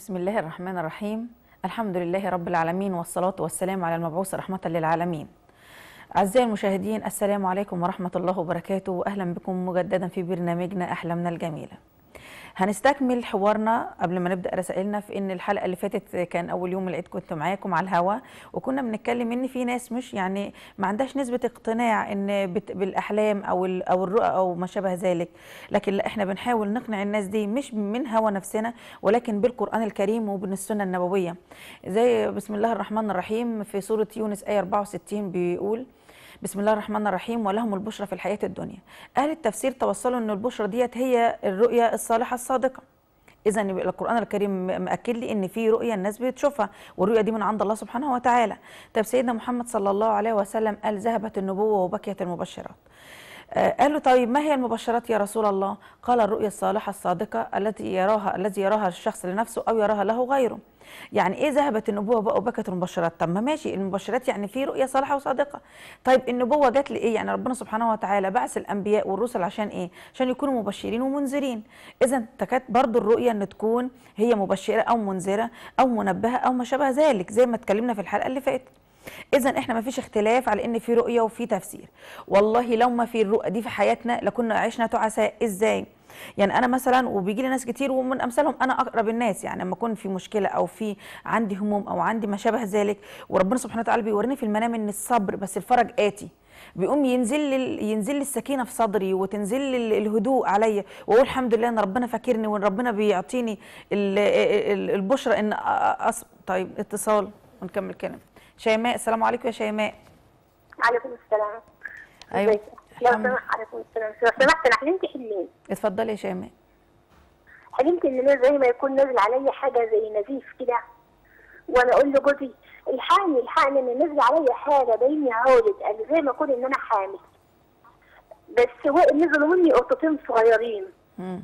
بسم الله الرحمن الرحيم الحمد لله رب العالمين والصلاة والسلام على المبعوث رحمة للعالمين أعزائي المشاهدين السلام عليكم ورحمة الله وبركاته وأهلا بكم مجددا في برنامجنا أحلامنا الجميلة هنستكمل حوارنا قبل ما نبدا رسائلنا في ان الحلقه اللي فاتت كان اول يوم العيد كنت معاكم على الهوا وكنا بنتكلم ان في ناس مش يعني ما عندهاش نسبه اقتناع ان بت- بالاحلام او ال- او الرؤى او ما شابه ذلك لكن لا احنا بنحاول نقنع الناس دي مش من هوى نفسنا ولكن بالقران الكريم وبين السنه النبويه زي بسم الله الرحمن الرحيم في سوره يونس ايه 64 بيقول بسم الله الرحمن الرحيم ولهم البشرى في الحياة الدنيا أهل التفسير توصلوا أن البشرى ديت هي الرؤيا الصالحة الصادقة إذا يبقى القرآن الكريم مأكد لي إن في رؤية الناس بتشوفها والرؤية دي من عند الله سبحانه وتعالى طب سيدنا محمد صلى الله عليه وسلم قال ذهبت النبوة وبكيت المبشرات آه، قال له طيب ما هي المبشرات يا رسول الله قال الرؤيا الصالحة الصادقة التي يراها الذي يراها الشخص لنفسه أو يراها له غيره يعني ايه ذهبت النبوه بقى وبكت المبشرات طب ما ماشي المبشرات يعني في رؤيه صالحه وصادقه طيب النبوه جت لايه يعني ربنا سبحانه وتعالى بعث الانبياء والرسل عشان ايه عشان يكونوا مبشرين ومنذرين اذا تكاد برضو الرؤيه ان تكون هي مبشره او منذره او منبهه او ما شابه ذلك زي ما اتكلمنا في الحلقه اللي فاتت اذا احنا ما فيش اختلاف على ان في رؤيه وفي تفسير والله لو ما في الرؤى دي في حياتنا لكنا عشنا تعساء ازاي يعني انا مثلا وبيجي لي ناس كتير ومن امثالهم انا اقرب الناس يعني لما اكون في مشكله او في عندي هموم او عندي ما شابه ذلك وربنا سبحانه وتعالى بيوريني في المنام ان الصبر بس الفرج اتي بيقوم ينزل لي ينزل لي السكينه في صدري وتنزل لي ال- الهدوء عليا واقول الحمد لله ان ربنا فاكرني وان ربنا بيعطيني ال- ال- البشرى ان أ- أص... طيب اتصال ونكمل كلام شيماء السلام عليكم يا شيماء عليكم السلام أيوة. ازيك؟ لو الحمد. سمحت عليكم السلام لو سمحت انا حلمت حلمين اتفضلي يا شيماء حلمت ان انا زي ما يكون نازل عليا حاجه زي نزيف كده وانا اقول لجوزي الحقني الحقني ان نزل عليا حاجه بايني هولد قال لي زي ما اكون ان انا حامل بس هو نزلوا مني قطتين صغيرين مم.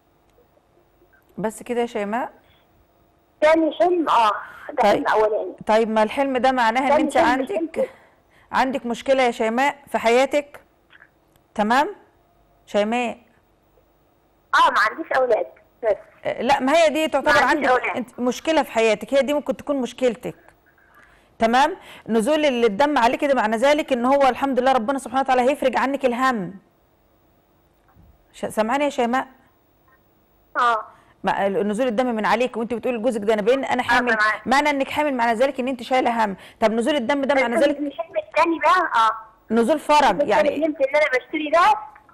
بس كده يا شيماء تاني حلم اه ده طيب. حلم اولاني طيب ما الحلم ده معناها ان تاني انت حلم عندك حلمت- عندك مشكله يا شيماء في حياتك تمام شيماء اه ما عنديش اولاد بس آه، لا ما هي دي تعتبر عنديش عندك أولاد. انت مشكله في حياتك هي دي ممكن تكون مشكلتك تمام نزول ال- الدم عليك ده معنى ذلك ان هو الحمد لله ربنا سبحانه وتعالى هيفرج عنك الهم ش- سامعاني يا شيماء اه ما- نزول الدم من عليك وانت بتقول لجوزك ده انا باين انا حامل معاك. معنى انك حامل معنى ذلك ان انت شايله هم طب نزول الدم ده معنى بس ذلك الحلم الثاني بقى اه نزول فرج يعني يعني حلمت ان انا بشتري ده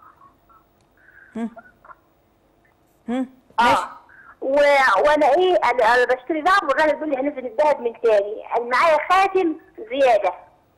هم؟ ماشي اه و... وانا ايه انا انا بشتري ذهب والراجل بيقول لي هنزل الذهب من تاني قال معايا خاتم زياده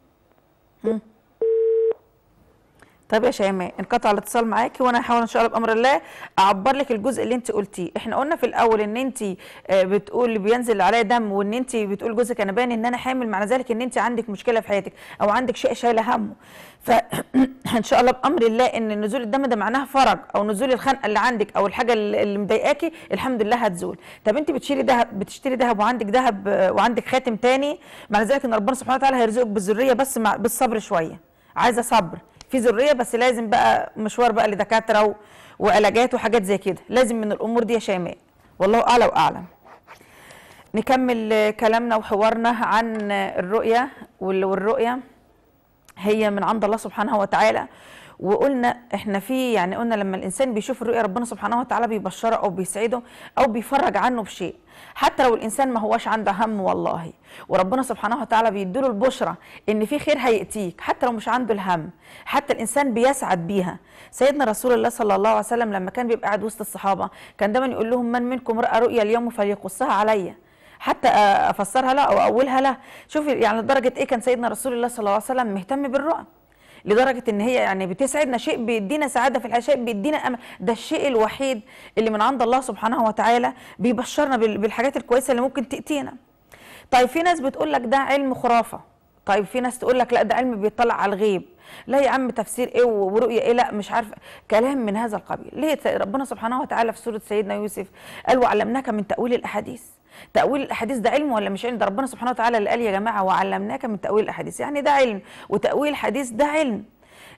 طيب يا شيماء انقطع الاتصال معاكي وانا هحاول ان شاء الله بامر الله اعبر لك الجزء اللي انت قلتيه احنا قلنا في الاول ان انت آه، بتقول بينزل عليا دم وان انت بتقول جوزك انا باين ان انا حامل معنى ذلك ان انت عندك مشكله في حياتك او عندك شيء شايله همه فان شاء الله بامر الله ان نزول الدم ده معناها فرج او نزول الخنقه اللي عندك او الحاجه اللي اللي مضايقاكي الحمد لله هتزول طب انت بتشيلي دهب بتشتري دهب وعندك دهب آه، وعندك خاتم تاني معنى ذلك ان ربنا سبحانه وتعالى هيرزقك بالذريه بس مع بالصبر شويه عايزه صبر في ذريه بس لازم بقى مشوار بقى لدكاتره و- وعلاجات وحاجات زي كده لازم من الامور دي يا شيماء والله اعلى واعلم نكمل آه، كلامنا وحوارنا عن آه، الرؤيه وال- والرؤيه هي من عند الله سبحانه وتعالى وقلنا احنا في يعني قلنا لما الانسان بيشوف الرؤيا ربنا سبحانه وتعالى بيبشره او بيسعده او بيفرج عنه بشيء حتى لو الانسان ما هوش عنده هم والله وربنا سبحانه وتعالى بيديله البشرى ان في خير هياتيك حتى لو مش عنده الهم حتى الانسان بيسعد بيها سيدنا رسول الله صلى الله عليه وسلم لما كان بيبقى قاعد وسط الصحابه كان دايما يقول لهم من منكم راى رؤيا اليوم فليقصها عليا حتى افسرها له او اولها له شوف يعني لدرجه ايه كان سيدنا رسول الله صلى الله عليه وسلم مهتم بالرؤى لدرجه ان هي يعني بتسعدنا شيء بيدينا سعاده في الحياه شيء بيدينا أمل ده الشيء الوحيد اللي من عند الله سبحانه وتعالى بيبشرنا بال- بالحاجات الكويسه اللي ممكن تاتينا طيب في ناس بتقول لك ده علم خرافه طيب في ناس تقول لك لا ده علم بيطلع على الغيب لا يا عم تفسير ايه ورؤيه ايه لا مش عارفه كلام من هذا القبيل ليه ت- ربنا سبحانه وتعالى في سوره سيدنا يوسف قال وعلمناك من تاويل الاحاديث تاويل الاحاديث ده علم ولا مش علم ده ربنا سبحانه وتعالى اللي قال يا جماعه وعلمناك من تاويل الاحاديث يعني ده علم وتاويل الحديث ده علم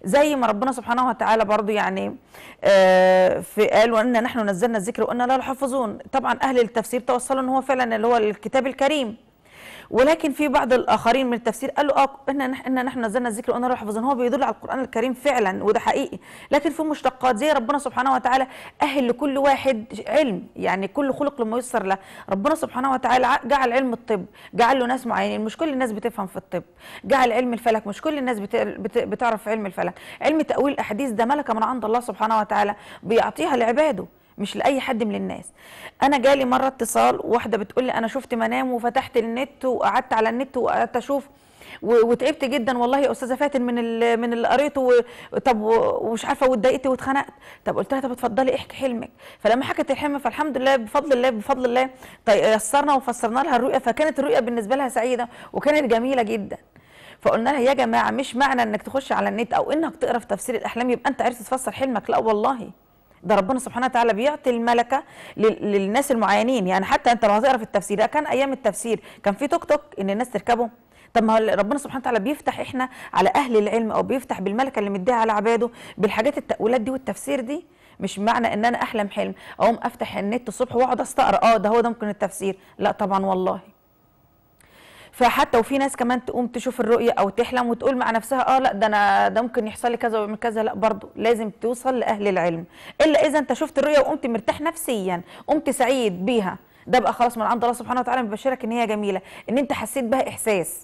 زي ما ربنا سبحانه وتعالى برضو يعني آه، في قال وان نحن نزلنا الذكر وانا لا لحافظون طبعا اهل التفسير توصلوا ان هو فعلا اللي هو الكتاب الكريم ولكن في بعض الاخرين من التفسير قالوا اه ان ان نحن نزلنا الذكر وانا حافظين هو بيدل على القران الكريم فعلا وده حقيقي لكن في مشتقات زي ربنا سبحانه وتعالى اهل لكل واحد علم يعني كل خلق لما يسر له ربنا سبحانه وتعالى ع- جعل علم الطب جعل له ناس معينين مش كل الناس بتفهم في الطب جعل علم الفلك مش كل الناس بت- بت- بتعرف في علم الفلك علم تاويل الاحاديث ده ملكه من عند الله سبحانه وتعالى بيعطيها لعباده مش لاي حد من الناس انا جالي مره اتصال واحده بتقول لي انا شفت منام وفتحت النت وقعدت على النت وقعدت اشوف و- وتعبت جدا والله يا استاذه فاتن من ال- من اللي قريته و- طب و- ومش عارفه واتضايقت واتخنقت طب قلت لها طب اتفضلي احكي حلمك فلما حكت الحلم فالحمد لله بفضل الله بفضل الله طيب يسرنا وفسرنا لها الرؤيه فكانت الرؤيه بالنسبه لها سعيده وكانت جميله جدا فقلنا لها يا جماعه مش معنى انك تخش على النت او انك تقرا في تفسير الاحلام يبقى انت عرفت تفسر حلمك لا والله ده ربنا سبحانه وتعالى بيعطي الملكه لل- للناس المعينين يعني حتى انت لو هتقرا في التفسير ده كان ايام التفسير كان في توك توك ان الناس تركبه طب ما هو ربنا سبحانه وتعالى بيفتح احنا على اهل العلم او بيفتح بالملكه اللي مديها على عباده بالحاجات التاويلات دي والتفسير دي مش معنى ان انا احلم حلم اقوم افتح النت الصبح واقعد استقرا اه ده هو ده ممكن التفسير لا طبعا والله فحتى وفي ناس كمان تقوم تشوف الرؤيه او تحلم وتقول مع نفسها اه لا ده انا ده ممكن يحصل لي كذا ويعمل كذا لا برضه لازم توصل لاهل العلم الا اذا انت شفت الرؤيه وقمت مرتاح نفسيا قمت سعيد بيها ده بقى خلاص من عند الله سبحانه وتعالى مبشرك ان هي جميله ان انت حسيت بها احساس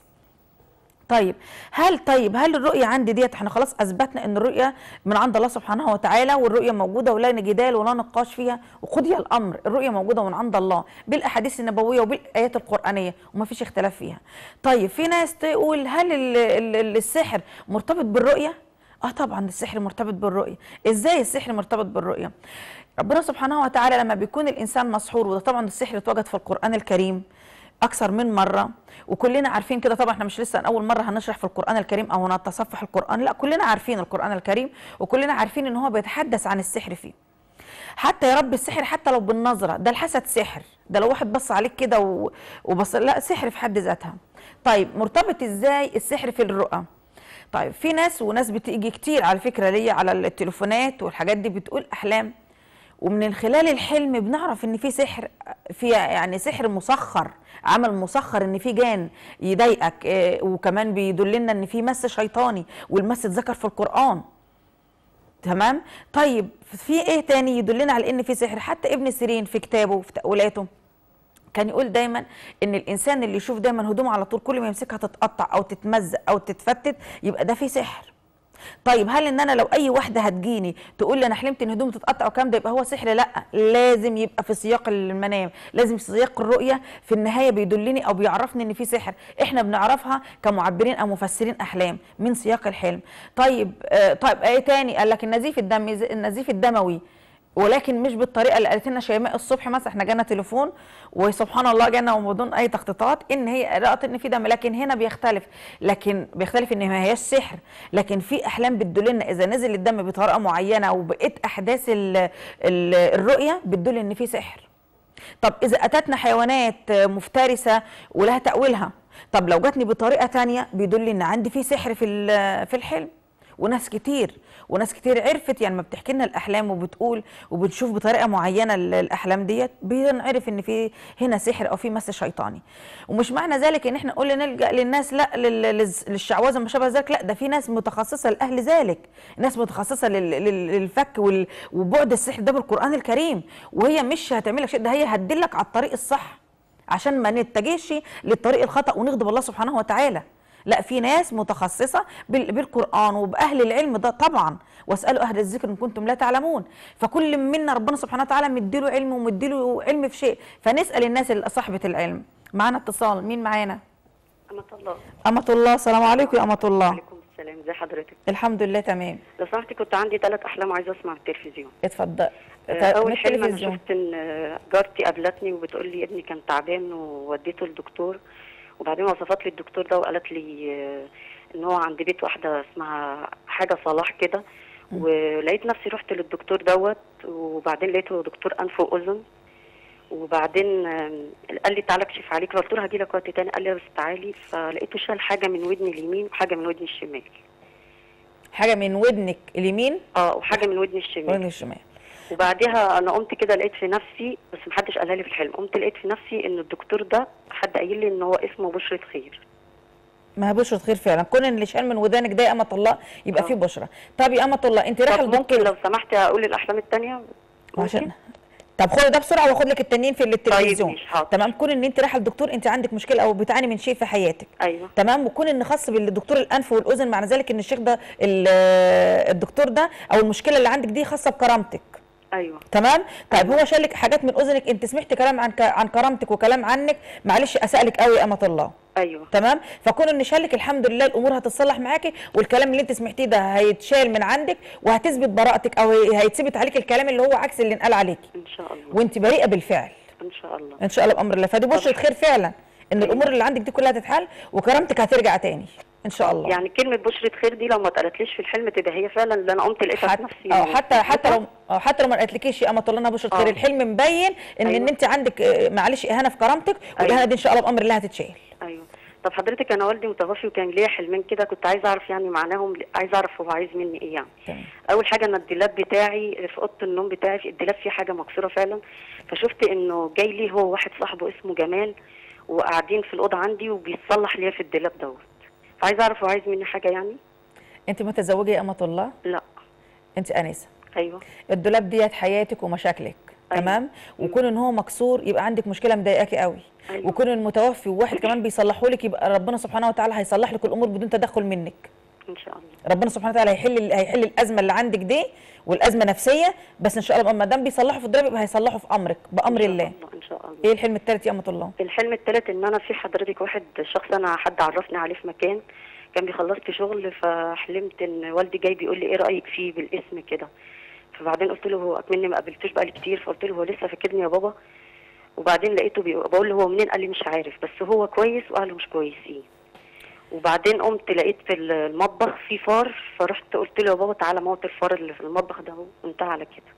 طيب هل طيب هل الرؤية عندي ديت احنا خلاص اثبتنا ان الرؤية من عند الله سبحانه وتعالى والرؤية موجودة ولا جدال ولا نقاش فيها وقضي الامر الرؤية موجودة من عند الله بالاحاديث النبوية وبالايات القرآنية وما فيش اختلاف فيها طيب في ناس تقول هل ال- ال- ال- السحر مرتبط بالرؤية اه طبعا السحر مرتبط بالرؤية ازاي السحر مرتبط بالرؤية ربنا سبحانه وتعالى لما بيكون الانسان مسحور وده طبعا السحر اتوجد في القرآن الكريم اكثر من مره وكلنا عارفين كده طبعا احنا مش لسه اول مره هنشرح في القران الكريم او نتصفح القران لا كلنا عارفين القران الكريم وكلنا عارفين ان هو بيتحدث عن السحر فيه حتى يا رب السحر حتى لو بالنظره ده الحسد سحر ده لو واحد بص عليك كده و- وبص لا سحر في حد ذاتها طيب مرتبط ازاي السحر في الرؤى طيب في ناس وناس بتيجي كتير على فكره ليا على التليفونات والحاجات دي بتقول احلام ومن خلال الحلم بنعرف ان في سحر في يعني سحر مسخر عمل مسخر ان في جان يضايقك آه، وكمان بيدلنا ان في مس شيطاني والمس اتذكر في القران تمام طيب في ايه تاني يدلنا على ان في سحر حتى ابن سيرين في كتابه في تأويلاته كان يقول دايما ان الانسان اللي يشوف دايما هدومه على طول كل ما يمسكها تتقطع او تتمزق او تتفتت يبقى ده في سحر طيب هل ان انا لو اي واحده هتجيني تقول لي انا حلمت ان هدومي تتقطع والكلام ده يبقى هو سحر لا لازم يبقى في سياق المنام لازم في سياق الرؤيه في النهايه بيدلني او بيعرفني ان في سحر احنا بنعرفها كمعبرين او مفسرين احلام من سياق الحلم طيب آه طيب ايه تاني قال لك النزيف الدمي النزيف الدموي ولكن مش بالطريقه اللي قالت لنا شيماء الصبح مثلا احنا جانا تليفون وسبحان الله جانا وبدون اي تخطيطات ان هي رأت ان في دم لكن هنا بيختلف لكن بيختلف ان ما هياش سحر لكن في احلام بتدلنا اذا نزل الدم بطريقه معينه وبقيت احداث ال ال الرؤيه بتدل ان في سحر طب اذا اتتنا حيوانات مفترسه ولها تاويلها طب لو جاتني بطريقه تانية بيدل ان عندي في سحر في ال- في الحلم وناس كتير وناس كتير عرفت يعني ما بتحكي لنا الاحلام وبتقول وبتشوف بطريقه معينه ال- الاحلام ديت بنعرف ان في هنا سحر او في مس شيطاني ومش معنى ذلك ان احنا نقول نلجا للناس لا لل- للز- للشعوذه ما شابه ذلك لا ده في ناس متخصصه لاهل ذلك ناس متخصصه لل- لل- للفك وال- وبعد السحر ده بالقران الكريم وهي مش هتعمل لك شيء ده هي هتدلك على الطريق الصح عشان ما نتجهش للطريق الخطا ونغضب الله سبحانه وتعالى لا في ناس متخصصه بال- بالقران وباهل العلم ده طبعا واسالوا اهل الذكر ان كنتم لا تعلمون فكل منا ربنا سبحانه وتعالى مديله علم ومديله علم في شيء فنسال الناس اللي صاحبه العلم معانا اتصال مين معانا أمة الله أمة الله السلام عليكم يا أمة الله عليكم السلام ازي حضرتك الحمد لله تمام لو سمحتي كنت عندي ثلاث احلام وعايزه اسمع التلفزيون اتفضل آه، من اول حلم انا التلفزيون. شفت ان آه، جارتي قابلتني وبتقول لي ابني كان تعبان ووديته للدكتور وبعدين وصفت لي الدكتور ده وقالت لي آه، ان هو عند بيت واحده اسمها حاجه صلاح كده ولقيت نفسي رحت للدكتور دوت وبعدين لقيته دكتور انف واذن وبعدين آم، قال لي تعالى اكشف عليك فقلت له هجي لك وقت تاني قال لي بس تعالي فلقيته شال حاجه من ودني اليمين وحاجه من ودني الشمال حاجه من ودنك اليمين اه وحاجه من ودني الشمال ودنك الشمال وبعديها انا قمت كده لقيت في نفسي بس محدش قالها لي في الحلم قمت لقيت في نفسي ان الدكتور ده حد قايل لي ان هو اسمه بشرة خير ما هي بشرة خير فعلا كون ان اللي شال من ودانك ده يا امه الله يبقى آه. فيه بشرة طب يا امه الله انت رايحه طب ممكن للدكتور لو سمحت اقول الاحلام التانية عشان ممكن؟ طب خدي ده بسرعه واخد لك التانيين في التلفزيون ماشي، حاضر. تمام كون ان انت رايحه للدكتور انت عندك مشكله او بتعاني من شيء في حياتك ايوه تمام وكون ان خاص بالدكتور الانف والاذن معنى ذلك ان الشيخ ده ال- الدكتور ده او المشكله اللي عندك دي خاصه بكرامتك ايوه تمام طيب هو شالك حاجات من اذنك انت سمعت كلام عن ك- عن كرامتك وكلام عنك معلش اسالك قوي يا امه الله ايوه تمام فكون ان شالك الحمد لله الامور هتتصلح معاكي والكلام اللي انت سمعتيه ده هيتشال من عندك وهتثبت براءتك او هيتثبت عليك الكلام اللي هو عكس اللي انقال عليكي ان شاء الله وانت بريئه بالفعل ان شاء الله ان شاء الله بامر الله فدي بشرة خير فعلا ان الامور اللي عندك دي كلها تتحل وكرامتك هترجع تاني ان شاء الله يعني كلمة بشرة خير دي لو ما اتقالتليش في الحلم تبقى هي فعلا اللي انا قمت لقيتها حتى في نفسي اه حتى حتى لو اه حتى لو ما قالتلكيش يا امه الله انا بشرة خير آه. الحلم مبين ان أيوة. ان انت عندك آه، معلش اهانه في كرامتك والاهانه دي ان شاء الله بامر الله هتتشال ايوه طب حضرتك انا والدي متوفي وكان ليا حلمين كده كنت عايزه اعرف يعني معناهم عايزه اعرف هو عايز مني ايه يعني تمام اول حاجه ان الدولاب بتاعي في اوضه النوم بتاعي في الدولاب فيه حاجه مكسوره فعلا فشفت انه جاي لي هو واحد صاحبه اسمه جمال وقاعدين في الاوضه عندي وبيصلح ليا في الدولاب دوت فعايزه اعرف هو عايز مني حاجه يعني انت متزوجه يا امه الله لا انت انسه ايوه الدولاب ديت حياتك ومشاكلك أيوة. تمام وكون ان هو مكسور يبقى عندك مشكله مضايقاكي قوي أيوة. وكون المتوفي وواحد كمان بيصلحه لك يبقى ربنا سبحانه وتعالى هيصلح لك الامور بدون تدخل منك ان شاء الله ربنا سبحانه وتعالى هيحل هيحل الازمه اللي عندك دي والازمه نفسيه بس ان شاء الله ما دام بيصلحوا في الدولاب يبقى هيصلحوا في امرك بامر إن شاء الله ان شاء الله ايه الحلم الثالث يا امه الله الحلم الثالث ان انا في حضرتك واحد شخص انا حد عرفني عليه في مكان كان بيخلص لي شغل فحلمت ان والدي جاي بيقول لي ايه رايك فيه بالاسم كده فبعدين قلت له هو اكمني ما قابلتوش بقالي كتير فقلت له هو لسه فاكرني يا بابا وبعدين لقيته بي... بقول له هو منين قال لي مش عارف بس هو كويس واهله مش كويسين وبعدين قمت لقيت في المطبخ في فار فرحت قلت له يا بابا تعالى موت الفار اللي في المطبخ ده اهو انتهى على كده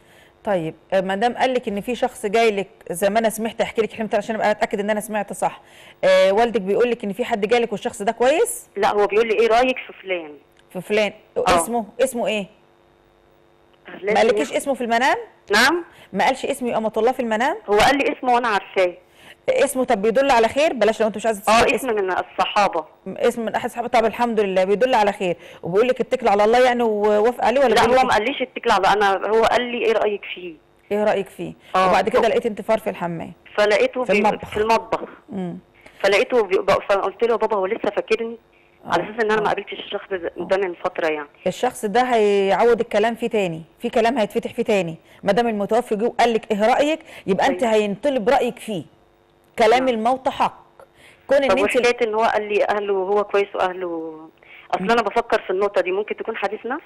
طيب آه، ما دام قال لك ان في شخص جاي لك زي ما انا سمعت احكي لك حلمت عشان ابقى اتاكد ان انا سمعت صح آه والدك بيقول لك ان في حد جاي لك والشخص ده كويس لا هو بيقول لي ايه رايك في فلان في فلان آه. اسمه اسمه ايه ما لازم قالكيش ياخد- اسمه في المنام نعم ما قالش اسمه يا امه الله في المنام هو قال لي اسمه وانا عارفاه اسمه طب بيدل على خير بلاش لو انت مش عايزه اه تسمعي اسم من الصحابه اسم من احد صحابه طب الحمد لله بيدل على خير وبيقول لك اتكل على الله يعني ووافق عليه ولا لا بيقول هو لك ما قاليش اتكل على انا هو قال لي ايه رايك فيه ايه رايك فيه آه. وبعد كده لقيت انتفار في الحمام فلقيته في بي- المطبخ. في المطبخ امم فلقيته بي... بق- فقلت له يا بابا هو لسه فاكرني على آه. اساس ان انا ما قابلتش الشخص ده ده من فتره يعني الشخص ده هيعود الكلام فيه تاني في كلام هيتفتح فيه تاني ما دام المتوفي جه وقال لك ايه رايك يبقى انت أيوة. هينطلب رايك فيه كلام نعم. الموت حق كون ان طب انت وحكايه ان هو قال لي اهله هو كويس واهله اصل انا بفكر في النقطه دي ممكن تكون حديث نفس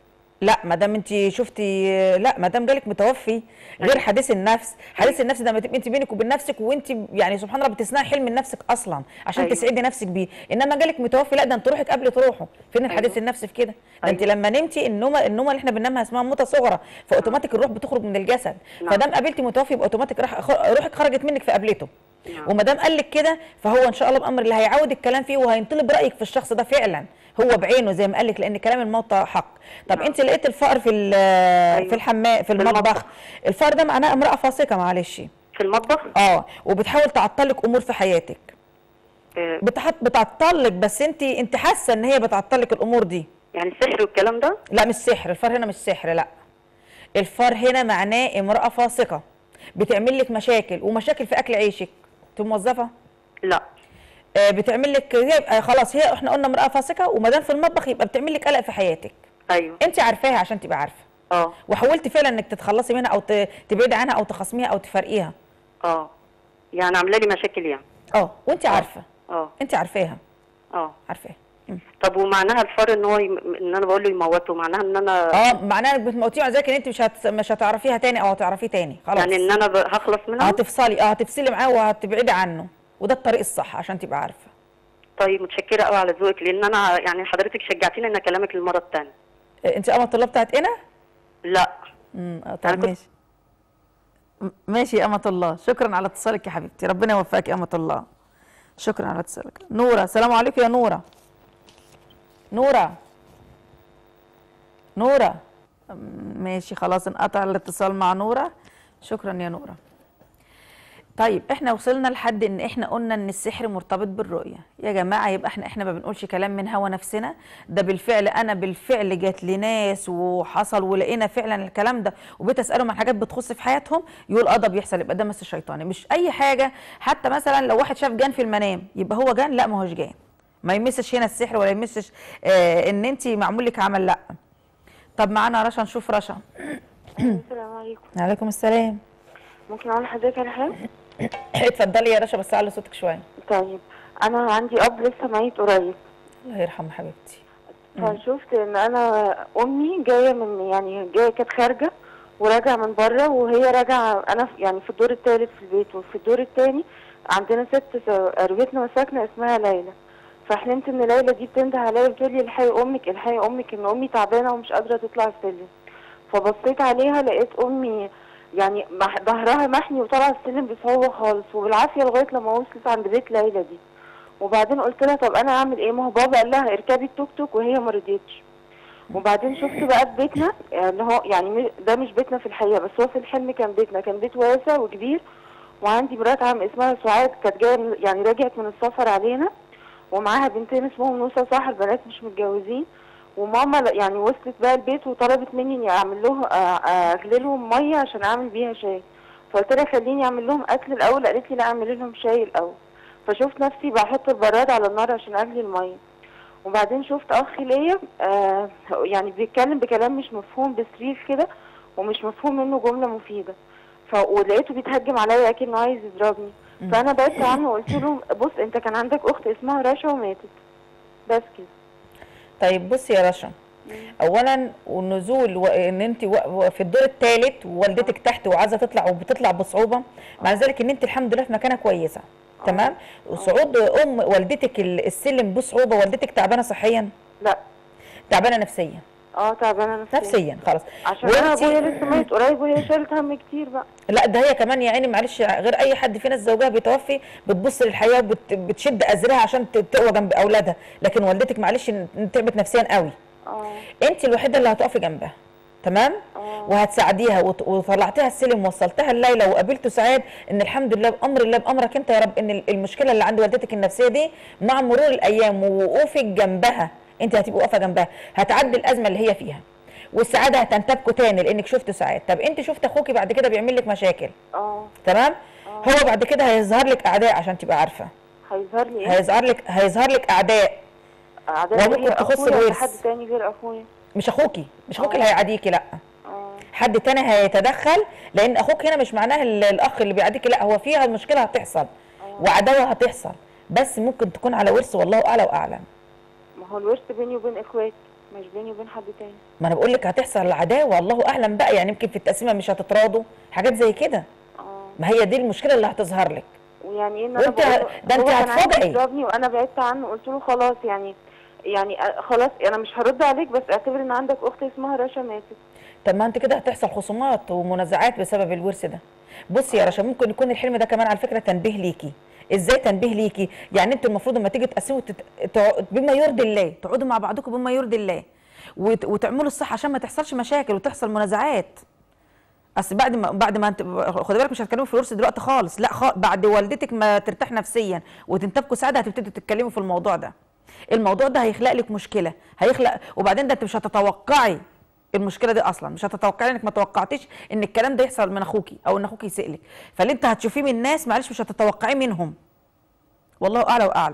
لا ما دام انت شفتي لا ما دام جالك متوفي غير أيوة. حديث النفس حديث النفس ده ما تبقي انت بينك وبين نفسك وانت يعني سبحان الله بتصنعي حلم لنفسك اصلا عشان أيوة. تسعدي نفسك بيه انما جالك متوفي لا ده انت روحك قبل تروحه فين الحديث أيوة. النفس في كده ده انت أيوة. لما نمتي النومه النومه اللي احنا بننامها اسمها موته صغرى فاوتوماتيك الروح بتخرج من الجسد نعم. فدام قابلتي متوفي يبقى اوتوماتيك راح روحك خرجت منك في قابلته نعم. وما دام قال لك كده فهو ان شاء الله بامر اللي هيعود الكلام فيه وهينطلب رايك في الشخص ده فعلا هو بعينه زي ما قال لك لان كلام الموت حق طب نعم. انت لقيت الفقر في ال- أيوة. في الحمام في المطبخ المطبخ. الفقر ده معناه امراه فاسقه معلش في المطبخ اه وبتحاول تعطلك امور في حياتك آه، بتحط بتعطلك بس انت انت حاسه ان هي بتعطلك الامور دي يعني السحر والكلام ده لا مش سحر الفار هنا مش سحر لا الفار هنا معناه امراه فاسقه بتعمل لك مشاكل ومشاكل في اكل عيشك انت موظفه لا آه، بتعمل لك يبقى خلاص هي احنا قلنا امراه فاسقه وما دام في المطبخ يبقى بتعمل لك قلق في حياتك ايوه انت عارفاها عشان تبقى عارفه اه وحاولت فعلا انك تتخلصي منها او ت- تبعدي عنها او تخاصميها او تفرقيها اه يعني عامله لي مشاكل يعني اه وانت عارفه اه انت عارفاها اه عارفاها مم. طب ومعناها الفار ان هو يم... ان انا بقول له يموته معناها ان انا اه معناها انك بتموتيه ذلك ان انت مش هت... مش هتعرفيها تاني او هتعرفيه تاني خلاص يعني ان انا ب... هخلص منها هتفصلي اه هتفصلي معاه وهتبعدي عنه وده الطريق الصح عشان تبقى عارفه طيب متشكره قوي على ذوقك لان انا يعني حضرتك شجعتيني ان اكلمك المره الثانيه آه، انت اما الطلاب بتاعت انا لا امم آه، أنا طب كنت- ماشي م- ماشي يا أمة الله شكرا على اتصالك يا حبيبتي ربنا يوفقك يا أمة الله شكرا على اتصالك نورة السلام عليكم يا نورة نورة نوره م- ماشي خلاص انقطع الاتصال مع نوره شكرا يا نوره طيب احنا وصلنا لحد ان احنا قلنا ان السحر مرتبط بالرؤيه يا جماعه يبقى احنا احنا ما بنقولش كلام من هوا نفسنا ده بالفعل انا بالفعل جات لي ناس وحصل ولقينا فعلا الكلام ده وبقيت اسالهم عن حاجات بتخص في حياتهم يقول اه ده بيحصل يبقى ده مس شيطاني مش اي حاجه حتى مثلا لو واحد شاف جان في المنام يبقى هو جان لا ما هوش جان ما يمسش هنا السحر ولا يمسش آه ان انت معمول لك عمل لا طب معانا رشا نشوف رشا السلام عليكم عليكم السلام ممكن اقول لحضرتك على حاجه اتفضلي يا رشا بس علي صوتك شويه طيب انا عندي اب لسه ميت قريب الله يرحمه حبيبتي فشفت ان انا امي جايه من يعني جايه كانت خارجه وراجعه من بره وهي راجعه انا في- يعني في الدور الثالث في البيت وفي الدور الثاني عندنا ست س- قريبتنا وساكنه اسمها ليلى فحلمت ان ليلى دي بتنده عليا بتقول لي الحقي امك الحقي امك ان امي تعبانه ومش قادره تطلع السلم فبصيت عليها لقيت امي يعني مح- ظهرها محني وطالعه السلم بصعوبه خالص وبالعافيه لغايه لما وصلت عند بيت ليلى دي وبعدين قلت لها طب انا اعمل ايه ما هو بابا قال لها اركبي التوك توك وهي ما رضيتش وبعدين شفت بقى في بيتنا اللي هو يعني م- ده مش بيتنا في الحقيقه بس هو في الحلم كان بيتنا كان بيت واسع وكبير وعندي مرات عم اسمها سعاد كانت جايه من- يعني رجعت من السفر علينا ومعاها بنتين اسمهم نوسة صح البنات مش متجوزين وماما ل- يعني وصلت بقى البيت وطلبت مني اني اعمل لهم آه، آه، اغلي لهم ميه عشان اعمل بيها شاي فقلت لها خليني اعمل لهم اكل الاول قالت لي لا اعمل لهم شاي الاول فشفت نفسي بحط البراد على النار عشان اغلي الميه وبعدين شفت اخ ليا آه يعني بيتكلم بكلام مش مفهوم بصريخ كده ومش مفهوم منه جمله مفيده ف ولقيته بيتهجم عليا اكنه عايز يضربني فانا بعدت عنه وقلت له بص انت كان عندك اخت اسمها رشا وماتت بس كده طيب بصي يا رشا اولا والنزول وان انت و- و- في الدور الثالث ووالدتك تحت وعايزه تطلع وبتطلع بصعوبه مع ذلك ان انت الحمد لله في مكانه كويسه تمام وصعود ام والدتك ال- السلم بصعوبه والدتك تعبانه صحيا لا تعبانه نفسيا اه تعبانه نفسيا نفسيا خلاص عشان انا وانتي- ابويا لسه ميت قريب وهي شالت هم كتير بقى لا ده هي كمان يا عيني معلش غير اي حد في ناس زوجها بيتوفي بتبص للحياه وبتشد ازرها عشان ت- تقوى جنب اولادها لكن والدتك معلش إن- تعبت نفسيا قوي اه انت الوحيده اللي هتقفي جنبها تمام اه وهتساعديها وط- وطلعتها السلم ووصلتها الليله وقابلته سعاد ان الحمد لله بامر الله بامرك انت يا رب ان ال- المشكله اللي عند والدتك النفسيه دي مع مرور الايام ووقوفك جنبها انت هتبقي واقفه جنبها هتعدي الازمه اللي هي فيها والسعاده هتنتابكوا تاني لانك شفت سعاد طب انت شفت اخوكي بعد كده بيعمل لك مشاكل اه تمام هو بعد كده هيظهر لك اعداء عشان تبقى عارفه هيظهر لي ايه؟ هيظهر لك هيظهر لك اعداء اعداء وممكن غير تخص اخويا ولا الورث. حد تاني غير اخويا مش اخوكي مش اخوكي آه. اللي هيعاديكي لا اه حد تاني هيتدخل لان اخوك هنا مش معناه ال- الاخ اللي بيعاديكي لا هو فيها المشكله هتحصل وعداوه هتحصل بس ممكن تكون على ورث والله اعلى واعلم ما هو الورث بيني وبين اخواتي مش بيني وبين حد تاني ما انا بقول لك هتحصل العداوه والله اعلم بقى يعني يمكن في التقسيمه مش هتتراضوا حاجات زي كده اه ما هي دي المشكله اللي هتظهر لك ويعني ايه ان وانت- انا بقول ده انت هو كان عايز هتفاجئي. يضربني وانا بعدت عنه قلت له خلاص يعني يعني أ- خلاص انا مش هرد عليك بس اعتبر ان عندك اخت اسمها رشا ماتت طب ما انت كده هتحصل خصومات ومنازعات بسبب الورث ده بصي يا رشا ممكن يكون الحلم ده كمان على فكره تنبيه ليكي ازاي تنبيه ليكي يعني انتوا المفروض لما تيجوا تقسموا تت... تع- بما يرضي الله تقعدوا مع بعضكم بما يرضي الله وت... وتعملوا الصح عشان ما تحصلش مشاكل وتحصل منازعات اصل بعد ما بعد ما انت خدي بالك مش هتكلموا في الورث دلوقتي خالص لا خ... بعد والدتك ما ترتاح نفسيا وتنتبكوا سعاده هتبتدوا تتكلموا في الموضوع ده الموضوع ده هيخلق لك مشكله هيخلق وبعدين ده انت مش هتتوقعي المشكله دي اصلا مش هتتوقعي انك ما توقعتيش ان الكلام ده يحصل من اخوكي او ان اخوكي يسألك فاللي انت هتشوفيه من الناس معلش مش هتتوقعيه منهم والله اعلى واعلى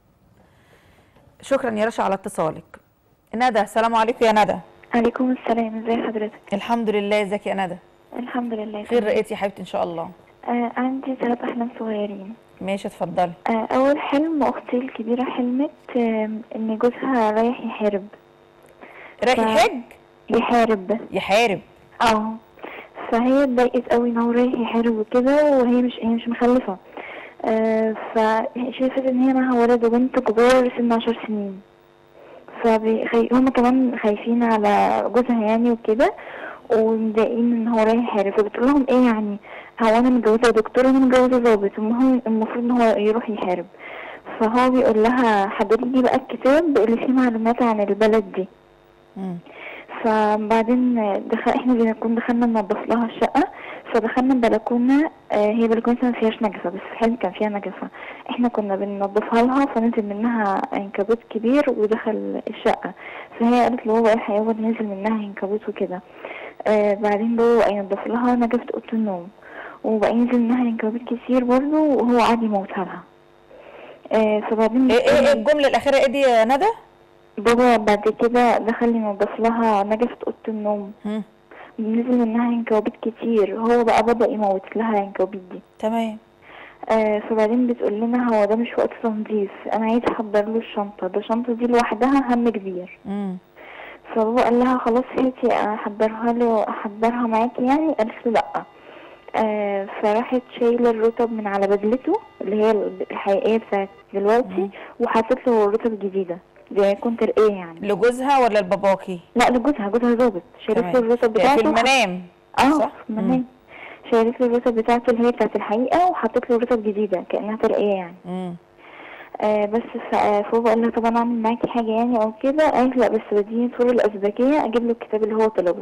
شكرا يا رشا على اتصالك ندى السلام عليكم يا ندى عليكم السلام ازي حضرتك الحمد لله ازيك يا ندى الحمد لله خير تمام. رقيتي يا حبيبتي ان شاء الله آه عندي ثلاث احلام صغيرين ماشي اتفضلي آه اول حلم اختي الكبيره حلمت آه ان جوزها رايح يحارب رايح ف- يحج يحارب يحارب اه فهي اتضايقت قوي ان هو رايح يحارب وكده وهي مش هي مش مخلفه آه فشافت ان هي معاها ولد وبنت كبار سن عشر سنين فخي... هما كمان خايفين على جوزها يعني وكده ومضايقين ان هو رايح يحارب فبتقول لهم ايه يعني هو انا متجوزه دكتور وانا متجوزه ضابط المهم المفروض ان هو يروح يحارب فهو بيقول لها حددي لي بقى الكتاب اللي فيه معلومات عن البلد دي مم. فبعدين دخل احنا بنكون دخلنا ننضف لها الشقة فدخلنا البلكونة آه، هي بلكونتها ما فيهاش نجفة بس في الحلم كان فيها نجفة احنا كنا بننضفها لها فنزل منها عنكبوت كبير ودخل الشقة فهي قالت لبابا الحق يابا ده نزل منها عنكبوت وكده آه بعدين بابا بقى ينضف لها نجفة أوضة النوم وبقى ينزل منها عنكبوت كتير برضه وهو قعد يموتها لها آه فبعدين ايه ايه إيه الجمله الاخيره ايه دي يا ندى بابا بعد كده دخل ينضف لها نجفة أوضة النوم مم. نزل منها عنكبوت كتير هو بقى بدأ يموت لها العنكبوت دي تمام آه فبعدين بتقول لنا هو ده مش وقت تنظيف انا عايز احضر له الشنطة ده الشنطة دي لوحدها هم كبير مم. فبابا قال لها خلاص هاتي احضرها له احضرها معاكي يعني قالت له لا آه فراحت شايلة الرطب من على بدلته اللي هي الحقيقية بتاعت دلوقتي وحطت له الرطب الجديدة زي كنت رقيه يعني لجوزها ولا لباباكي لا لجوزها جوزها ظابط شالت له تمام. الرطب يعني بتاعته في المنام اه صح؟ في المنام شالت له الرطب بتاعته اللي هي بتاعت الحقيقة وحطت له رطب جديدة كأنها ترقية يعني مم. آه بس ف- آه، فبابا قال لها طب انا اعمل معاكي حاجة يعني او كده قالت لا بس بديني صورة الأزبكية اجيب له الكتاب اللي هو طلبه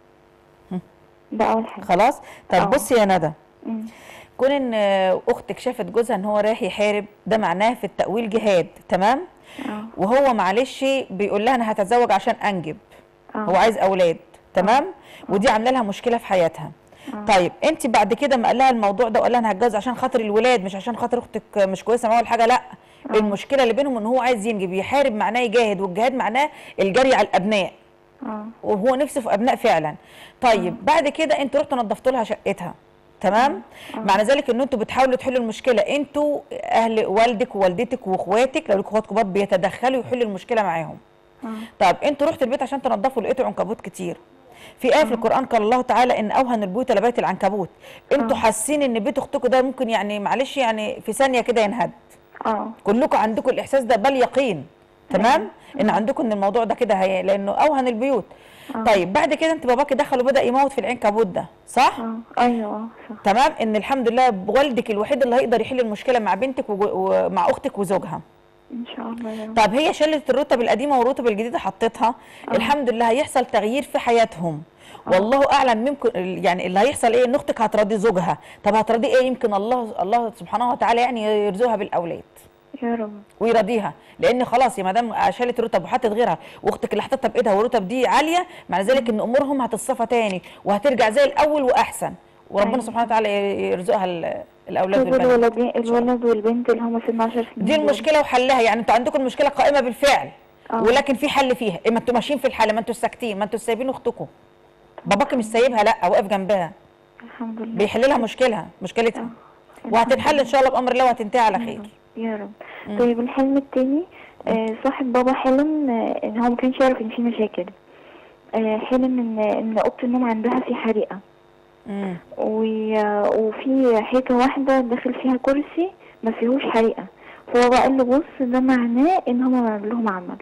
مم. ده اول حاجة خلاص طب آه. بصي يا ندى مم. كون ان آه، اختك شافت جوزها ان هو رايح يحارب ده معناه في التأويل جهاد تمام اه وهو معلش بيقول لها انا هتزوج عشان انجب اه هو عايز اولاد تمام ودي عامله لها مشكله في حياتها آه. طيب انت بعد كده ما قال لها الموضوع ده وقال لها انا هتجوز عشان خاطر الولاد مش عشان خاطر اختك مش كويسه معاه ولا حاجه لا المشكله اللي بينهم ان هو عايز ينجب يحارب معناه يجاهد والجهاد معناه الجري على الابناء اه وهو نفسه في ابناء فعلا طيب بعد كده انتوا رحتوا نظفتوا لها شقتها تمام معنى ذلك ان انتوا بتحاولوا تحلوا المشكله انتوا اهل والدك ووالدتك واخواتك لو لكم اخوات كبار بيتدخلوا يحلوا المشكله معاهم اه طيب انتوا رحتوا البيت عشان تنظفوا لقيتوا عنكبوت كتير في آية في القرآن قال الله تعالى إن أوهن البيوت لبيت العنكبوت انتوا حاسين إن بيت أختكم ده ممكن يعني معلش يعني في ثانية كده ينهد اه كلكم عندكم الإحساس ده بل يقين تمام إن عندكم إن الموضوع ده كده هي لأنه أوهن البيوت طيب بعد كده انت باباكي دخل وبدأ يموت في العنكبوت ده صح؟ اه ايوه اه صح تمام ان الحمد لله والدك الوحيد اللي هيقدر يحل المشكله مع بنتك وجو- ومع اختك وزوجها ان شاء الله يا رب طب هي شالت الرتب القديمه والرتب الجديده حطتها الحمد لله هيحصل تغيير في حياتهم والله اعلم ممكن يعني اللي هيحصل ايه ان اختك هتراضي زوجها طب هتراضي ايه يمكن الله الله سبحانه وتعالى يعني يرزقها بالاولاد يا رب ويراضيها لان خلاص يا مدام شالت رتب وحطت غيرها واختك اللي حطتها بايدها والرتب دي عاليه مع ذلك ان امورهم هتصفى تاني وهترجع زي الاول واحسن وربنا أيوة. سبحانه وتعالى يرزقها ال- الاولاد طب والبنات الولدين الولد والبنت اللي هم سن 10 سنين دي دول. المشكله وحلها يعني انتوا عندكم المشكله قائمه بالفعل آه. ولكن في حل فيها إيه ما انتوا ماشيين في الحل ما انتوا ساكتين ما انتوا سايبين اختكم باباك مش سايبها لا واقف جنبها الحمد لله بيحل لها مشكلها مشكلتها وهتتحل ان شاء الله بامر الله وهتنتهي على خير يا رب طيب الحلم التاني آه صاحب بابا حلم آه ان هو ما كانش يعرف ان في مشاكل آه حلم ان ان اوضه النوم عندها في حريقه امم و- وفي حيطه واحده داخل فيها كرسي ما فيهوش حريقه فهو بقى قال له بص ده معناه ان هم عملوا لهم عمل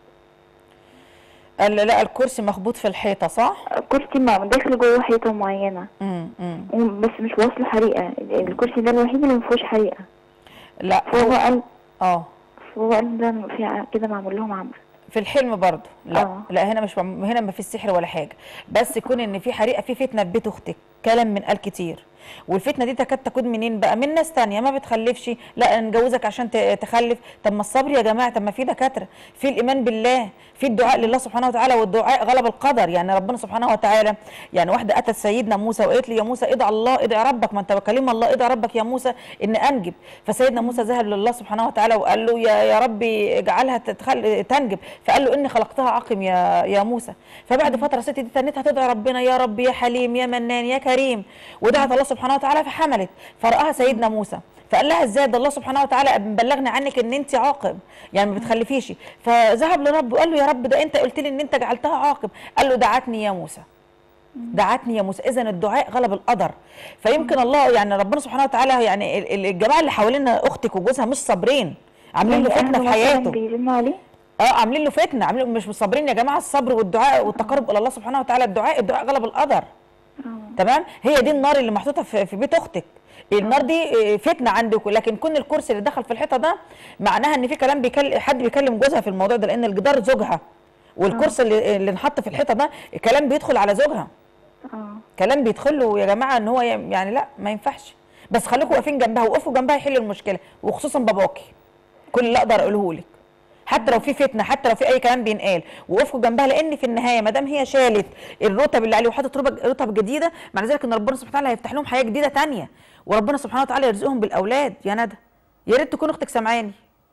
قال لا الكرسي مخبوط في الحيطه صح كرسي ما داخل جوه حيطه معينه امم امم وم- بس مش واصله حريقه الكرسي ده الوحيد اللي ما فيهوش حريقه لا فهو قال اه فهو قال ده في ع- كده معمول لهم عمل في الحلم برضه لا آه. لا هنا مش مم- هنا ما في السحر ولا حاجه بس يكون ان في حريقه في فتنه في بيت اختك كلام من قال كتير والفتنه دي تكاد تكون منين بقى من ناس تانية ما بتخلفش لا نجوزك عشان ت- تخلف طب ما الصبر يا جماعه طب ما في دكاتره في الايمان بالله في الدعاء لله سبحانه وتعالى والدعاء غلب القدر يعني ربنا سبحانه وتعالى يعني واحده اتت سيدنا موسى وقالت لي يا موسى ادعى الله ادعى ربك ما انت بكلم الله ادعى ربك يا موسى ان انجب فسيدنا موسى ذهب لله سبحانه وتعالى وقال له يا يا ربي اجعلها تتخل تنجب فقال له اني خلقتها عقم يا يا موسى فبعد فتره الست دي تنتها تدعي ربنا يا رب يا حليم يا منان يا كريم ودعت الله سبحانه وتعالى فحملت فرآها سيدنا موسى فقال لها ازاي ده الله سبحانه وتعالى بلغني عنك ان انت عاقب يعني ما بتخلفيش فذهب لرب وقال له يا رب ده انت قلت لي ان انت جعلتها عاقب قال له دعتني يا موسى دعتني يا موسى اذا الدعاء غلب القدر فيمكن الله يعني ربنا سبحانه وتعالى يعني ال- ال- الجماعه اللي حوالين اختك وجوزها مش صابرين عاملين له يعني فتنه أهله في مثلاً حياته بيزنوا عليه اه عاملين له فتنه عاملين مش صابرين يا جماعه الصبر والدعاء والتقرب الى الله سبحانه وتعالى الدعاء الدعاء غلب القدر تمام هي دي النار اللي محطوطه في, في بيت اختك النار دي آه، فتنه عندك لكن كون الكرسي اللي دخل في الحيطه ده معناها ان في كلام بيكلم حد بيكلم جوزها في الموضوع ده لان الجدار زوجها والكرسي اللي, اللي انحط في الحيطه ده الكلام بيدخل على زوجها اه كلام بيدخل له يا جماعه ان هو ي- يعني لا ما ينفعش بس خليكم واقفين جنبها وقفوا جنبها يحل المشكله وخصوصا باباكي كل اللي اقدر اقوله لك حتى لو في فتنه حتى لو في اي كلام بينقال وقفوا جنبها لان في النهايه ما دام هي شالت الرتب اللي عليه وحطت رتب رتب جديده معنى ذلك ان ربنا سبحانه وتعالى هيفتح لهم حياه جديده تانية وربنا سبحانه وتعالى يرزقهم بالاولاد يا ندى يا ريت تكون اختك سامعاني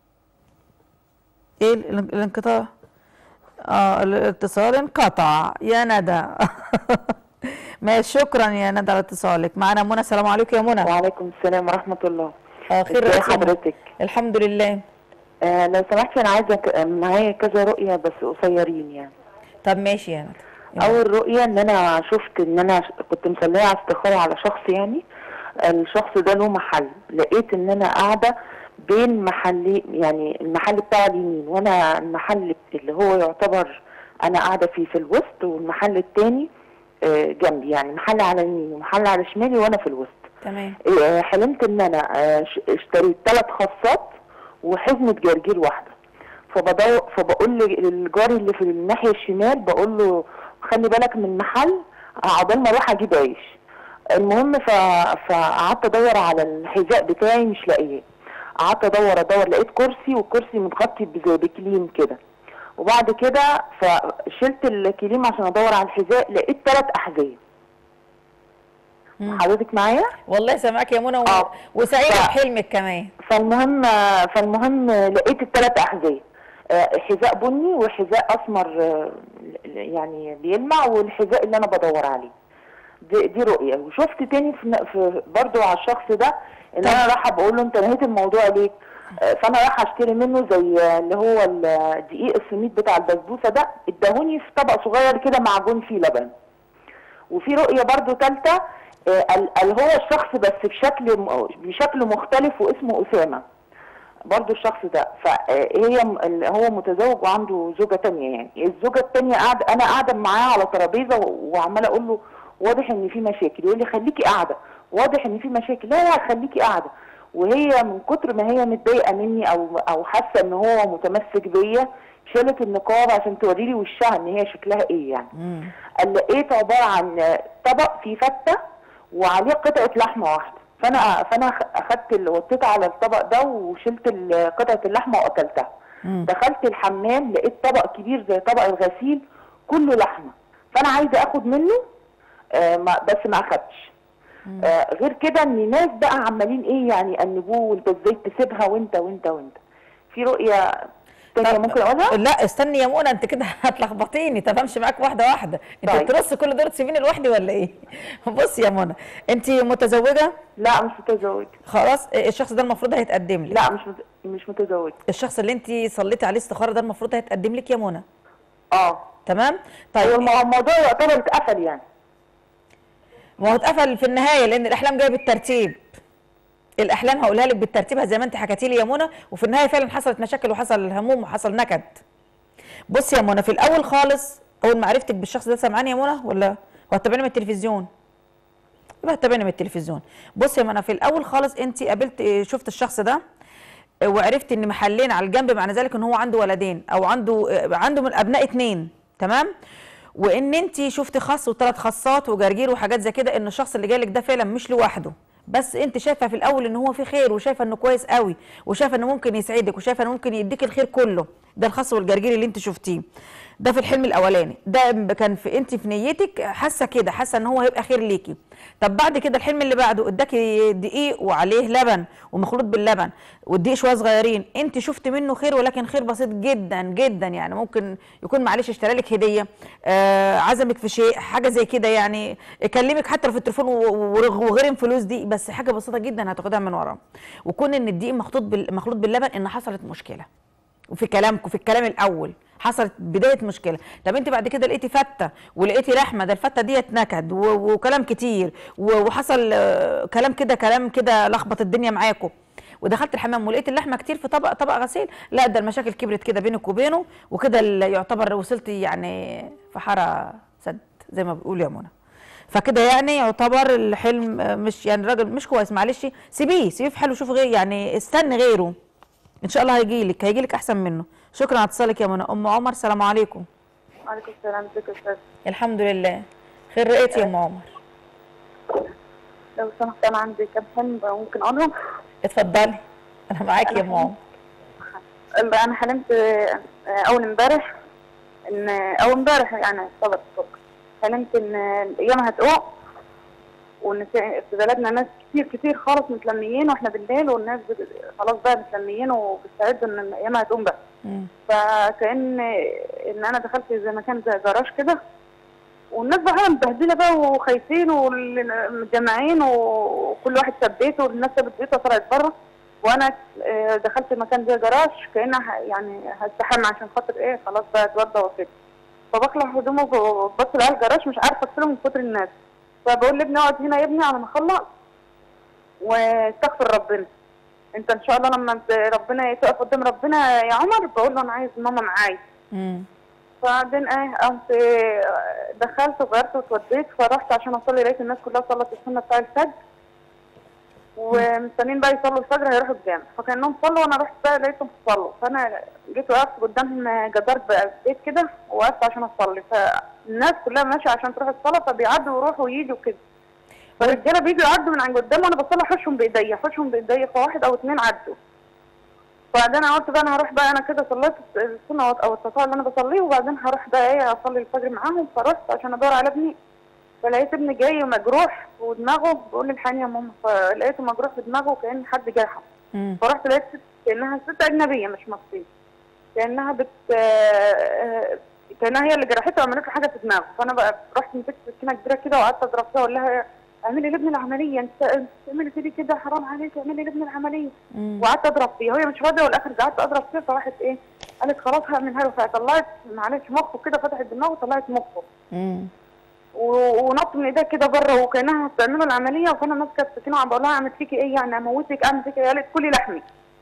ايه ال- الانقطاع اه الاتصال انقطع يا ندى ماشي شكرا يا ندى على اتصالك معانا منى السلام عليكم يا منى وعليكم السلام ورحمة الله آه خير ازي يا سيدي. حضرتك الحمد لله آه لو سمحتي أنا عايزة ك- معايا كذا رؤية بس قصيرين يعني طب ماشي يا ندى أول رؤية إن أنا شفت إن أنا ش- كنت مسلية على استخارة على شخص يعني الشخص ده له محل لقيت إن أنا قاعدة بين محلي يعني المحل بتاع اليمين وأنا المحل اللي هو يعتبر أنا قاعدة فيه في الوسط والمحل التاني آه، جنبي يعني محل على يميني ومحل على شمالي وأنا في الوسط تمام آه، حلمت ان انا آه، ش- اشتريت ثلاث خاصات وحزمه جرجير واحده فبدور فبقول للجاري اللي في الناحيه الشمال بقول له خلي بالك من محل عقبال ما اروح اجيب عيش المهم ف... فقعدت ادور على الحذاء بتاعي مش لاقيه قعدت ادور ادور لقيت كرسي والكرسي متغطي بزي بكليم كده وبعد كده فشلت الكليم عشان ادور على الحذاء لقيت ثلاث احذيه مم. حضرتك معايا والله سامعاك يا منى و... آه. وسعيده ف- بحلمك كمان فالمهم فالمهم لقيت الثلاث احذيه آه، حذاء بني وحذاء اسمر آه، يعني بيلمع والحذاء اللي انا بدور عليه دي, دي رؤيه وشفت تاني في, في برضه على الشخص ده ان انا رايحه بقول له انت نهيت الموضوع ليه؟ آه، فانا رايحه اشتري منه زي آه، اللي هو ال- دقيق السميد بتاع البسبوسه ده اداهوني في طبق صغير كده معجون فيه لبن وفي رؤية برضو ثالثة قال هو الشخص بس بشكل م- بشكل مختلف واسمه أسامة برضو الشخص ده فهي م- ال- هو متزوج وعنده زوجة تانية يعني الزوجة التانية قاعدة أنا قاعدة معاه على ترابيزة و- وعمالة أقول له واضح إن في مشاكل يقول لي خليكي قاعدة واضح إن في مشاكل لا لا خليكي قاعدة وهي من كتر ما هي متضايقة مني أو أو حاسة إن هو متمسك بيا شالت النقاب عشان توريلي وشها إن هي شكلها إيه يعني مم. قال لقيت عباره عن طبق فيه فته وعليه قطعه لحمه واحده فانا فانا أخ- اخدت ال- وطيت على الطبق ده وشلت ال- قطعه اللحمه واكلتها مم. دخلت الحمام لقيت طبق كبير زي طبق الغسيل كله لحمه فانا عايزه اخد منه آه ما بس ما اخدش آه غير كده ان ناس بقى عمالين ايه يعني يأنبوه وانت ازاي تسيبها وانت وانت وانت في رؤيه تانية طب- ممكن اقولها؟ لا استني يا منى انت كده هتلخبطيني طب امشي معاك واحده واحده انت طيب. بترصي كل دول تسيبيني لوحدي ولا ايه بصي يا منى انت متزوجه لا مش متزوج خلاص الشخص ده المفروض هيتقدم لك لا مش مت... مش متزوج الشخص اللي انت صليتي عليه استخاره ده المفروض هيتقدم لك يا منى اه تمام هو طيب الم- الموضوع يعتبر اتقفل يعني ما هو اتقفل في النهايه لان الاحلام جايه بالترتيب الاحلام هقولها لك بالترتيب زي ما انت حكيتي لي يا منى وفي النهايه فعلا حصلت مشاكل وحصل هموم وحصل نكد بصي يا منى في الاول خالص اول ما عرفتك بالشخص ده سامعاني يا منى ولا وهتتابعني من التلفزيون يبقى هتتابعني من التلفزيون بصي يا منى في الاول خالص انت قابلت شفت الشخص ده وعرفت ان محلين على الجنب معنى ذلك ان هو عنده ولدين او عنده عنده من ابناء اتنين تمام وان انت شفتي خاص وثلاث خاصات وجرجير وحاجات زي كده ان الشخص اللي جالك ده فعلا مش لوحده بس انت شايفه في الاول ان هو في خير وشايفه انه كويس قوي وشايفه انه ممكن يسعدك وشايفه انه ممكن يديك الخير كله ده الخاص والجرجير اللي انت شفتيه ده في الحلم الاولاني ده كان في انت في نيتك حاسه كده حاسه ان هو هيبقى خير ليكي طب بعد كده الحلم اللي بعده اداكي دقيق وعليه لبن ومخلوط باللبن والدقيق شويه صغيرين انت شفت منه خير ولكن خير بسيط جدا جدا يعني ممكن يكون معلش اشترى لك هديه آه عزمك في شيء حاجه زي كده يعني كلمك حتى لو في التليفون و- و- وغير فلوس دي بس حاجه بسيطه جدا هتاخدها من وراه وكون ان الدقيق مخلوط بال- مخلوط باللبن ان حصلت مشكله وفي كلامكم في الكلام الاول حصلت بدايه مشكله طب انت بعد كده لقيتي فته ولقيتي لحمه ده الفته ديت نكد و- وكلام كتير و- وحصل آه، كلام كده كلام كده لخبط الدنيا معاكم ودخلت الحمام ولقيت اللحمه كتير في طبق طبق غسيل لا ده المشاكل كبرت كده بينك وبينه وكده ال- يعتبر وصلت يعني في حاره سد زي ما بيقول يا منى فكده يعني يعتبر الحلم آه، مش يعني الراجل مش كويس معلش سيبيه سيبيه في حاله شوف غير يعني استني غيره ان شاء الله هيجي لك هيجي لك احسن منه شكرا على اتصالك يا منى ام عمر سلام عليكم وعليكم السلام ازيك يا استاذ الحمد لله خير رقيت يا ام عمر لو سمحت انا عندي كام حلم ممكن اقولهم اتفضلي انا معاكي يا ام عمر انا حلمت آه، اول امبارح ان اول امبارح يعني صبر الصبح حلمت ان الايام هتقوم وان في في بلدنا ناس كتير كتير خالص متلميين واحنا بالليل والناس بت- خلاص بقى متلميين وبيستعدوا ان الايام هتقوم بقى مم. فكأن ان انا دخلت زي مكان زي جراج كده والناس بقى متبهدله بقى وخايفين ومتجمعين وكل واحد ساب بيته والناس سابت بيتها طلعت بره وانا آه، دخلت مكان زي جراج كأن ه- يعني هستحمى عشان خاطر ايه خلاص بقى اتوضى وكده فبخلع هدومه وببص على الجراج مش عارفه اغسله من كتر الناس فبقول لابني اقعد هنا يا ابني على ما اخلص واستغفر ربنا انت ان شاء الله لما ت- ربنا تقف قدام ربنا يا عمر بقول له انا عايز ماما معايا مم. فبعدين ايه قمت آه، دخلت وغيرت واتوديت فرحت عشان اصلي لقيت الناس كلها صلت السنه بتاع الفجر ومستنيين بقى يصلوا الفجر هيروحوا الجامع فكانهم صلوا وانا رحت بقى لقيتهم صلوا فانا جيت وقفت قدام جدار بيت كده وقفت عشان اصلي فالناس كلها ماشيه عشان تروح الصلاه فبيعدوا ويروحوا ويجوا كده فالرجاله بيجوا يعدوا من عن قدام وانا بصلي حوشهم بايديا حوشهم بايديا فواحد او اتنين عدوا وبعدين انا قلت بقى انا هروح بقى انا كده صليت السنه او التطوع اللي انا بصليه وبعدين هروح بقى ايه اصلي الفجر معاهم فرحت عشان ادور على ابني فلقيت ابني جاي مجروح ودماغه بيقول لي الحقني يا ماما فلقيته مجروح في دماغه وكأن حد جرحه مم. فرحت لقيت ست كأنها ست أجنبية مش مصرية كأنها بت آه، كأنها هي اللي جرحته وعملت له حاجة في دماغه فأنا بقى رحت مسكت سكينة كبيرة كده وقعدت أضرب فيها أقول لها اعملي لابني العملية أنت أنت تعملي كده كده حرام عليك اعملي لابني العملية مم. وقعدت أضرب فيها وهي مش راضية والآخر قعدت أضرب فيها فراحت إيه قالت خلاص هعملها له فطلعت معلش مخه كده فتحت دماغه وطلعت مخه مم. و- ونط من ايديها كده بره وكانها هتعمله العمليه وكان ماسكه السكينه وعم بقول لها اعمل فيكي ايه يعني اموتك اعمل فيكي ايه قالت كلي لحمي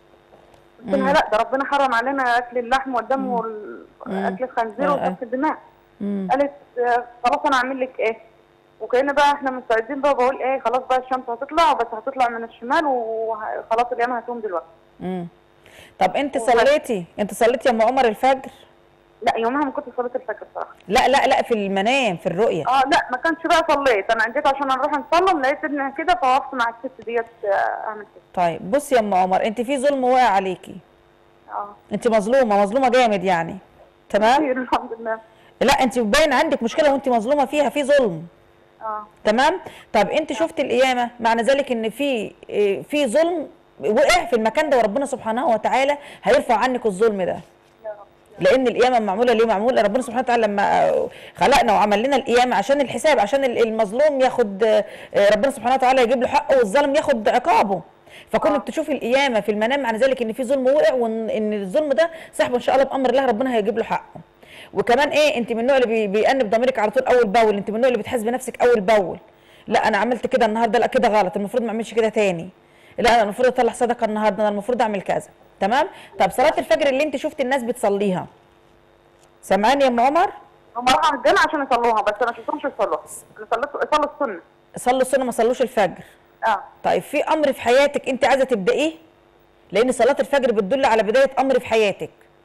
قلت لها مم. لا ده ربنا حرم علينا اكل اللحم والدم مم. واكل الخنزير آه، آه. وسفك الدماء مم. قالت آه، خلاص انا اعمل لك ايه وكأن بقى احنا مستعدين بقى بقول ايه خلاص بقى الشمس هتطلع بس هتطلع من الشمال وخلاص الايام هتقوم دلوقتي مم. طب انت صليتي انت صليتي يا ام عمر الفجر لا يومها ما كنت صليت الفجر بصراحه لا لا لا في المنام في الرؤيه اه لا ما كانش بقى صليت انا جيت عشان نروح نصلي لقيت ابني كده فوقفت مع الست ديت آه، اعمل كده طيب بصي يا ام عمر انت في ظلم واقع عليكي اه انت مظلومه مظلومه جامد يعني تمام كتير الحمد لله لا انت باين عندك مشكله وانت مظلومه فيها في ظلم اه تمام طب انت شفت القيامه معنى ذلك ان في اه، في ظلم وقع في المكان ده وربنا سبحانه وتعالى هيرفع عنك الظلم ده يا رب لان القيامه معموله ليه معموله ربنا سبحانه وتعالى لما اه، خلقنا وعمل لنا القيامه عشان الحساب عشان ال- المظلوم ياخد اه، ربنا سبحانه وتعالى يجيب له حقه والظالم ياخد عقابه فكونك تشوفي القيامه في المنام معنى ذلك ان في ظلم وقع وان ان الظلم ده صاحبه ان شاء الله بامر الله ربنا هيجيب له حقه وكمان ايه انت من النوع اللي بي- بيأنب ضميرك على طول اول باول انت من النوع اللي بتحاسبي نفسك اول باول لا انا عملت كده النهارده لا كده غلط المفروض ما اعملش كده تاني لا انا المفروض اطلع صدقه النهارده انا المفروض اعمل كذا تمام طب صلاه الفجر اللي انت شفت الناس بتصليها سامعاني يا ام عمر هم راحوا الجامع عشان يصلوها بس انا شفتهمش يصلوها انا صليت صلوا السنه صلوا السنه ما صلوش الفجر اه طيب في امر في حياتك انت عايزه تبدايه لان صلاه الفجر بتدل على بدايه امر في حياتك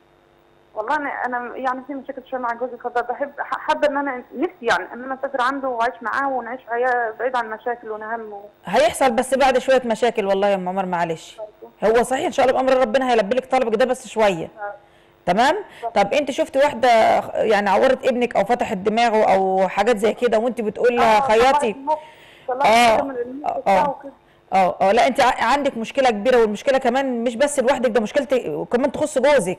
والله انا انا يعني في مشاكل شويه مع جوزي فبحب حابه ان انا نفسي يعني ان انا اسافر عنده واعيش معاه ونعيش حياه بعيد عن مشاكل ونهم و... هيحصل بس بعد شويه مشاكل والله يا ام عمر معلش هو صحيح ان شاء الله بامر ربنا هيلبي لك طلبك ده بس شويه تمام طب انت شفت واحده يعني عورت ابنك او فتحت دماغه او حاجات زي كده وانت بتقول لها خياطي طلعت آه، من المخ آه، بتاعه آه. كده اه اه لا انت ع- عندك مشكله كبيره والمشكله كمان مش بس لوحدك ده مشكلتك وكمان تخص جوزك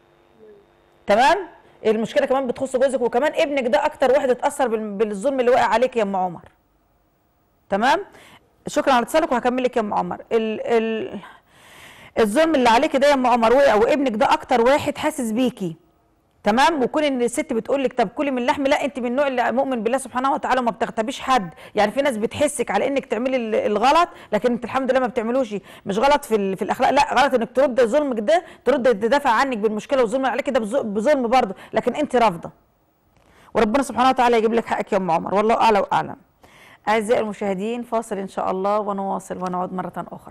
تمام المشكله كمان بتخص جوزك وكمان ابنك ده اكتر واحد اتاثر بال- بالظلم اللي وقع عليك يا ام عمر تمام شكرا على اتصالك وهكمل لك يا ام عمر ال ال الظلم اللي عليك ده يا ام عمر وقع وابنك ده اكتر واحد حاسس بيكي تمام وكون ان الست بتقول لك طب كلي من اللحم لا انت من النوع اللي مؤمن بالله سبحانه وتعالى وما بتغتابيش حد يعني في ناس بتحسك على انك تعملي ال- الغلط لكن انت الحمد لله ما بتعملوش مش غلط في ال- في الاخلاق لا غلط انك ترد ظلمك ده ترد تدافع عنك بالمشكله والظلم اللي عليك ده بظ- بظلم برضه لكن انت رافضه وربنا سبحانه وتعالى يجيب لك حقك يا ام عمر والله اعلى واعلم اعزائي المشاهدين فاصل ان شاء الله ونواصل ونعود مره اخرى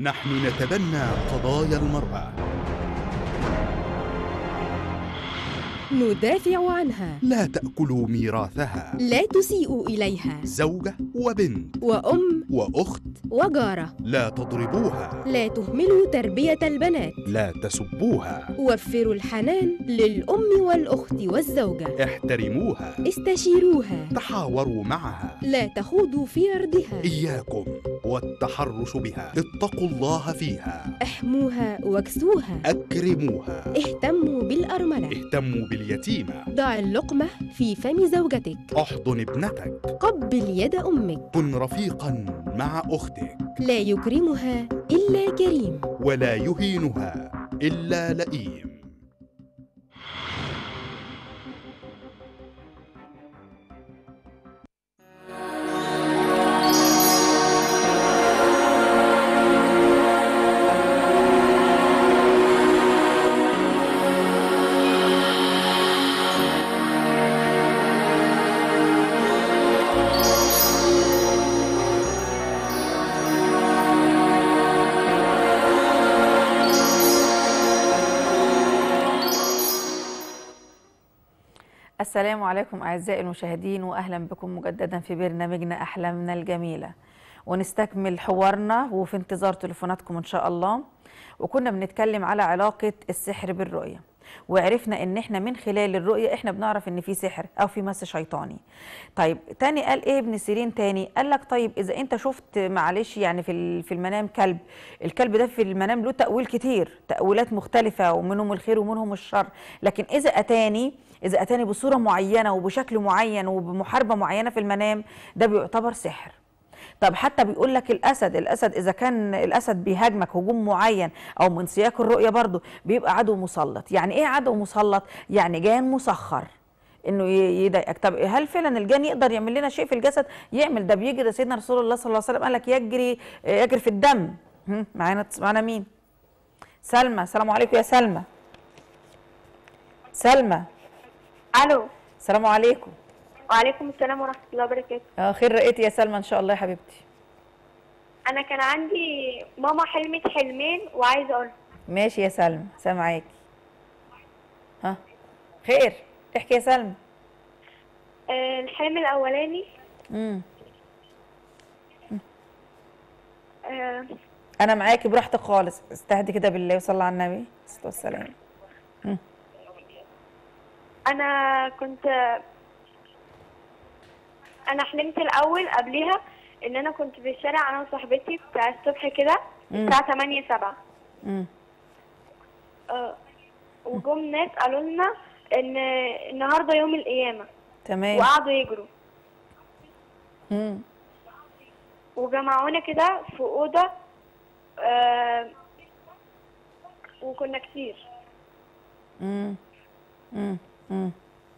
نحن نتبنى قضايا المرأة ندافع عنها لا تأكلوا ميراثها لا تسيئوا إليها زوجة وبنت وأم وأخت وجارة لا تضربوها لا تهملوا تربية البنات لا تسبوها وفروا الحنان للأم والأخت والزوجة احترموها استشيروها تحاوروا معها لا تخوضوا في عرضها إياكم والتحرش بها اتقوا الله فيها احموها واكسوها أكرموها اهتموا بالأرملة اهتموا باليتيمة ضع اللقمة في فم زوجتك احضن ابنتك قبل يد أمك كن رفيقا مع أختك لا يكرمها إلا كريم ولا يهينها إلا لئيم السلام عليكم أعزائي المشاهدين وأهلا بكم مجددا في برنامجنا أحلامنا الجميلة ونستكمل حوارنا وفي انتظار تليفوناتكم إن شاء الله وكنا بنتكلم على علاقة السحر بالرؤية وعرفنا ان احنا من خلال الرؤية احنا بنعرف ان في سحر او في مس شيطاني طيب تاني قال ايه ابن سيرين تاني قال لك طيب اذا انت شفت معلش يعني في ال- في المنام كلب الكلب ده في المنام له تأويل كتير تأويلات مختلفة ومنهم الخير ومنهم الشر لكن اذا اتاني اذا اتاني بصورة معينة وبشكل معين وبمحاربة معينة في المنام ده بيعتبر سحر طب حتى بيقول لك الاسد الاسد اذا كان الاسد بيهاجمك هجوم معين او من سياق الرؤيه برضه بيبقى عدو مسلط يعني ايه عدو مسلط يعني جان مسخر انه ي- يضايقك طب هل فعلا الجان يقدر يعمل لنا شيء في الجسد يعمل ده بيجري سيدنا رسول الله صلى الله عليه وسلم قال لك يجري يجري في الدم هم، معانا معانا مين سلمى السلام عليكم يا سلمى سلمى الو السلام عليكم وعليكم السلام ورحمه الله وبركاته اه خير رقيتي يا سلمى ان شاء الله يا حبيبتي انا كان عندي ماما حلمت حلمين وعايزه اقول ماشي يا سلمى سامعاكي ها خير احكي يا سلمى آه، الحلم الاولاني امم آه، انا معاكي براحتك خالص استهدي كده بالله وصلي على النبي صلى الله عليه وسلم انا كنت انا حلمت الاول قبلها ان انا كنت في الشارع انا وصاحبتي بتاع الصبح كده الساعه 8 7 امم آه، وجم ناس قالوا لنا ان النهارده يوم القيامه تمام وقعدوا يجروا امم وجمعونا كده في اوضه آه، وكنا كتير امم امم امم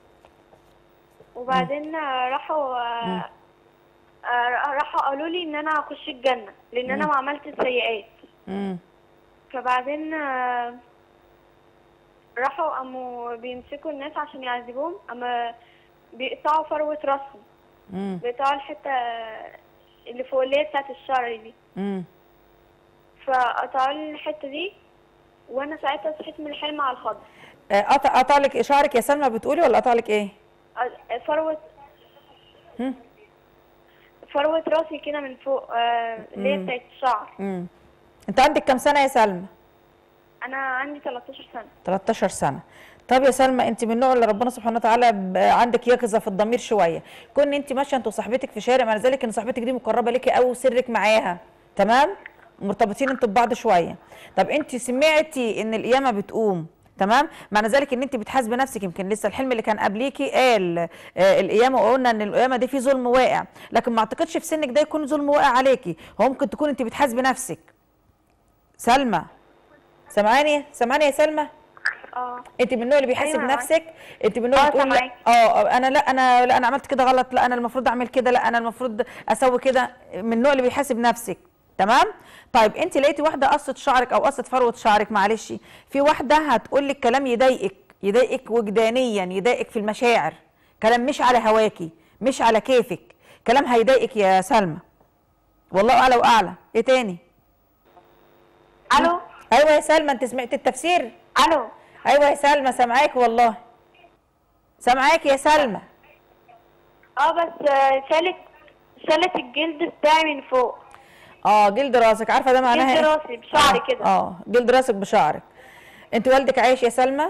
وبعدين راحوا آه، آه، راحوا قالوا لي ان انا هخش الجنه لان انا ما عملت سيئات امم فبعدين آه، راحوا قاموا بيمسكوا الناس عشان يعذبوهم اما بيقطعوا فروة راسهم امم بيقطعوا الحتة اللي فوق اللي هي بتاعت الشعر دي امم فقطعوا لي الحتة دي وانا ساعتها صحيت من الحلم على الخضر قطع قطع لك شعرك يا سلمى بتقولي ولا قطع لك ايه آه، فروة هم؟ فروة راسي كده من فوق آه، اللي هي مم. بتاعت الشعر امم انت عندك كام سنه يا سلمى انا عندي 13 سنة 13 سنه طب يا سلمى انت من النوع اللي ربنا سبحانه وتعالى ب- عندك يقظه في الضمير شويه كون انت ماشيه انت وصاحبتك في شارع مع ذلك ان صاحبتك دي مقربه ليكي قوي وسرك معاها تمام مرتبطين انتوا ببعض شويه طب انت سمعتي ان القيامه بتقوم تمام معنى ذلك ان انت بتحاسبي نفسك يمكن لسه الحلم اللي كان قبليكي قال آه القيامه وقلنا ان القيامه دي في ظلم واقع لكن ما اعتقدش في سنك ده يكون ظلم واقع عليكي هو ممكن تكون انت بتحاسبي نفسك سلمى سامعاني سامعاني يا سلمى اه انت من النوع اللي بيحاسب أيوة، نفسك انت من النوع اه، اللي بتقول لا سامعاك. اه انا لا انا لا انا عملت كده غلط لا انا المفروض اعمل كده لا انا المفروض اسوي كده من النوع اللي بيحاسب نفسك تمام طيب انت لقيتي واحده قصت شعرك او قصت فروه شعرك معلش في واحده هتقول لك كلام يضايقك يضايقك وجدانيا يضايقك في المشاعر كلام مش على هواكي مش على كيفك كلام هيضايقك يا سلمى والله اعلى واعلى ايه تاني الو ايوه يا سلمى انت سمعت التفسير الو ايوه يا سلمى سامعاك والله سامعاك يا سلمى اه بس آه، شالت شالت الجلد بتاعي من فوق اه جلد راسك عارفه ده معناها جلد إيه؟ راسي بشعري آه، كده. اه جلد راسك بشعرك انت والدك عايش يا سلمى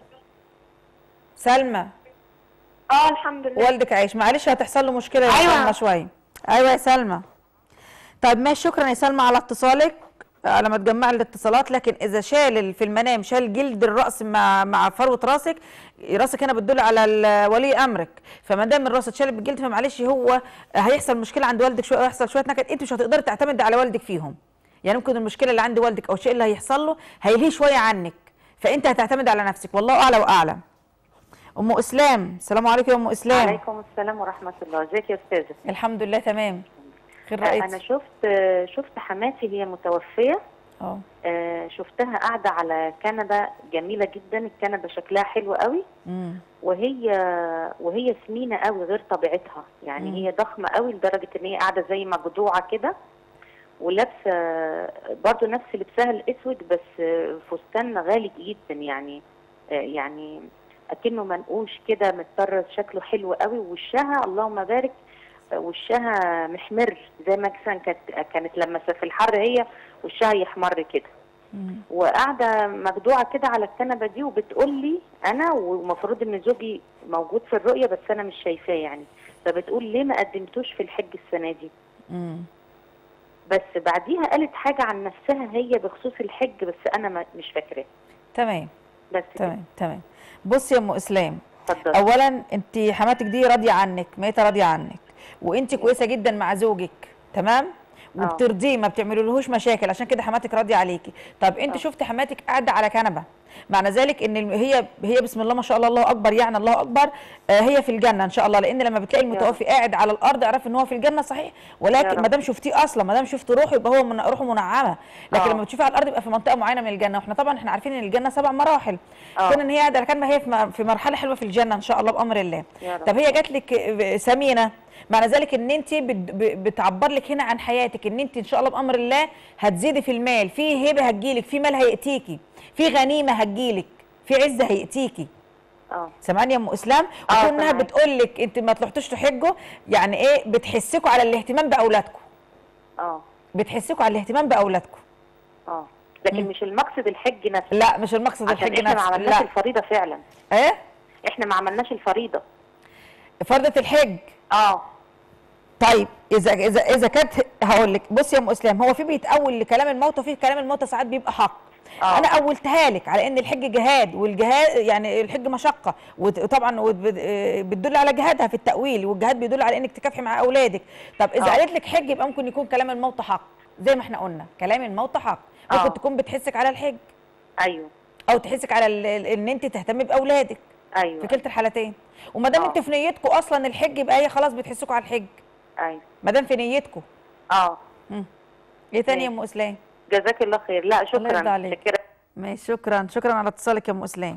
سلمى اه الحمد لله والدك عايش معلش هتحصل له مشكله يا أيوة. سلمى شويه ايوه يا سلمى طيب ماشي شكرا يا سلمى على اتصالك على ما تجمع الاتصالات لكن اذا شال ال- في المنام شال جلد الراس مع مع فروه راسك راسك هنا بتدل على ال- ولي امرك فما دام الراس اتشال بالجلد فمعلش هو هيحصل مشكله عند والدك شويه هيحصل شويه نكد انت مش هتقدري تعتمدي على والدك فيهم يعني ممكن المشكله اللي عند والدك او الشيء اللي هيحصل له هيلهيه شويه عنك فانت هتعتمد على نفسك والله اعلى واعلم ام اسلام السلام عليكم يا ام اسلام عليكم السلام ورحمه الله ازيك يا استاذه الحمد لله تمام خير آه، رأيت انا شفت آه، شفت حماتي هي متوفيه اه آه، شفتها قاعده على كنبه جميله جدا الكنبه شكلها حلو قوي امم وهي وهي سمينه قوي غير طبيعتها يعني مم. هي ضخمه قوي لدرجه ان هي قاعده زي مجدوعه كده ولابسه برضو نفس لبسها الاسود بس فستان غالي جدا يعني آه، يعني اكنه منقوش كده متطرز شكله حلو قوي ووشها اللهم بارك آه، وشها محمر زي ما مثلا كانت كانت لما في الحر هي وشها يحمر كده مم. وقاعده مخدوعه كده على الكنبه دي وبتقول لي انا ومفروض ان زوجي موجود في الرؤيه بس انا مش شايفاه يعني فبتقول ليه ما قدمتوش في الحج السنه دي مم. بس بعديها قالت حاجه عن نفسها هي بخصوص الحج بس انا ما مش فاكراه تمام بس كده. تمام تمام بصي يا ام اسلام اتفضل اولا انت حماتك دي راضيه عنك ميته راضيه عنك وانت كويسه جدا مع زوجك تمام وبترضيه ما بتعملولهوش مشاكل عشان كده حماتك راضيه عليكي طب انت آه. شفتي حماتك قاعده على كنبه معنى ذلك ان الم- هي هي بسم الله ما شاء الله الله اكبر يعني الله اكبر آه هي في الجنه ان شاء الله لان لما بتلاقي المتوفي قاعد على الارض اعرف ان هو في الجنه صحيح يا ولكن رب. ما دام شفتيه اصلا ما دام شفت روحه يبقى هو من روحه منعمه لكن آه. لما بتشوفيه على الارض يبقى في منطقه معينه من الجنه واحنا طبعا احنا عارفين ان الجنه سبع مراحل آه. كون ان هي قاعده على كنبه هي في م- في مرحله حلوه في الجنه ان شاء الله بامر الله يا رب. طب هي جات لك آه، سمينه معنى ذلك ان انت بت- ب- بتعبر لك هنا عن حياتك ان انت ان شاء الله بامر الله هتزيدي في المال في هبه هتجيلك في مال هياتيكي في غنيمه هتجيلك في عزه هياتيكي اه سامعاني يا ام اسلام آه، وكونها سامعاك. بتقول لك انت ما تروحتوش تحجوا يعني ايه بتحسكوا على الاهتمام باولادكم اه بتحسكوا على الاهتمام باولادكم اه لكن مم. مش المقصد الحج نفسه لا مش المقصد عشان الحج احنا ما نفسه عملناش لا الفريضه فعلا ايه احنا ما عملناش الفريضه فرضة الحج اه طيب اذا اذا اذا كانت هقول لك بصي يا ام اسلام هو في بيتاول لكلام الموتى وفي كلام الموتى ساعات بيبقى حق آه. انا اولتها لك على ان الحج جهاد والجهاد يعني الحج مشقه وت- وطبعا وت- بت- آه، بتدل على جهادها في التاويل والجهاد بيدل على انك تكافحي مع اولادك طب اذا آه. قالت لك حج يبقى ممكن يكون كلام الموتى حق زي ما احنا قلنا كلام الموتى حق ممكن آه. تكون بتحسك على الحج ايوه او تحسك على ال- ال- ان انت تهتمي باولادك في ايوه كلتا الحالتين وما دام آه. انتوا في نيتكم اصلا الحج يبقى هي خلاص بتحسكوا على الحج ايوه ما دام في نيتكم اه ايه تاني يا ماشي. ام اسلام جزاك الله خير لا الله يرضى شكرا عليك. شكرا ماشي شكرا شكرا على اتصالك يا ام اسلام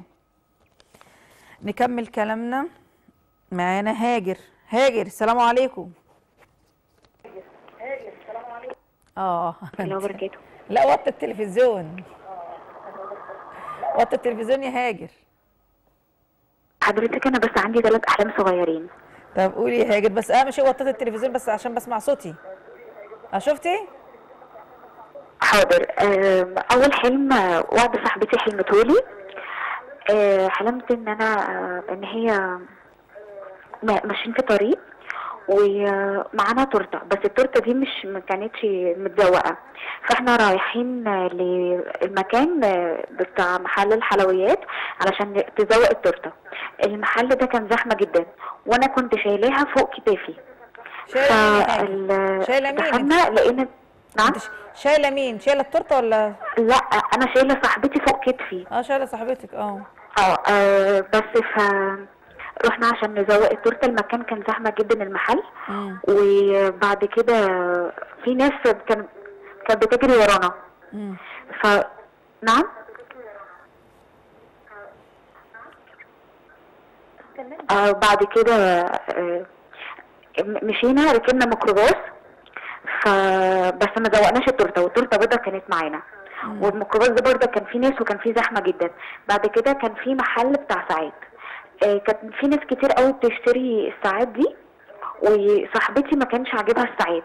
نكمل كلامنا معانا هاجر هاجر السلام عليكم اه الله وبركاته لا وطي التلفزيون وطي التلفزيون يا هاجر حضرتك انا بس عندي ثلاث احلام صغيرين طب قولي يا هاجر بس اهم شيء وطيت التلفزيون بس عشان بسمع صوتي اه شفتي حاضر آم، اول حلم آه، واحده صاحبتي حلمتهولي آه، حلمت ان انا آه، ان هي ما- ماشيين في طريق ومعانا تورته بس التورته دي مش ما كانتش متزوقه فاحنا رايحين آه، للمكان آه، بتاع محل الحلويات علشان تزوق التورته المحل ده كان زحمه جدا وانا كنت شايلاها فوق كتافي شايله مين يا هاجر فال- شايلة مين دخلنا لقينا نعم انت ش- شايله مين شايله التورته ولا لا انا شايله صاحبتي فوق كتفي اه شايله صاحبتك اه اه آه، بس ف رحنا عشان نزوق التورته المكان كان زحمه جدا المحل مم. وبعد كده في ناس كان كانت بتجري ورانا مم. ف نعم آه بعد كده آه م- مشينا ركبنا ميكروباص ف بس ما زوقناش التورته والتورته بيضه كانت معانا والميكروباص ده برضه كان فيه ناس وكان فيه زحمه جدا بعد كده كان فيه محل بتاع ساعات آه، كان في ناس كتير قوي بتشتري الساعات دي وصاحبتي ما كانش عاجبها الساعات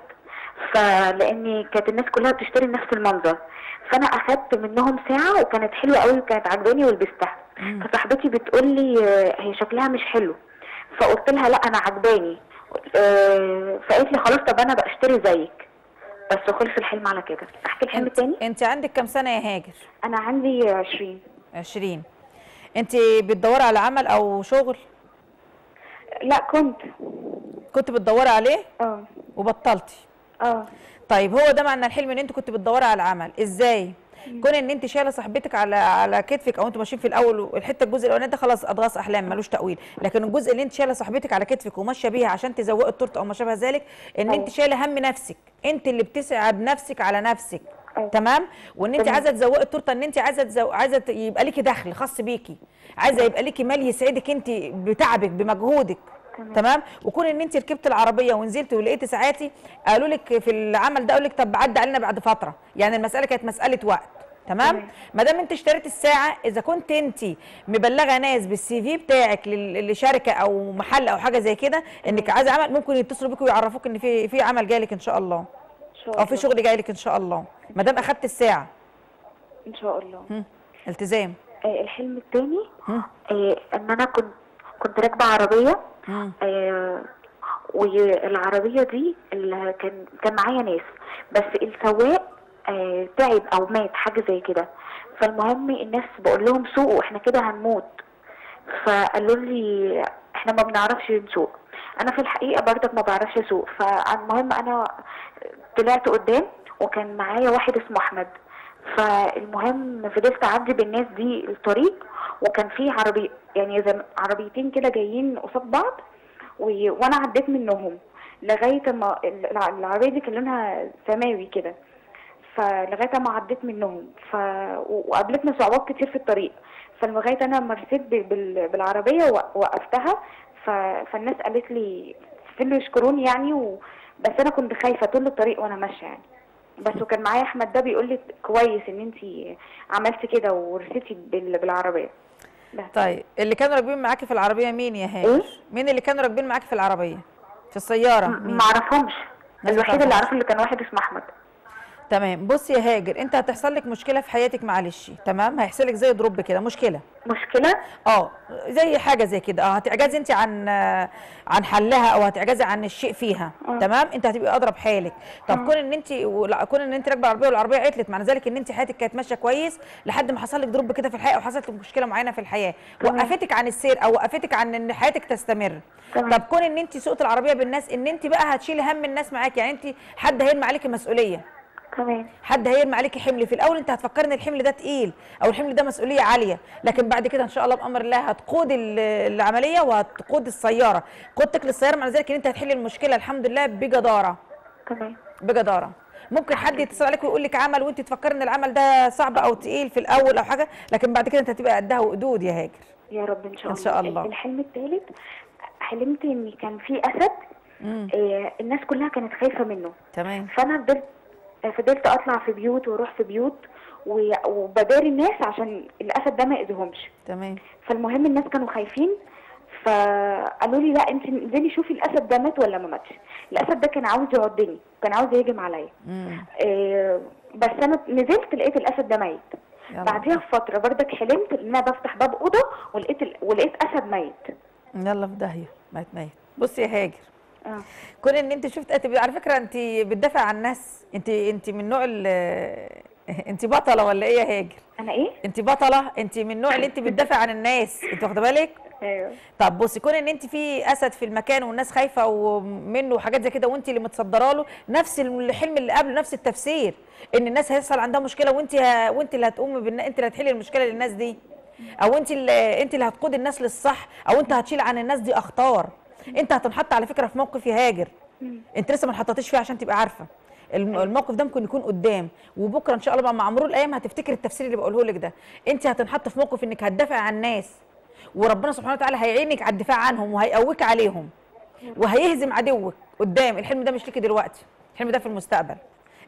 فلان كانت الناس كلها بتشتري نفس المنظر فانا اخدت منهم ساعه وكانت حلوه قوي وكانت عجباني ولبستها فصاحبتي بتقول لي آه، هي شكلها مش حلو فقلت لها لا انا عجباني آه، فقالت لي خلاص طب انا بقى اشتري زيك بس خلص الحلم على كده احكي الحلم انت, التاني انت عندك كام سنه يا هاجر انا عندي 20 20 انت بتدوري على عمل او شغل لا كنت كنت بتدوري عليه اه وبطلتي اه طيب هو ده معنى الحلم ان انت كنت بتدوري على عمل ازاي كون ان انت شايله صاحبتك على على كتفك او انتوا ماشيين في الاول والحته الجزء الاولاني ده خلاص اضغاث احلام ملوش تاويل لكن الجزء اللي انت شايله صاحبتك على كتفك وماشيه بيها عشان تزوقي التورته او ما شابه ذلك ان انت شايله هم نفسك انت اللي بتسعد نفسك على نفسك تمام وان انت تمام. عايزه تزوقي التورته ان انت عايزه تزو... عايزه ت- يبقى ليكي دخل خاص بيكي عايزه يبقى ليكي مال يسعدك انت بتعبك بمجهودك تمام. تمام وكون ان انت ركبت العربيه ونزلت ولقيت ساعاتي قالوا لك في العمل ده قالوا لك طب عدى علينا بعد فتره يعني المساله كانت مساله وقت تمام تمام. ما دام انت اشتريت الساعه اذا كنت انت مبلغه ناس بالسي في بتاعك لل- لشركه او محل او حاجه زي كده انك عايزه عمل ممكن يتصلوا بيك ويعرفوك ان في في عمل جايلك ان شاء الله ان شاء او في الله شغل جايلك ان شاء الله ما دام اخدت الساعه ان شاء الله هم. التزام آه الحلم التاني هم. آه ان انا كنت كنت راكبه عربيه هم. آه والعربيه دي اللي كان كان معايا ناس بس السواق آه تعب او مات حاجه زي كده فالمهم الناس بقول لهم سوقوا احنا كده هنموت فقالوا لي احنا ما بنعرفش نسوق انا في الحقيقه برضك ما بعرفش اسوق فالمهم انا طلعت قدام وكان معايا واحد اسمه احمد فالمهم فضلت اعدي بالناس دي الطريق وكان في عربي يعني زي عربيتين كده جايين قصاد بعض و... وانا عديت منهم لغايه ما الع- العربيه دي كان لونها سماوي كده فلغايه ما عديت منهم ف و- وقابلتنا صعوبات كتير في الطريق فلغايه انا مرسيت ب- بال... بالعربيه ووقفتها ف... فالناس قالت لي فضلوا يشكروني يعني و... بس انا كنت خايفه طول الطريق وانا ماشيه يعني بس وكان معايا احمد ده بيقول لي كويس ان انت عملتي كده ورثتي بال... بالعربيه بس. طيب اللي كانوا راكبين معاكي في العربيه مين يا هاجر إيه؟ مين اللي كانوا راكبين معاكي في العربيه في السياره مين ما اعرفهمش ناس الوحيد اللي متعرفهمش. اعرفه اللي كان واحد اسمه احمد تمام بصي يا هاجر انت هتحصل لك مشكله في حياتك معلش تمام هيحصل لك زي دروب كده مشكله مشكله اه زي حاجه زي كده اه هتعجزي انت عن آه، عن حلها او هتعجزي عن الشيء فيها آه. تمام انت هتبقي اضرب حالك طب كون ان انت ولا- كون ان انت راكبه العربيه والعربيه عطلت معنى ذلك ان انت حياتك كانت ماشيه كويس لحد ما حصل لك دروب كده في الحياه او حصلت لك مشكله معينه في الحياه تمام. وقفتك عن السير او وقفتك عن ان حياتك تستمر تمام. طب كون ان انت سوقت العربيه بالناس ان انت بقى هتشيلي هم الناس معاكي يعني انت حد هيرمي عليكي مسؤوليه تمام حد هيرمي عليكي حمل في الاول انت هتفكري ان الحمل ده تقيل او الحمل ده مسؤوليه عاليه لكن بعد كده ان شاء الله بامر الله هتقود ال- العمليه وهتقود السياره قودتك للسياره معنى ذلك ان انت هتحلي المشكله الحمد لله بجداره تمام بجداره ممكن حد يتصل عليك ويقول لك عمل وانت تفكري ان العمل ده صعب او تقيل في الاول او حاجه لكن بعد كده انت هتبقى قدها وقدود يا هاجر يا رب ان شاء إن الله شاء الله. الحلم الثالث حلمت ان كان في اسد مم. آه الناس كلها كانت خايفه منه تمام فانا فضلت فضلت اطلع في بيوت واروح في بيوت و- وبداري الناس عشان الاسد ده ما يأذيهمش تمام فالمهم الناس كانوا خايفين فقالوا لي لا انت انزلي شوفي الاسد ده مات ولا ما ماتش الاسد ده كان عاوز يعضني كان عاوز يهجم عليا مم. آه بس انا نزلت لقيت الاسد ده ميت يلا. بعديها بفتره بردك حلمت ان انا بفتح باب اوضه ولقيت ال... ولقيت اسد ميت يلا في داهيه ميت ميت بصي يا هاجر اه كون ان انت شفت أنت على فكره انت بتدافع عن الناس انت انت من نوع ال انت بطله ولا ايه يا هاجر انا ايه انت بطله انت من النوع اللي انت بتدافع عن الناس انت واخده بالك ايوه طب بصي كون ان انت في اسد في المكان والناس خايفه ومنه وحاجات زي كده وانت اللي متصدره له نفس الحلم اللي قبله نفس التفسير ان الناس هيحصل عندها مشكله وانت ه... وانت اللي هتقومي بالن... انت اللي هتحلي المشكله للناس دي او انت اللي انت اللي هتقود الناس للصح او انت هتشيل عن الناس دي اخطار انت هتنحط على فكره في موقف يهاجر انت لسه ما انحطيتش فيه عشان تبقى عارفه الم- الموقف ده ممكن يكون قدام وبكره ان شاء الله بقى مع مرور الايام هتفتكر التفسير اللي بقوله لك ده انت هتنحط في موقف انك هتدافع عن الناس وربنا سبحانه وتعالى هيعينك على الدفاع عنهم وهيقويك عليهم وهيهزم عدوك قدام الحلم ده مش ليكي دلوقتي الحلم ده في المستقبل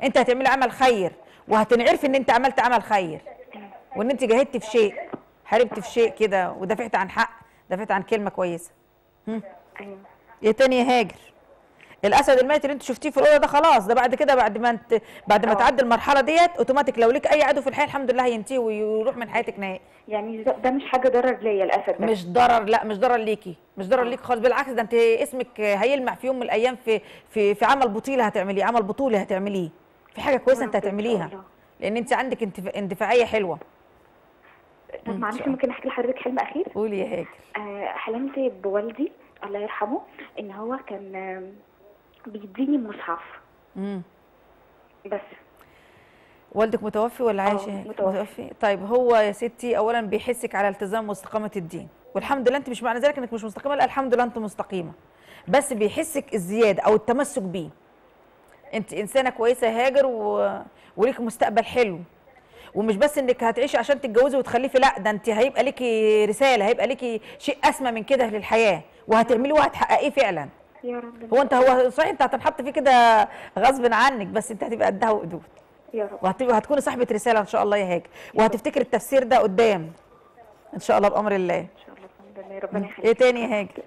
انت هتعملي عمل خير وهتنعرفي ان انت عملت عمل خير وان انت جاهدت في شيء حاربت في شيء كده ودافعت عن حق دافعت عن كلمه كويسه هم. ايوه ايه تاني يا هاجر الاسد الميت اللي انت شفتيه في الاوضه ده خلاص ده بعد كده بعد ما انت بعد ما اه. تعدي المرحله ديت اوتوماتيك لو ليك اي عدو في الحياه الحمد لله هينتهي ويروح من حياتك نهائي يعني ده, ده مش حاجه ضرر ليا الاسد ده مش ضرر لا مش ضرر ليكي مش ضرر ليكي خالص بالعكس ده انت اسمك هيلمع في يوم من الايام في في في عمل بطيله هتعمليه عمل بطولي هتعمليه في حاجه كويسه انت رب إن شاء هتعمليها الله. لان انت عندك اندفاع- اندفاعيه حلوه طب معلش ممكن احكي لحضرتك حلم اخير قولي يا هاجر آه حلمت بوالدي الله يرحمه ان هو كان آم، بيديني مصحف امم بس والدك متوفي ولا عايش اه، يا هاجر؟ متوفي. طيب هو يا ستي اولا بيحسك على التزام واستقامه الدين والحمد لله انت مش معنى ذلك انك مش مستقيمه لا الحمد لله انت مستقيمه بس بيحسك الزياده او التمسك بيه انت انسانه كويسه يا هاجر و... وليك مستقبل حلو ومش بس انك هتعيشي عشان تتجوزي وتخلفي لا ده انت هيبقى ليكي رساله هيبقى ليكي شيء اسمى من كده للحياه وهتعمليه وهتحققيه فعلا يا رب هو انت هو صحيح انت هتنحط فيه كده غصب عنك بس انت هتبقى قدها وقدود يا رب وهتبقى هتكوني صاحبه رساله ان شاء الله يا هاجر وهتفتكر التفسير ده قدام ان شاء الله بامر الله ان شاء الله الحمد لله ربنا يخليك ايه تاني يا هاجر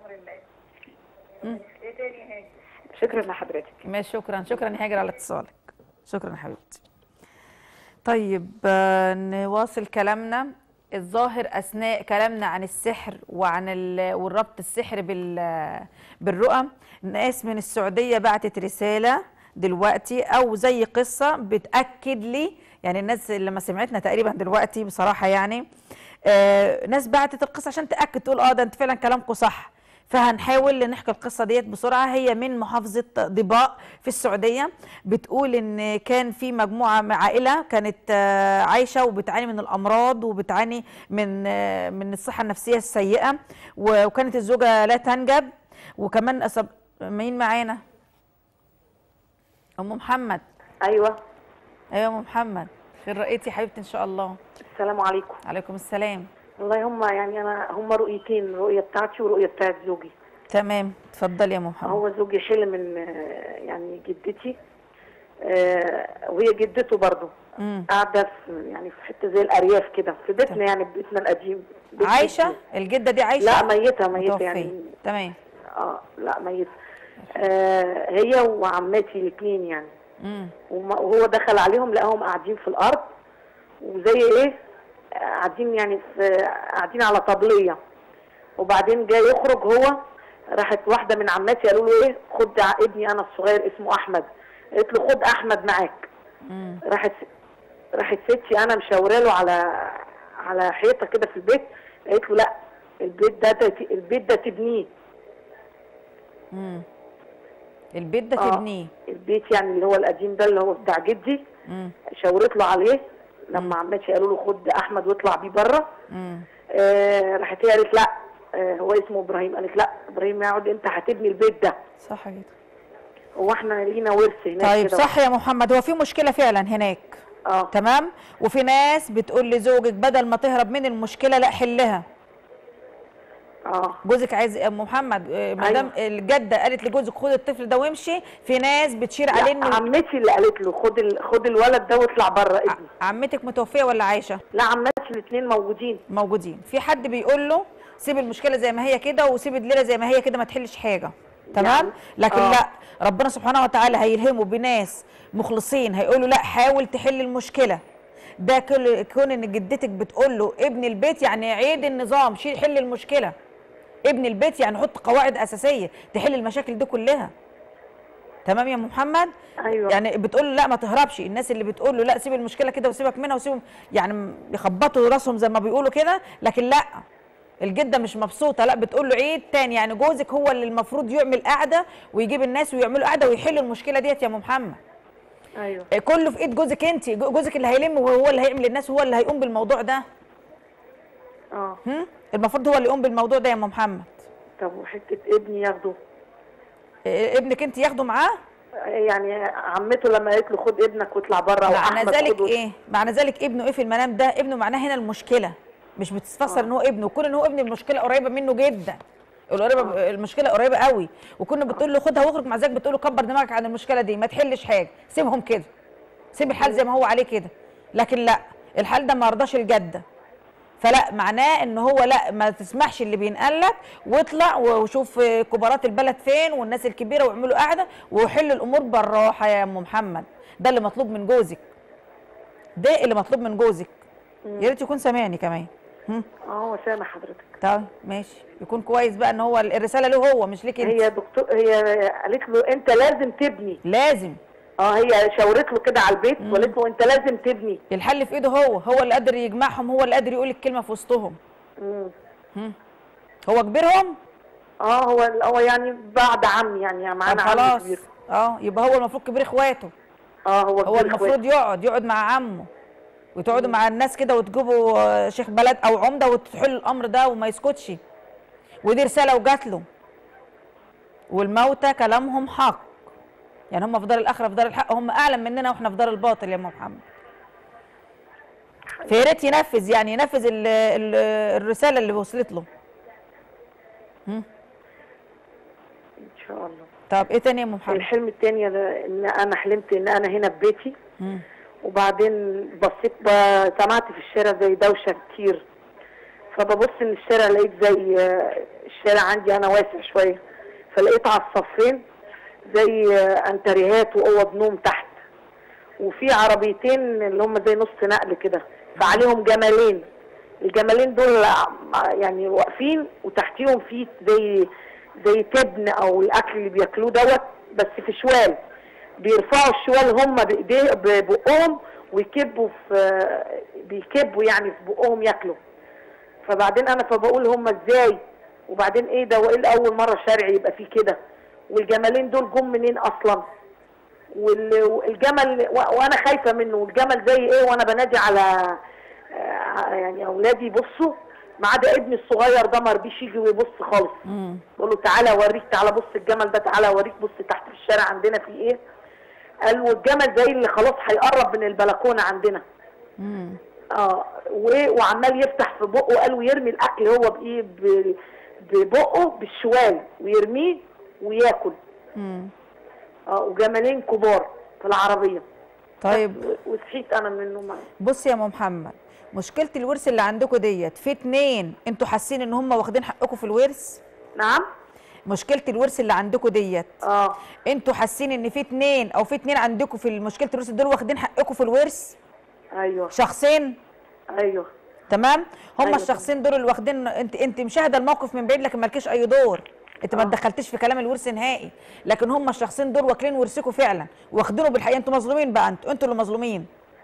شكرا لحضرتك ماشي شكرا شكرا يا هاجر على اتصالك شكرا يا حبيبتي طيب آه، نواصل كلامنا الظاهر اثناء كلامنا عن السحر وعن ال- والربط السحر بال بالرؤى ناس من السعوديه بعتت رساله دلوقتي او زي قصه بتاكد لي يعني الناس اللي ما سمعتنا تقريبا دلوقتي بصراحه يعني آه ناس بعتت القصه عشان تاكد تقول اه ده انت فعلا كلامكم صح فهنحاول نحكي القصة ديت بسرعة هي من محافظة ضباء في السعودية بتقول إن كان في مجموعة من عائلة كانت آه، عايشة وبتعاني من الأمراض وبتعاني من آه، من الصحة النفسية السيئة و- وكانت الزوجة لا تنجب وكمان أصب مين معانا؟ أم محمد ايوه أيوة أم محمد خير رأيتي حبيبتي إن شاء الله السلام عليكم عليكم السلام والله هم يعني انا هم رؤيتين الرؤيه بتاعتي ورؤيه بتاعت زوجي تمام اتفضلي يا أم محمد هو زوجي حلم من آه، يعني جدتي آه، وهي جدته برضه مم. قاعده في يعني في حته زي الارياف كده في بيتنا يعني في بيتنا القديم بيت عايشة جدي. الجدة دي عايشة لا ميته ميته متوفية. يعني تمام اه لا ميته آه هي وعماتي الاثنين يعني مم. وما- وهو دخل عليهم لقاهم قاعدين في الارض وزي ايه آه، قاعدين يعني في قاعدين على طبليه وبعدين جاي يخرج هو راحت واحده من عماتي قالوا له ايه خد ع- ابني انا الصغير اسمه احمد قالت له خد احمد معاك مم. راحت راحت ستي انا مشاوره له على على حيطه كده في البيت قالت له لا البيت ده تت- البيت ده تبنيه مم. البيت ده آه، تبنيه البيت يعني اللي هو القديم ده اللي هو بتاع جدي مم. شاورت له عليه لما عماتي قالوا له خد احمد واطلع بيه بره مم. آه راحت هي قالت لا آه هو اسمه ابراهيم قالت لا ابراهيم يقعد انت هتبني البيت ده صح كده هو احنا لينا ورث هناك طيب كده صح يا محمد هو في مشكلة فعلا هناك اه تمام وفي ناس بتقول لزوجك بدل ما تهرب من المشكلة لا حلها اه جوزك عايز يا ام محمد آه، ما دام الجده قالت لجوزك خد الطفل ده وامشي في ناس بتشير عليه لا انه عمتي اللي قالت له خد ال... خد الولد ده واطلع بره ابني عمتك متوفيه ولا عايشه لا عماتي الاثنين موجودين موجودين في حد بيقول له سيب المشكله زي ما هي كده وسيب الليله زي ما هي كده ما تحلش حاجه تمام يعني- لكن آه. لا ربنا سبحانه وتعالى هيلهمه بناس مخلصين هيقولوا لا حاول تحل المشكله ده كل كون ان جدتك بتقول له ابن البيت يعني عيد النظام شيل حل المشكله ابن البيت يعني حط قواعد اساسيه تحل المشاكل دي كلها تمام يا أم محمد ايوه يعني بتقول له لا ما تهربش الناس اللي بتقول له لا سيب المشكله كده وسيبك منها وسيبهم يعني يخبطوا راسهم زي ما بيقولوا كده لكن لا الجده مش مبسوطه لا بتقول له عيد تاني يعني جوزك هو اللي المفروض يعمل قعده ويجيب الناس ويعملوا قعده ويحل المشكله ديت يا ام محمد ايوه كله في ايد جوزك انت جوزك اللي هيلم وهو اللي هيعمل الناس وهو اللي هيقوم بالموضوع ده اه هم؟ المفروض هو اللي يقوم بالموضوع ده يا ام محمد طب وحته ابني ياخده إيه، ابنك انت ياخده معاه يعني عمته لما قالت له خد ابنك واطلع بره معنى وأحمد ذلك خده. ايه معنى ذلك ابنه ايه في المنام ده ابنه معناه هنا المشكله مش بتستفسر ان هو ابنه كون ان هو ابن المشكله قريبه منه جدا القريبه المشكله قريبه قوي وكنا بتقول له خدها واخرج مع زيك بتقول له كبر دماغك عن المشكله دي ما تحلش حاجه سيبهم كده سيب الحال زي ما هو عليه كده لكن لا الحال ده ما رضاش الجده فلا معناه ان هو لا ما تسمحش اللي بينقل لك واطلع وشوف كبارات البلد فين والناس الكبيره واعملوا قاعده وحل الامور بالراحه يا ام محمد ده اللي مطلوب من جوزك ده اللي مطلوب من جوزك يا ريت يكون سامعني كمان هم؟ اه هو سامع حضرتك طيب ماشي يكون كويس بقى ان هو الرساله له هو مش ليك انت هي دكتور هي قالت له انت لازم تبني لازم اه هي شاورت له كده على البيت وقالت له انت لازم تبني الحل في ايده هو هو اللي قادر يجمعهم هو اللي قادر يقول الكلمه في وسطهم مم. هم. هو كبيرهم اه هو هو يعني بعد عمي يعني, يعني طب معانا عمي خلاص كبير اه يبقى هو المفروض كبير اخواته اه هو هو كبير المفروض إخواتي. يقعد يقعد مع عمه وتقعدوا مع الناس كده وتجيبوا آه، شيخ بلد او عمده وتحلوا الامر ده وما يسكتش ودي رساله وجات له والموتى كلامهم حق يعني هم في دار الاخره في دار الحق هم اعلم مننا واحنا في دار الباطل يا ام محمد فيا ريت ينفذ يعني ينفذ ال ال الرساله اللي وصلت له هم؟ ان شاء الله طب ايه تاني يا ام محمد الحلم التاني ده ان انا حلمت ان انا هنا في بيتي مم. وبعدين بصيت ب- سمعت في الشارع زي دوشه كتير فببص ان الشارع لقيت زي آه، الشارع عندي انا واسع شويه فلقيت على الصفين زي آه، انتريهات واوض نوم تحت وفي عربيتين اللي هم زي نص نقل كده فعليهم جمالين الجمالين دول ع- يعني واقفين وتحتيهم في زي زي تبن او الاكل اللي بياكلوه دوت بس في شوال بيرفعوا الشوال هم بايديه ببقهم ويكبوا في بيكبوا يعني في بقهم ياكلوا فبعدين انا فبقول هم ازاي وبعدين ايه ده وايه اول مره شارع يبقى فيه كده والجمالين دول جم منين اصلا وال- والجمل و- وانا خايفه منه والجمل زي ايه وانا بنادي على آه، يعني اولادي يبصوا ما عدا ابني الصغير ده ما رضيش يجي ويبص خالص مم. بقول له تعالى اوريك تعالى بص الجمل ده تعالى اوريك بص تحت في الشارع عندنا في ايه قال والجمل زي اللي خلاص هيقرب من البلكونه عندنا مم. اه و- وعمال يفتح في بقه قال ويرمي الاكل هو بايه ب- ببقه بالشوال ويرميه وياكل مم. اه وجملين كبار في العربيه طيب و- وصحيت انا من النوم بص يا ام محمد مشكله الورث اللي عندكم ديت في اتنين انتوا حاسين ان هم واخدين حقكم في الورث نعم مشكله الورث اللي عندكم ديت اه انتوا حاسين ان في اتنين او في اتنين عندكم في مشكله الورث دول واخدين حقكم في الورث ايوه شخصين ايوه تمام هم أيوة الشخصين دول اللي واخدين انت انت مشاهده الموقف من بعيد لكن مالكيش اي دور انت ما اتدخلتيش في كلام الورث نهائي لكن هم الشخصين دول واكلين ورثكم فعلا واخدينه بالحقيقه انتوا مظلومين بقى انتوا انتوا اللي مظلومين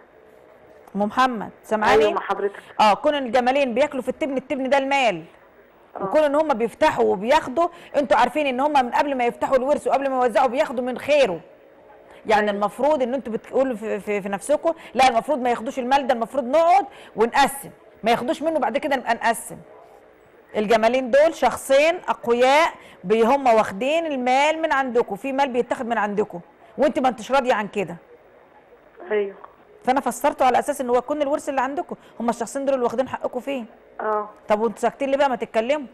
ام محمد سامعاني ايوه مع حضرتك اه كون الجمالين بياكلوا في التبن التبن ده المال وكون ان هم بيفتحوا وبياخدوا انتوا عارفين ان هم من قبل ما يفتحوا الورث وقبل ما يوزعوا بياخدوا من خيره يعني المفروض ان انتوا بتقولوا في, في, في نفسكم لا المفروض ما ياخدوش المال ده المفروض نقعد ونقسم ما ياخدوش منه بعد كده نبقى نقسم الجمالين دول شخصين اقوياء بي- هم واخدين المال من عندكم في مال بيتاخد من عندكم وانت ما انتش راضيه عن كده ايوه فانا فسرته على اساس ان هو كل الورث اللي عندكم هم الشخصين دول اللي واخدين حقكم فيه اه طب وانتوا ساكتين ليه بقى ما تتكلموا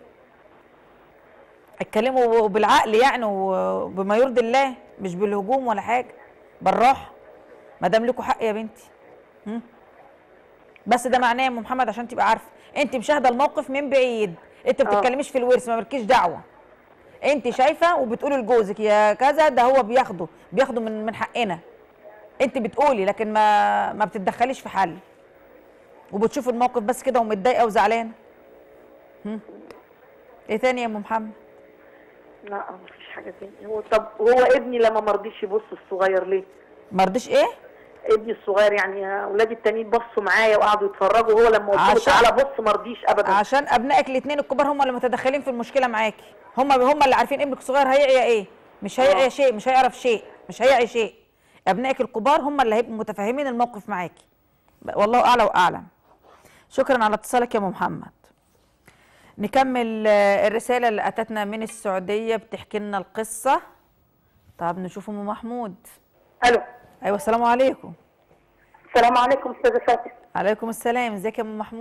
اتكلموا بالعقل يعني وبما يرضي الله مش بالهجوم ولا حاجه بالراحه ما دام لكم حق يا بنتي هم؟ بس ده معناه يا ام محمد عشان تبقى عارفه انت مشاهده الموقف من بعيد انت ما آه. بتتكلميش في الورث ما مالكيش دعوه انت شايفه وبتقولي لجوزك يا كذا ده هو بياخده بياخده من من حقنا انت بتقولي لكن ما ما بتتدخليش في حل وبتشوف الموقف بس كده ومتضايقه وزعلانه هم؟ ايه تاني يا ام محمد لا مفيش حاجه تاني هو طب هو ابني لما ما رضيش يبص الصغير ليه ما رضيش ايه ابني الصغير يعني اولادي التانيين بصوا معايا وقعدوا يتفرجوا وهو لما قلت له عشان- تعالى بص ما رضيش ابدا عشان ابنائك الاثنين الكبار هم اللي متدخلين في المشكله معاكي هم هم اللي عارفين ابنك الصغير هيعيا ايه مش هيعيا شيء مش هيعرف شيء مش هيعي شيء ابنائك الكبار هم اللي هيبقوا متفاهمين الموقف معاكي والله اعلى واعلم شكرا على اتصالك يا ام محمد نكمل آه، الرساله اللي اتتنا من السعوديه بتحكي لنا القصه طب نشوف ام محمود الو ايوه السلام عليكم السلام عليكم استاذه فاتن عليكم السلام ازيك يا ام محمود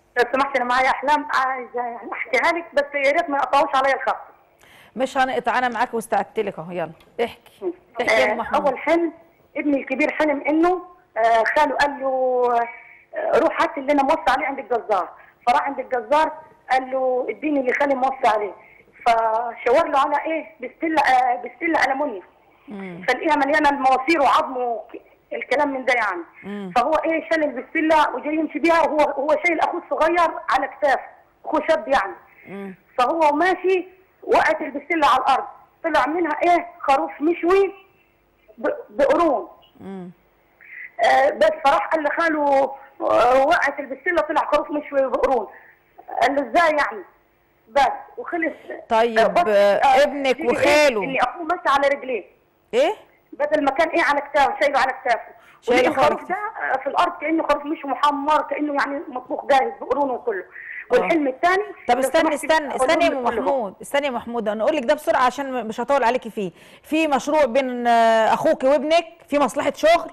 لو سمحت انا معايا احلام عايزه يعني احكيها لك بس يا ريت ما يقطعوش عليا الخط مش هنقطع انا معاك واستعدت لك اهو يلا احكي احكي يا ام آه، محمود اول حلم ابني الكبير حلم انه آه، خاله قال له آه، روح هات اللي انا موصي عليه عند الجزار فراح عند الجزار قال له اديني اللي خالي موصي عليه فشاور له على ايه بستله آه، بستله المونيا فلقيها مليانه المواسير وعظم وك- الكلام من ده يعني فهو ايه شال البستله وجاي يمشي بيها وهو هو شايل اخوه الصغير على كتافه اخوه شاب يعني فهو ماشي وقعت البستله على الارض طلع منها ايه خروف مشوي ب- بقرون آه بس فراح قال لخاله آه، وقعت البستله طلع خروف مشوي بقرون قال له ازاي يعني بس وخلص طيب آه، بس، آه، ابنك تيجي إيه؟ وخاله اني اخوه ماشي على رجليه ايه بدل ما كان ايه على كتافه شايله على كتافه شايله ولقي على الخروف ده آه، في الارض كانه خروف مش محمر كانه يعني مطبوخ جاهز بقرونه وكله والحلم الثاني طب استني استني استني يا ام محمود استني يا محمود انا اقول لك ده بسرعه عشان مش هطول عليكي فيه في مشروع بين آه، اخوك وابنك في مصلحه شغل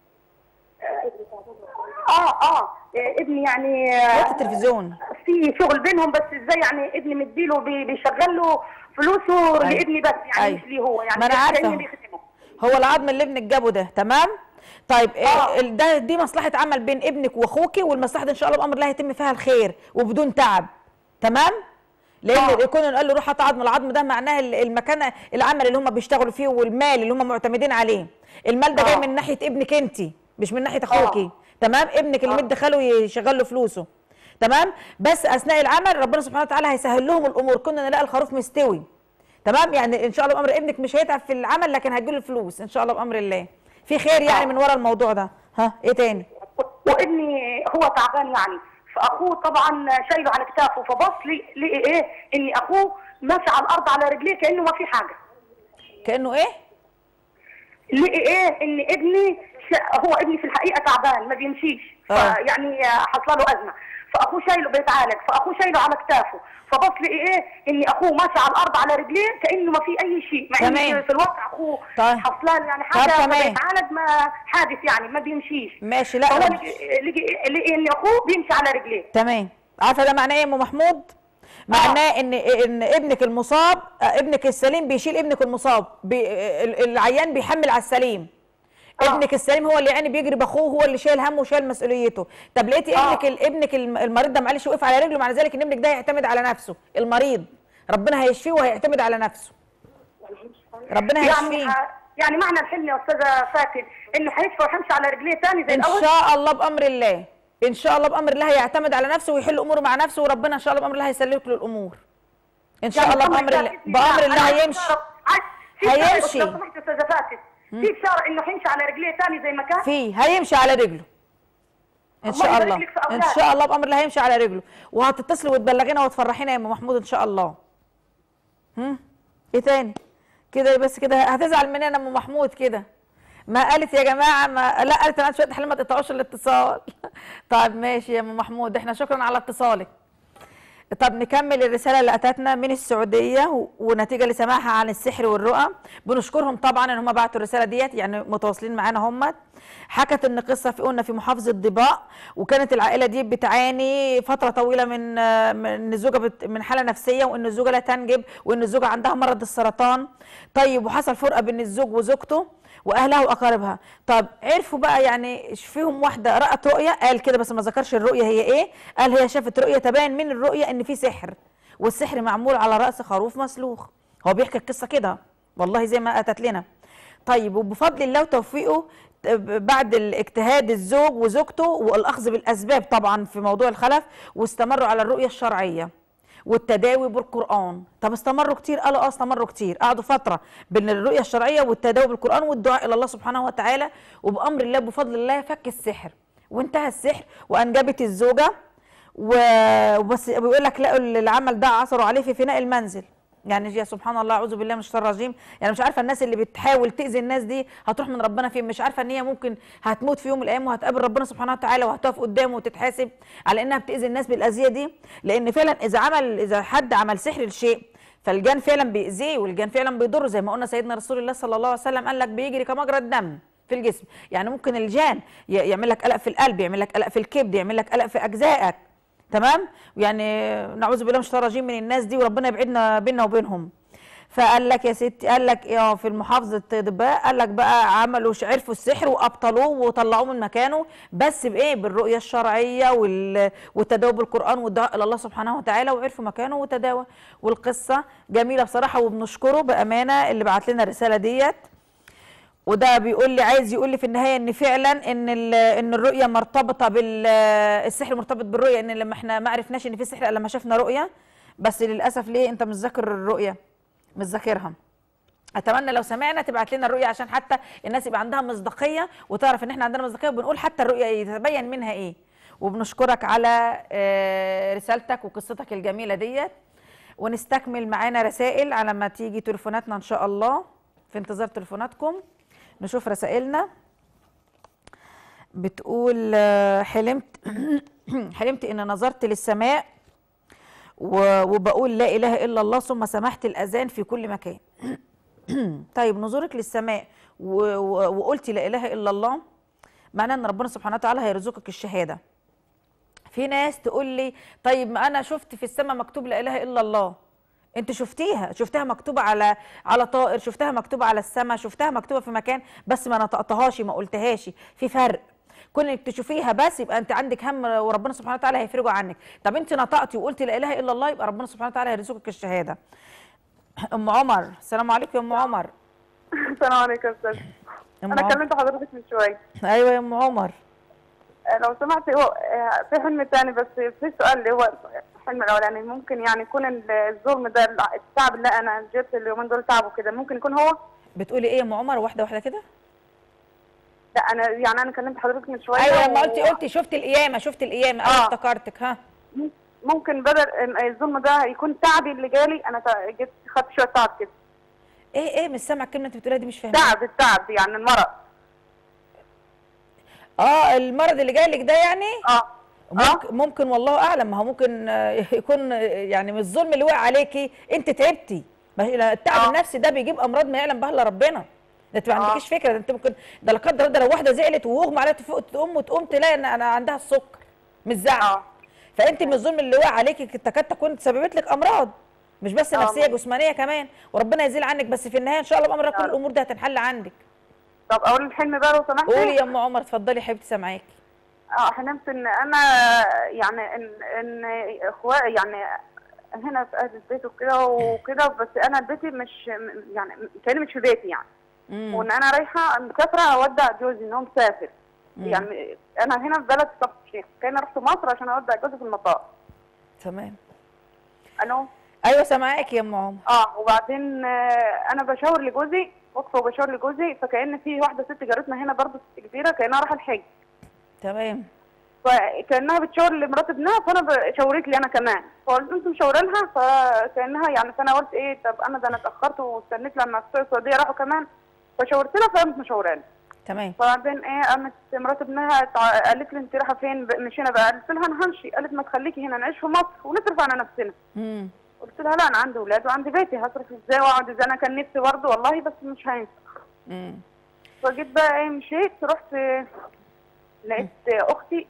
اه اه إيه، ابني يعني آه، وقت التلفزيون في شغل بينهم بس ازاي يعني ابني مديله بي- بيشغل له فلوسه أيوة. لابني بس يعني أيوة. مش ليه هو يعني ما أنا عارفة. كأني بيخدمه. هو العظم اللي ابنك جابه ده تمام طيب آه. ده دي مصلحه عمل بين ابنك واخوك والمصلحه دي ان شاء الله بامر الله هيتم فيها الخير وبدون تعب تمام لان آه. يكون قال له روح هات عظم العظم ده معناه ال- المكان العمل اللي هم بيشتغلوا فيه والمال اللي هم معتمدين عليه المال ده جاي من ناحيه ابنك انت مش من ناحيه اخوكي تمام ابنك اللي مد خاله يشغل له فلوسه تمام بس اثناء العمل ربنا سبحانه وتعالى هيسهل لهم الامور كنا نلاقي الخروف مستوي تمام يعني ان شاء الله بامر ابنك مش هيتعب في العمل لكن هتجيله الفلوس ان شاء الله بامر الله في خير يعني من ورا الموضوع ده ها ايه تاني وابني هو تعبان يعني فاخوه طبعا شايله على كتافه فبص لي لقي ايه ان اخوه ماشي على الارض على رجليه كانه ما في حاجه كانه ايه لقي ايه ان ابني ش... هو ابني في الحقيقه تعبان ما بيمشيش آه. يعني حصل له ازمه فاخوه شايله بيتعالج فاخوه شايله على كتافه فبص لقي ايه ان اخوه ماشي على الارض على رجليه كانه ما في اي شيء مع تمام. ان في الواقع اخوه طيب. حصلان يعني طب حاجه تمام. بيتعالج ما حادث يعني ما بيمشيش ماشي لا فهو رب- لقي لقي لقي ان اخوه بيمشي على رجليه تمام عارفه ده معناه ايه يا ام محمود معناه ان ان ابنك المصاب آه، ابنك السليم بيشيل ابنك المصاب بي ال- العيان بيحمل على السليم ابنك السليم هو اللي يعني بيجري باخوه هو اللي شايل همه وشايل مسؤوليته طب لقيتي ابنك ال- ابنك الم- المريض ده معلش وقف على رجله معنى ذلك ان ابنك ده هيعتمد على نفسه المريض ربنا هيشفيه وهيعتمد على نفسه ربنا يعني هيشفيه ح- يعني معنى الحلم يا استاذه فاتن انه هيشفى ويمشي على رجليه تاني زي ان الاول شاء الله بامر الله ان شاء الله بامر الله هيعتمد على نفسه ويحل اموره مع نفسه وربنا ان شاء الله بامر الله هيسلك له الامور ان شاء يعني الله بأمر بامر الله بإذن بامر أنا الله عايز هيمشي أعرف- عايز- في بشارة هيمشي. لو سمحت يا استاذه فاتن في بشاره انه هيمشي على رجليه تاني زي ما كان فيه هيمشي على رجله ان الله شاء يبارك الله لك في ان أولادك. شاء الله بامر الله هيمشي على رجله وهتتصلي وتبلغينا وتفرحينا يا ام محمود ان شاء الله هم ايه تاني كده بس كده هتزعل مننا ام محمود كده ما قالت يا جماعه ما لا قالت انا شويه حلم ما تقطعوش الاتصال طيب ماشي يا ام محمود احنا شكرا على اتصالك طب نكمل الرساله اللي اتتنا من السعوديه و- ونتيجه لسماعها عن السحر والرؤى بنشكرهم طبعا ان هم بعتوا الرساله ديت يعني متواصلين معانا هم حكت ان قصه في قلنا في محافظه ضباء وكانت العائله دي بتعاني فتره طويله من آه، من إن الزوجه بت من حاله نفسيه وان الزوجه لا تنجب وان الزوجه عندها مرض السرطان طيب وحصل فرقه بين الزوج وزوجته واهلها واقاربها طب عرفوا بقى يعني فيهم واحده رأت رؤيه قال كده بس ما ذكرش الرؤيه هي ايه قال هي شافت رؤيه تبان من الرؤيه ان في سحر والسحر معمول على راس خروف مسلوخ هو بيحكي القصه كده والله زي ما اتت لنا طيب وبفضل الله وتوفيقه ت- بعد الاجتهاد الزوج وزوجته والاخذ بالاسباب طبعا في موضوع الخلف واستمروا على الرؤيه الشرعيه والتداوي بالقران طب استمروا كتير قالوا اه استمروا كتير قعدوا فتره بين الرؤيه الشرعيه والتداوي بالقران والدعاء الى الله سبحانه وتعالى وبامر الله بفضل الله فك السحر وانتهى السحر وانجبت الزوجه و- وبس بيقول لك لقوا العمل ده عثروا عليه في فناء المنزل يعني يا سبحان الله اعوذ بالله من الشيطان الرجيم يعني مش عارفه الناس اللي بتحاول تاذي الناس دي هتروح من ربنا فين مش عارفه ان هي ممكن هتموت في يوم من الايام وهتقابل ربنا سبحانه وتعالى وهتقف قدامه وتتحاسب على انها بتاذي الناس بالاذيه دي لان فعلا اذا عمل اذا حد عمل سحر لشيء فالجان فعلا بيأذيه والجان فعلا بيضره زي ما قلنا سيدنا رسول الله صلى الله عليه وسلم قال لك بيجري كمجرى الدم في الجسم يعني ممكن الجان ي- يعمل لك قلق في القلب يعمل لك قلق في الكبد يعمل لك قلق في اجزائك تمام يعني نعوذ بالله من الشيطان الرجيم من الناس دي وربنا يبعدنا بيننا وبينهم فقال لك يا ستي قال لك اه في المحافظه دباء قال لك بقى عملوا ش- عرفوا السحر وابطلوه وطلعوه من مكانه بس بايه بالرؤيه الشرعيه وال- والتداوي بالقران والدعاء الى الله سبحانه وتعالى وعرفوا مكانه وتداوى والقصه جميله بصراحه وبنشكره بامانه اللي بعت لنا الرساله ديت وده بيقول لي عايز يقول لي في النهايه ان فعلا ان ال- ان الرؤيه مرتبطه بالسحر مرتبط بالرؤيه ان لما احنا ما عرفناش ان في سحر الا لما شفنا رؤيه بس للاسف ليه انت مش ذاكر الرؤيه مش ذاكرها اتمنى لو سمعنا تبعت لنا الرؤيه عشان حتى الناس يبقى عندها مصداقيه وتعرف ان احنا عندنا مصداقيه وبنقول حتى الرؤيه يتبين منها ايه وبنشكرك على آه، رسالتك وقصتك الجميله ديت ونستكمل معانا رسائل على ما تيجي تليفوناتنا ان شاء الله في انتظار تليفوناتكم نشوف رسائلنا بتقول آه، حلمت حلمت ان نظرت للسماء و- وبقول لا اله الا الله ثم سمحت الاذان في كل مكان طيب نظرك للسماء و- و- وقلتي لا اله الا الله معناه ان ربنا سبحانه وتعالى هيرزقك الشهاده في ناس تقول لي طيب ما انا شفت في السماء مكتوب لا اله الا الله انت شفتيها شفتها مكتوبه على على طائر شفتها مكتوبه على السماء شفتها مكتوبه في مكان بس ما نطقتهاش ما قلتهاش في فرق كونك تشوفيها بس يبقى انت عندك هم وربنا سبحانه وتعالى هيفرجه عنك طب انت نطقتي وقلتي لا اله الا الله يبقى ربنا سبحانه وتعالى هيرزقك الشهاده ام عمر السلام عليكم يا ام عمر السلام عليكم يا استاذ أم انا عمر. كلمت حضرتك من شويه ايوه يا ام عمر آه، لو سمحت هو آه، في حلم تاني بس في سؤال اللي هو الحلم الاولاني ممكن يعني يكون ال- الظلم ده التعب اللي انا جبت اليومين دول تعب وكده ممكن يكون هو بتقولي ايه يا ام عمر واحده واحده كده لا انا يعني انا كلمت حضرتك من شويه ايوه لما و- قلتي قلتي شفت القيامه شفت القيامه انا آه. افتكرتك ها ممكن بدل إن الظلم ده يكون تعبي اللي جالي انا تع- جيت خدت شويه تعب كده ايه ايه مش سامعه الكلمه انت بتقوليها دي مش فاهمه تعب التعب يعني المرض اه المرض اللي جاي لك ده يعني اه ممكن, ممكن والله اعلم ما هو ممكن آه، يكون آه، يعني من الظلم اللي وقع عليكي انت تعبتي ما هي- التعب النفسي ده بيجيب امراض ما يعلم بها الا ربنا ده انت ما عندكيش فكره ده انت ممكن ده لا قدر الله لو واحده زعلت ويغمى عليها تفوق تقوم وتقوم تلاقي ان انا عندها السكر مش زعل فانت من الظلم اللي وقع عليكي تكاد تكون سببت لك امراض مش بس آه. نفسيه جسمانيه كمان وربنا يزيل عنك بس في النهايه ان شاء الله بامر كل الامور دي هتنحل عندك طب اقول الحلم بقى لو سمحت قولي يا ام عمر اتفضلي يا حبيبتي سامعاكي اه حلمت ان انا يعني ان ان اخواتي يعني هنا في اهل البيت وكده وكده بس انا بيتي مش يعني كاني مش في بيتي يعني مم. وان انا رايحه مسافره اودع جوزي ان هو مسافر مم. يعني انا هنا في بلد كفر الشيخ كان رحت مصر عشان اودع جوزي في المطار تمام الو ايوه سامعاكي يا ام عمر اه وبعدين آه، انا بشاور لجوزي واقفه وبشاور لجوزي فكان في واحده ست جارتنا هنا برضه ست كبيره كانها رايحه الحج تمام فكانها بتشاور لمرات ابنها فانا ب- شاورت لي انا كمان فقلت انتم مشاوره لها فكانها يعني فانا قلت ايه طب انا ده انا اتاخرت واستنيت لما بتوع السعوديه راحوا كمان فشاورت لها فقامت مشاوراني تمام فبعدين ايه قامت مرات ابنها تع- قالت لي انت رايحه فين ب- مشينا بقى قلت لها انا همشي قالت ما تخليكي هنا نعيش في مصر ونصرف على نفسنا امم قلت لها لا انا عندي اولاد وعندي بيتي هصرف ازاي واقعد ازاي انا كان نفسي برضه والله بس مش هينفع امم فجيت بقى ايه مشيت رحت آه، لقيت آه، اختي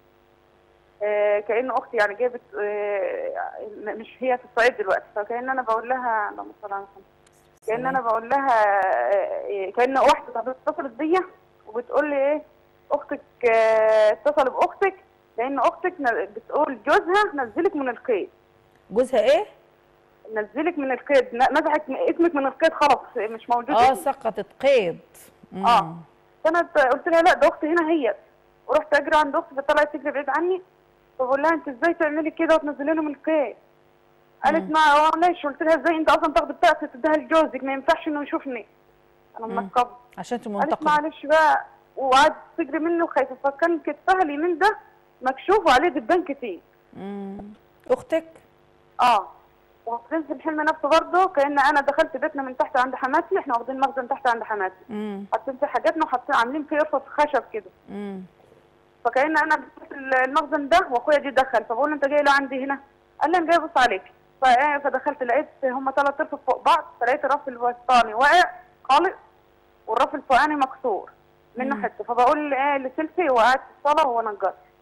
آه، كأن اختي يعني جابت آه، م- مش هي في الصعيد دلوقتي فكأن انا بقول لها اللهم صل على محمد كأن انا بقول لها آه، كأن واحده طب اتصلت بيا وبتقول لي ايه اختك آه، اتصل باختك لان اختك ن- بتقول جوزها نزلك من القيد جوزها ايه نزلك من القيد ن- نزعك م- اسمك من القيد خلاص مش موجود اه اسمك. سقطت قيد مم. اه فانا ت- قلت لها لا ده اختي هنا هي ورحت اجري عند اختي فطلعت تجري بعيد عني فبقول لها انت ازاي تعملي كده وتنزلي لهم الكيك قالت ما هو ليش قلت لها ازاي انت اصلا تاخدي بتاعتي تديها لجوزك ما ينفعش انه يشوفني انا مم. منقبه عشان انت قالت منتقده معلش بقى وقعدت تجري منه وخايفه فكان كتفها اليمين ده مكشوف وعليه دبان كتير مم. اختك اه وفي الحلم نفسه برضه كان انا دخلت بيتنا من تحت عند حماتي احنا واخدين مخزن تحت عند حماتي امم حاطين فيه حاجاتنا وحاطين عاملين فيه قرفه خشب كده امم فكأن انا بصيت المخزن ده واخويا جه دخل فبقول له انت جاي ليه عندي هنا؟ قال لي انا جاي ابص عليك فايه فدخلت لقيت هم ثلاث ارفف فوق بعض فلقيت الرف الوسطاني واقع خالص والرف الفوقاني مكسور منه مم. حته فبقول ايه لسلفي وقعدت في الصاله وهو نجار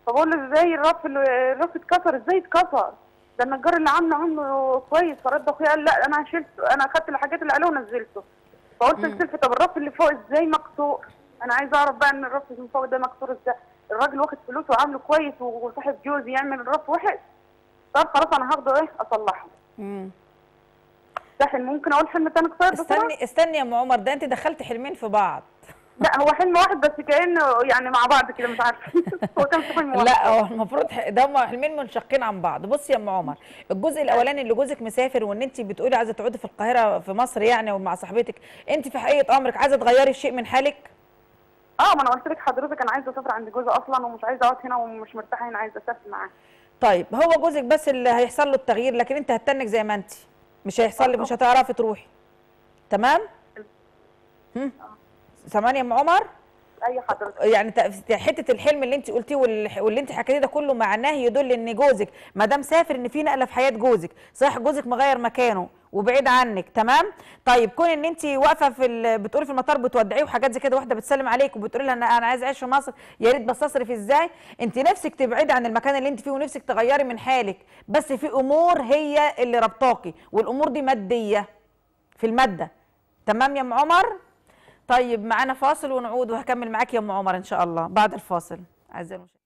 فبقول له ازاي الرف اللي- الرف اتكسر ازاي اتكسر ده النجار اللي عامله عامله كويس فرد اخويا قال لا انا شلته انا اخدت الحاجات اللي عليه ونزلته فقلت لسلفي طب الرف اللي فوق ازاي مكسور انا عايزه اعرف بقى ان الرف اللي فوق ده مكسور ازاي الراجل واخد فلوسه وعامله كويس وصاحب جوزي يعمل الرف وحش طب خلاص انا هاخده ايه اصلحه مم. ده حلم ممكن اقول حلم تاني قصير بسرعه استني استني يا ام عمر ده انت دخلت حلمين في بعض لا هو حلم واحد بس كانه يعني مع بعض كده مش عارفه هو كان في حلم واحد لا هو المفروض ح- ده هم حلمين منشقين عن بعض بصي يا ام عمر الجزء الاولاني اللي جوزك مسافر وان انت بتقولي عايزه تقعدي في القاهره في مصر يعني ومع صاحبتك انت في حقيقه امرك عايزه تغيري شيء من حالك اه ما انا قلت لك حضرتك انا عايزه اسافر عند جوزي اصلا ومش عايزه اقعد هنا ومش مرتاحه هنا عايزه اسافر معاه طيب هو جوزك بس اللي هيحصل له التغيير لكن انت هتتنك زي ما انت مش هيحصل لك مش هتعرفي تروحي تمام هم سامعني يا ام عمر اي حضرتك يعني ت- حته الحلم اللي انت قلتيه والح- واللي انت حكيتيه ده كله معناه يدل ان جوزك ما دام سافر ان في نقله في حياه جوزك صحيح جوزك مغير مكانه وبعيد عنك تمام طيب كون ان انت واقفه في ال... بتقولي في المطار بتودعيه وحاجات زي كده واحده بتسلم عليك وبتقولي لها انا انا عايزه اعيش في مصر يا ريت بس اصرف ازاي انت نفسك تبعدي عن المكان اللي انت فيه ونفسك تغيري من حالك بس في امور هي اللي ربطاكي والامور دي ماديه في الماده تمام يا ام عمر طيب معانا فاصل ونعود وهكمل معاك يا ام عمر ان شاء الله بعد الفاصل اعزائي المشاهدين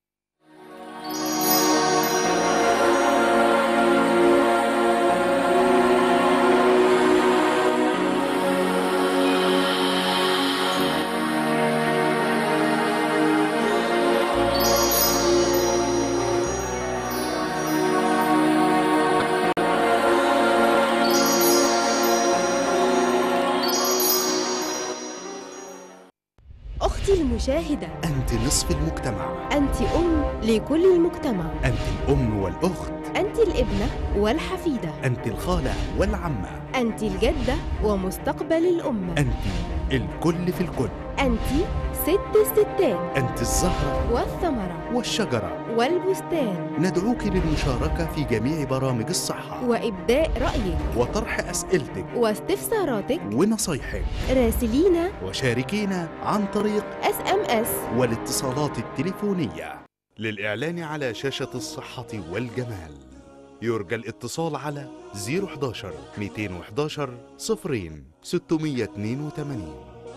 أختي المشاهدة أنت نصف المجتمع أنت أم لكل المجتمع أنت الأم والأخت أنت الابنة والحفيدة أنت الخالة والعمة أنت الجدة ومستقبل الأمة أنت الكل في الكل أنت ست الستات أنت الزهرة والثمرة والشجرة والبستان ندعوك للمشاركة في جميع برامج الصحة وإبداء رأيك وطرح أسئلتك واستفساراتك ونصايحك راسلينا وشاركينا عن طريق اس ام اس والاتصالات التليفونية للإعلان على شاشة الصحة والجمال يرجى الاتصال على 011 211 صفرين 682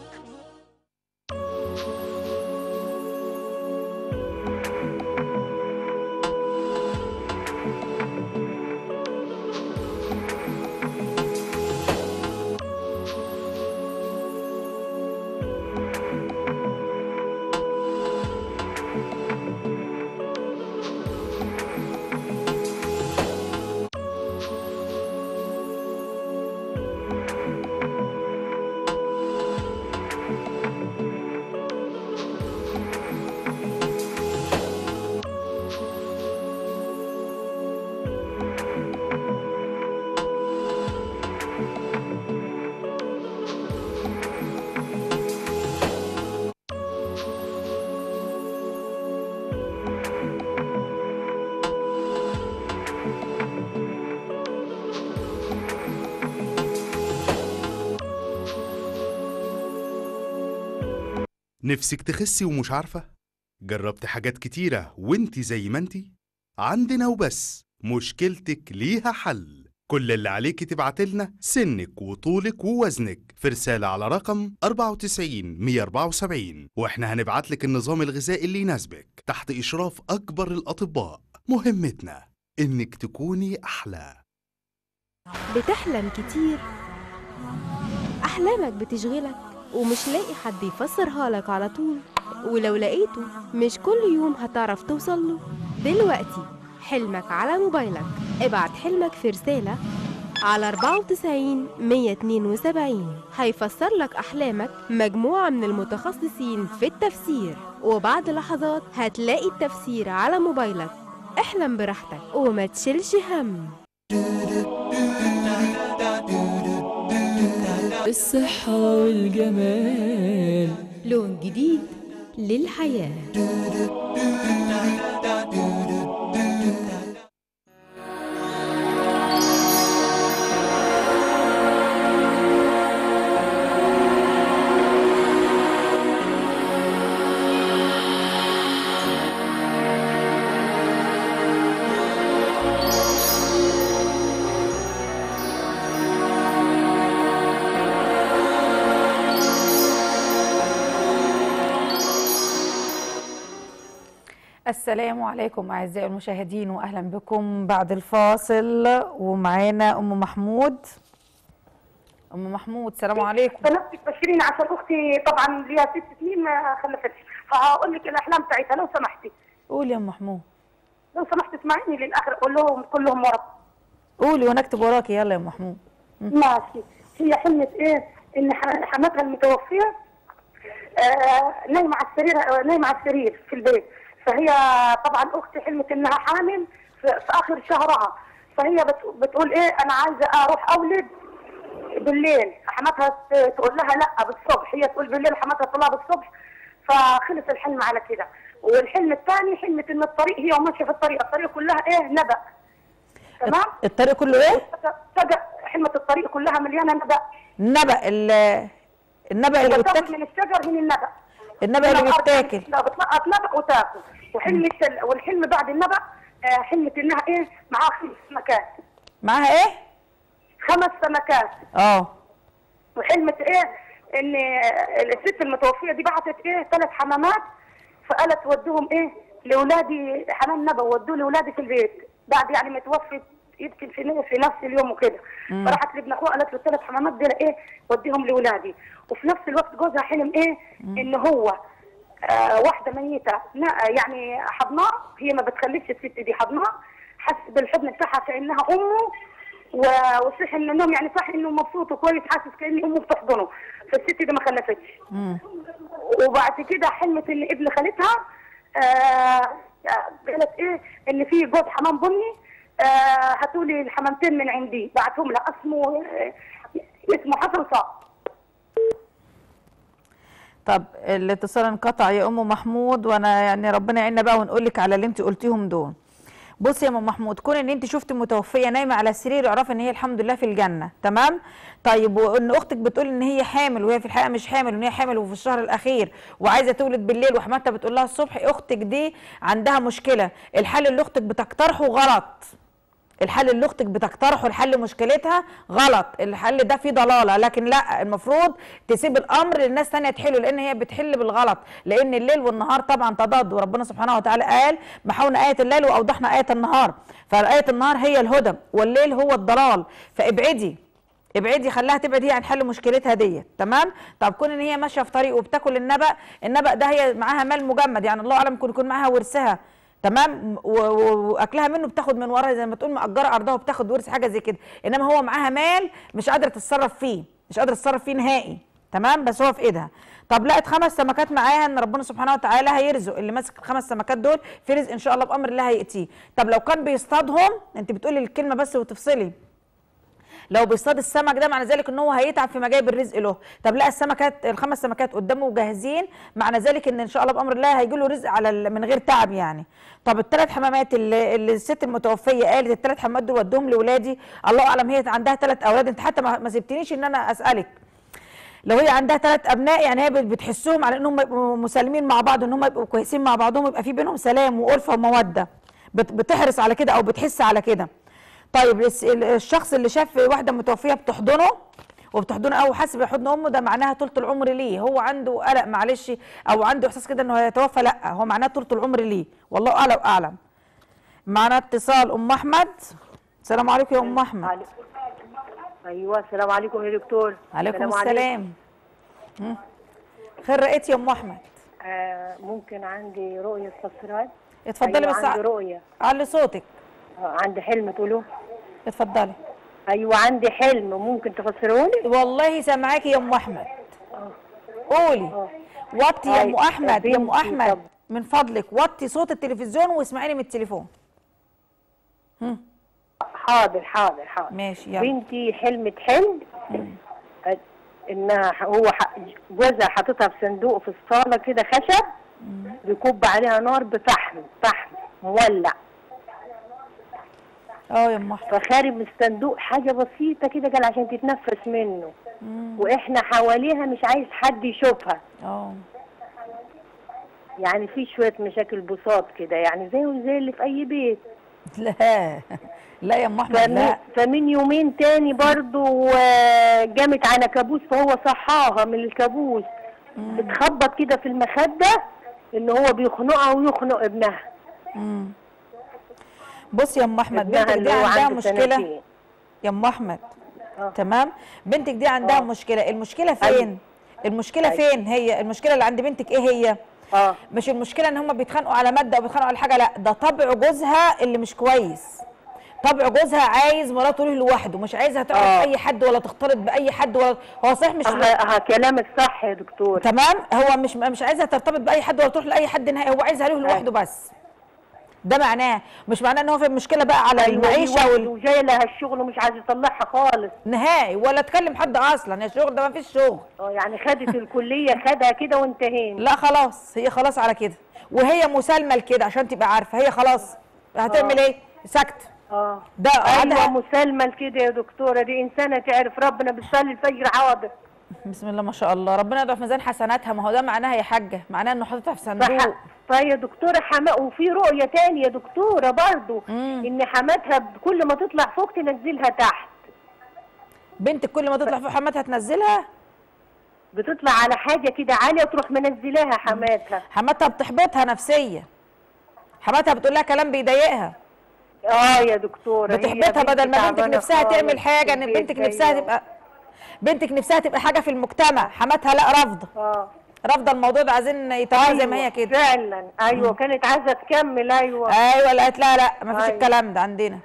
نفسك تخسي ومش عارفة؟ جربت حاجات كتيرة وانت زي ما انت؟ عندنا وبس مشكلتك ليها حل كل اللي عليك تبعتلنا سنك وطولك ووزنك في رسالة على رقم 94 174 واحنا هنبعتلك النظام الغذائي اللي يناسبك تحت إشراف أكبر الأطباء مهمتنا إنك تكوني أحلى بتحلم كتير أحلامك بتشغلك ومش لاقي حد يفسرها لك على طول ولو لقيته مش كل يوم هتعرف توصل له دلوقتي حلمك على موبايلك ابعت حلمك في رسالة على 94 172 هيفسر لك أحلامك مجموعة من المتخصصين في التفسير وبعد لحظات هتلاقي التفسير على موبايلك احلم براحتك وما تشيلش هم الصحة والجمال لون جديد للحياة السلام عليكم أعزائي المشاهدين وأهلا بكم بعد الفاصل ومعانا أم محمود أم محمود سلام عليكم فنفسك بشرين عشان اختي طبعا ليها ست سنين ما خلفتش فهقول لك الاحلام بتاعتها لو سمحتي قولي يا أم محمود لو سمحتي اسمعيني للاخر قول لهم كلهم ورا قولي ونكتب وراكي يلا يا أم محمود ماشي هي حلمت ايه ان ح- حماتها المتوفيه آه نايمه على السرير آه، نايمه على السرير في البيت فهي طبعا اختي حلمت انها حامل في, في اخر شهرها فهي بت- بتقول ايه انا عايزه اروح اولد بالليل حماتها ت- تقول لها لا بالصبح هي تقول بالليل حماتها تقول لها بالصبح فخلص الحلم على كده والحلم الثاني حلمت ان الطريق هي وماشيه في الطريق الطريق كلها ايه نبأ تمام الطريق كله إيه؟ فجأة حلمت الطريق كلها مليانه نبأ النبأ ال- النبأ اللي بتاكل بيتاكل من الشجر من النبأ النبأ اللي من الأرض. بيتاكل لا بتنقط نبأ وتاكل وحلمت والحلم بعد النبأ آه، حلمت انها ايه معاها خمس سمكات معاها إيه؟ خمس سمكات اه وحلمت ايه ان الست المتوفيه دي بعتت ايه ثلاث حمامات فقالت ودوهم ايه لاولادي حمام نبا ودوه لاولادي في البيت بعد يعني ما توفت يمكن في في نفس اليوم وكده مم. فراحت لابن اخوها قالت له الثلاث حمامات دول ايه وديهم لاولادي وفي نفس الوقت جوزها حلم ايه ان هو آه واحده ميته نا- يعني حضناه هي ما بتخليش الست دي حضناه حس بالحضن بتاعها كانها امه و- وصحي من النوم يعني صح انه مبسوط وكويس حاسس كان امه بتحضنه فالست دي ما خلفتش وبعد كده حلمت ان ابن خالتها آه قالت ايه ان في جوز حمام بني آه هاتوا لي الحمامتين من عندي بعتهم لها اسمه آه اسمه حسن صقر طب الاتصال انقطع يا ام محمود وانا يعني ربنا يعيننا بقى ونقول لك على اللي انت قلتيهم دول بصي يا ام محمود كون ان انت شفت متوفيه نايمه على السرير اعرفي ان هي الحمد لله في الجنه تمام طيب وان اختك بتقول ان هي حامل وهي في الحقيقه مش حامل وان هي حامل وفي الشهر الاخير وعايزه تولد بالليل وحماتها بتقول لها الصبح اختك دي عندها مشكله الحل اللي اختك بتقترحه غلط الحل اللي اختك بتقترحه لحل مشكلتها غلط الحل ده فيه ضلاله لكن لا المفروض تسيب الامر للناس تانية تحله لان هي بتحل بالغلط لان الليل والنهار طبعا تضاد وربنا سبحانه وتعالى قال محونا ايه الليل واوضحنا ايه النهار فايه النهار هي الهدى والليل هو الضلال فابعدي ابعدي خليها تبعد هي عن حل مشكلتها دي تمام طب كون ان هي ماشيه في طريق وبتاكل النبأ النبأ ده هي معاها مال مجمد يعني الله اعلم ممكن يكون معاها ورثها تمام و- و- واكلها منه بتاخد من وراها زي ما تقول مأجره ارضها وبتاخد ورث حاجه زي كده انما هو معاها مال مش قادره تتصرف فيه مش قادره تتصرف فيه نهائي تمام بس هو في ايدها طب لقت خمس سمكات معاها ان ربنا سبحانه وتعالى هيرزق اللي ماسك الخمس سمكات دول في رزق ان شاء الله بامر الله هياتيه طب لو كان بيصطادهم انت بتقولي الكلمه بس وتفصلي لو بيصطاد السمك ده معنى ذلك ان هو هيتعب في مجايب الرزق له طب لا السمكات الخمس سمكات قدامه جاهزين معنى ذلك ان ان شاء الله بامر الله هيجي له رزق على ال- من غير تعب يعني طب الثلاث حمامات اللي, اللي الست المتوفيه قالت الثلاث حمامات دول ودوهم لاولادي الله اعلم هي عندها ثلاث اولاد انت حتى ما ما سبتنيش ان انا اسالك لو هي عندها ثلاث ابناء يعني هي بت- بتحسهم على انهم يبقوا مسالمين مع بعض ان هم يبقوا كويسين مع بعضهم يبقى في بينهم سلام والفه وموده بت- بتحرص على كده او بتحس على كده طيب الس- ال- الشخص اللي شاف واحده متوفيه بتحضنه وبتحضنه او حاسس بحضن امه ده معناها طولة العمر ليه هو عنده قلق معلش او عنده احساس كده انه هيتوفى لا هو معناه طولة العمر ليه والله اعلم اعلم معنا اتصال ام احمد السلام عليكم يا ام احمد ايوه السلام عليكم يا دكتور عليكم السلام السلام مم. خير رأيتي يا ام احمد آه ممكن عندي رؤية تفسيرات اتفضلي أيوة بس عندي رؤية علي صوتك آه عندي حلم تقولوا اتفضلي ايوه عندي حلم ممكن تفسروا لي والله سامعاكي يا ام احمد قولي وطي يا ام أي- احمد يا ام بنتي احمد طب. من فضلك وطي صوت التلفزيون واسمعيني من التليفون هم. حاضر حاضر حاضر ماشي يلا بنتي حلمت حلم آه، انها ح- هو ح- جوزها حاططها في صندوق في الصاله كده خشب بيكب عليها نار بفحم فحم مولع اه يا ام احمد فخارج من الصندوق حاجه بسيطه كده قال عشان تتنفس منه واحنا حواليها مش عايز حد يشوفها اه يعني في شويه مشاكل بساط كده يعني زي زي اللي في اي بيت لا لا يا ام احمد فمن, لا فمن يومين تاني برضو آه، جامت على كابوس فهو صحاها من الكابوس بتخبط كده في المخده ان هو بيخنقها ويخنق ابنها مم. بص يا ام احمد ابنها بنتك دي اللي هو عندها عنده مشكله سنتين. يا ام احمد آه. تمام بنتك دي عندها آه. مشكله المشكله فين أيوة. المشكله أيوة. فين هي المشكله اللي عند بنتك ايه هي اه مش المشكله ان هم بيتخانقوا على ماده او بيتخانقوا على حاجه لا ده طبع جوزها اللي مش كويس طبع جوزها عايز مراته له لوحده مش عايزها تعرف آه. اي حد ولا تختلط باي حد ولا هو صحيح مش اه اه كلامك صح يا دكتور تمام هو مش مش عايزها ترتبط باي حد ولا تروح لاي حد نهائي هو عايزها له لوحده بس ده معناه مش معناه ان هو في مشكله بقى على أيوة، دي المعيشه واحدة وال... وجاي لها الشغل ومش عايز يطلعها خالص نهائي ولا تكلم حد اصلا يا الشغل ده ما فيش شغل اه يعني خدت الكليه خدها كده وانتهينا لا خلاص هي خلاص على كده وهي مسالمه لكده عشان تبقى عارفه هي خلاص هتعمل آه. ايه سكت اه ده ايوه عندها مسالمه لكده يا دكتوره دي انسانه تعرف ربنا بتصلي الفجر حاضر بسم الله ما شاء الله ربنا يضعف ميزان حسناتها ما هو ده معناها يا حاجه معناها انه حاططها في صندوق صح طيب يا دكتوره حما وفي رؤيه تانية يا دكتوره برضو ان حماتها كل ما تطلع فوق تنزلها تحت بنتك كل ما تطلع فوق حماتها تنزلها بتطلع على حاجه كده عاليه وتروح منزلاها حماتها حماتها بتحبطها نفسيا حماتها بتقول لها كلام بيضايقها اه يا دكتوره هي بتحبطها بنتي بدل ما بنتك تعبانة نفسها خالص تعمل حاجه في ان البيت بنتك جاية. نفسها تبقى بنتك نفسها تبقى حاجه في المجتمع حماتها لا رافضه اه رافضه الموضوع ده عايزين يتابعوا زي ما هي كده فعلا ايوه كانت عايزه تكمل ايوه ايوه قالت لا لا ما فيش أيوة. الكلام ده عندنا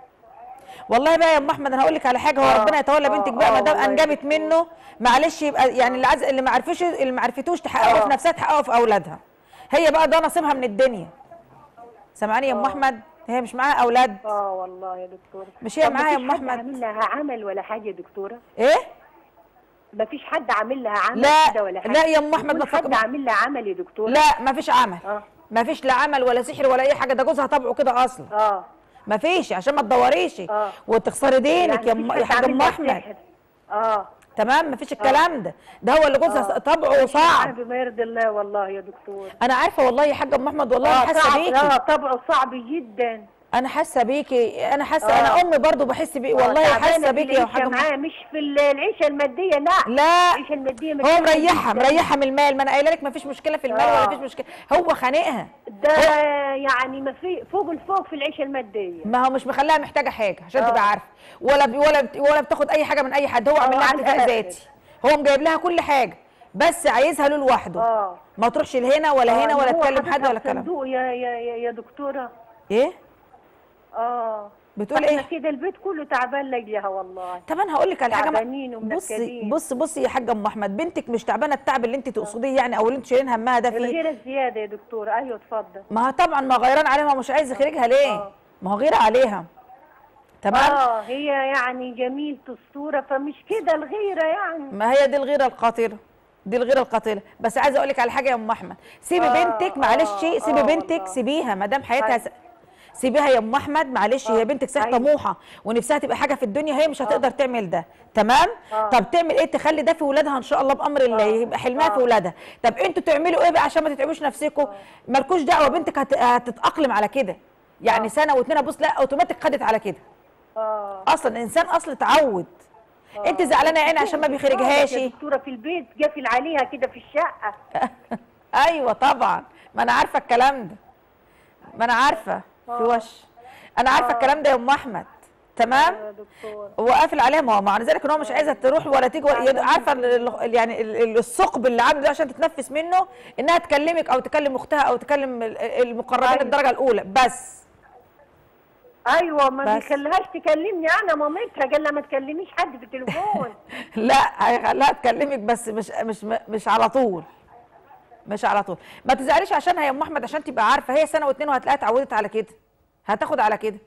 والله بقى يا ام احمد انا هقول لك على حاجه هو آه، ربنا يتولى آه، بنتك بقى آه، ما دام والله انجبت منه معلش يبقى يعني اللي عايز اللي ما عرفوش اللي ما عرفتوش تحققه آه. في نفسها تحققه في اولادها هي بقى ده نصيبها من الدنيا سامعاني يا ام احمد هي مش معاها اولاد اه والله يا دكتوره مش هي طب معاها يا مفيش ام حد احمد عامل لها عمل ولا حاجه يا دكتوره ايه مفيش حد عامل لها عمل لا، كده ولا حاجه لا يا أم أحمد، يكون ما حد تفكر- عامل لها عمل يا دكتوره لا ما فيش عمل اه ما فيش لا عمل ولا سحر ولا اي حاجه ده جوزها طبعه كده اصلا اه ما فيش عشان ما تدوريش اه وتخسري دينك يا يعني ام مفيش يا حد حاج عامل ام لها احمد سحر. اه تمام ما فيش الكلام ده ده هو اللي جوزها طبعه صعب بما يرضي الله والله يا دكتور انا عارفه والله يا حاج ام احمد والله انا اه حاسه صعب لا بيكي طبعه صعب جدا انا حاسه بيكي انا حاسه آه. انا ام برضو بحس بيه والله تعبانة حاسه في بيكي يا العيشة حاج ام معاه مش في ال- العيشه الماديه لا لا العيشه الماديه هو مشكلة مريحها جداً. مريحها من المال ما انا قايله لك ما فيش مشكله في المال آه. ولا فيش مشكله هو خانقها ده يعني ما في فوق الفوق في العيشه الماديه ما هو مش مخليها محتاجه حاجه عشان آه. تبقى عارفه ولا بي ولا بت ولا بتاخد اي حاجه من اي حد هو عامل لها على اكتفاء الآخر. ذاتي هو مجايب لها كل حاجه بس عايزها له لوحده اه ما تروحش لهنا ولا هنا آه، ولا هو تكلم حاططها حد ولا في كلام صندوق يا يا يا, يا دكتوره ايه اه بتقول احنا ايه كده البيت كله تعبان لاجلها والله طب انا هقول لك على حاجه تعبانين ما- بصي ومنكدين بصي بصي يا حاجه ام احمد بنتك مش تعبانه التعب اللي انت تقصديه يعني او اللي انت شايلين همها ده فيه الغيره الزياده يا دكتوره ايوه اتفضل ما هو طبعا ما غيران عليها ما هو مش عايز يخرجها ليه ما هو غير عليها تمام اه هي يعني جميلة الصورة فمش كده الغيرة يعني ما هي دي الغيره القاتله دي الغيره القاتله بس عايزه اقول لك على حاجه يا ام احمد سيبي آه، بنتك معلش آه، سيبي آه بنتك والله. سيبيها ما دام حياتها أيوة. س... سيبيها يا ام احمد معلش هي بنتك صحيح أيوة. طموحه ونفسها تبقى حاجه في الدنيا هي مش هتقدر تعمل ده تمام آه. طب تعمل ايه تخلي ده في ولادها ان شاء الله بامر الله يبقى حلمها في ولادها طب انتوا تعملوا ايه بقى عشان ما تتعبوش نفسكم مالكوش دعوه بنتك هت... هتتاقلم على كده يعني سنه واتنين ابص لا اوتوماتيك خدت على كده اه اصلا الانسان اصل تعود انت زعلانه يا عيني عشان ما بيخرجهاش يا دكتورة في البيت قافل عليها كده في الشقة ايوه طبعا ما انا عارفه الكلام ده ما انا عارفه في وش انا عارفه الكلام ده يا ام احمد تمام يا دكتور هو قافل عليها ما هو معنى ذلك ان هو مش عايزها تروح ولا تيجي ولا يد- عارفه ال- ال- يعني ال- ال- الثقب اللي عامله ده عشان تتنفس منه انها تكلمك او تكلم اختها او تكلم ال- المقربين أيوة. الدرجه الاولى بس ايوه ما بس. بيخليهاش تكلمني انا مامتها قال لها ما تكلميش حد في التليفون لا هيخليها تكلمك بس مش مش مش على طول مش على طول ما تزعليش عشانها يا ام احمد عشان تبقى عارفه هي سنه واتنين وهتلاقيها اتعودت على كده هتاخد على كده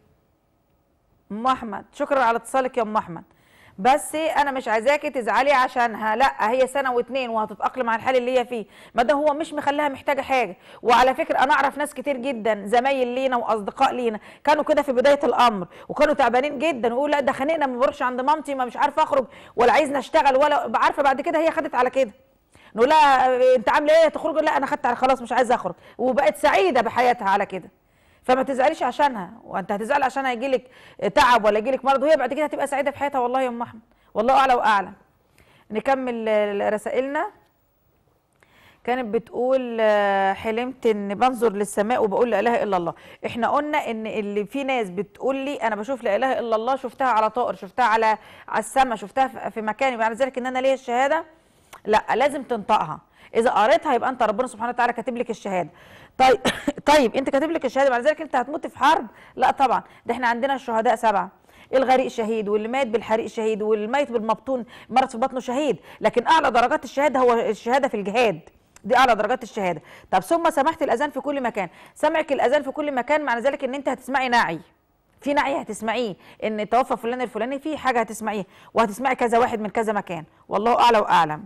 ام احمد شكرا على اتصالك يا ام احمد بس انا مش عايزاكي تزعلي عشانها لا هي سنه واتنين وهتتاقلم على الحال اللي هي فيه ما ده هو مش مخليها محتاجه حاجه وعلى فكره انا اعرف ناس كتير جدا زمايل لينا واصدقاء لينا كانوا كده في بدايه الامر وكانوا تعبانين جدا ويقول لا ده خانقنا ما بروحش عند مامتي ما مش عارفه اخرج ولا عايزني اشتغل ولا عارفه بعد كده هي خدت على كده نقول لها انت عامله ايه تخرج لا انا خدت على خلاص مش عايزه اخرج وبقت سعيده بحياتها على كده فما تزعليش عشانها وانت هتزعل عشان هيجي لك تعب ولا يجي لك مرض وهي بعد كده هتبقى سعيده في حياتها والله يا ام احمد والله اعلى واعلم نكمل آه، رسائلنا كانت بتقول آه، حلمت ان بنظر للسماء وبقول لا اله الا الله احنا قلنا ان اللي في ناس بتقول لي انا بشوف لا اله الا الله شفتها على طائر شفتها على على السماء شفتها في- في مكان يبقى على ذلك ان انا ليا الشهاده لا لازم تنطقها اذا قريتها يبقى انت ربنا سبحانه وتعالى كاتب لك الشهاده طيب طيب انت كاتب لك الشهاده بعد ذلك انت هتموت في حرب لا طبعا ده احنا عندنا الشهداء سبعه الغريق شهيد واللي مات بالحريق شهيد واللي ميت بالمبطون مرض في بطنه شهيد لكن اعلى درجات الشهاده هو الشهاده في الجهاد دي اعلى درجات الشهاده طب ثم سمحت الاذان في كل مكان سمعك الاذان في كل مكان معنى ذلك ان انت هتسمعي نعي في نعي هتسمعيه ان توفى فلان الفلاني في حاجه هتسمعيها وهتسمعي كذا واحد من كذا مكان والله اعلى واعلم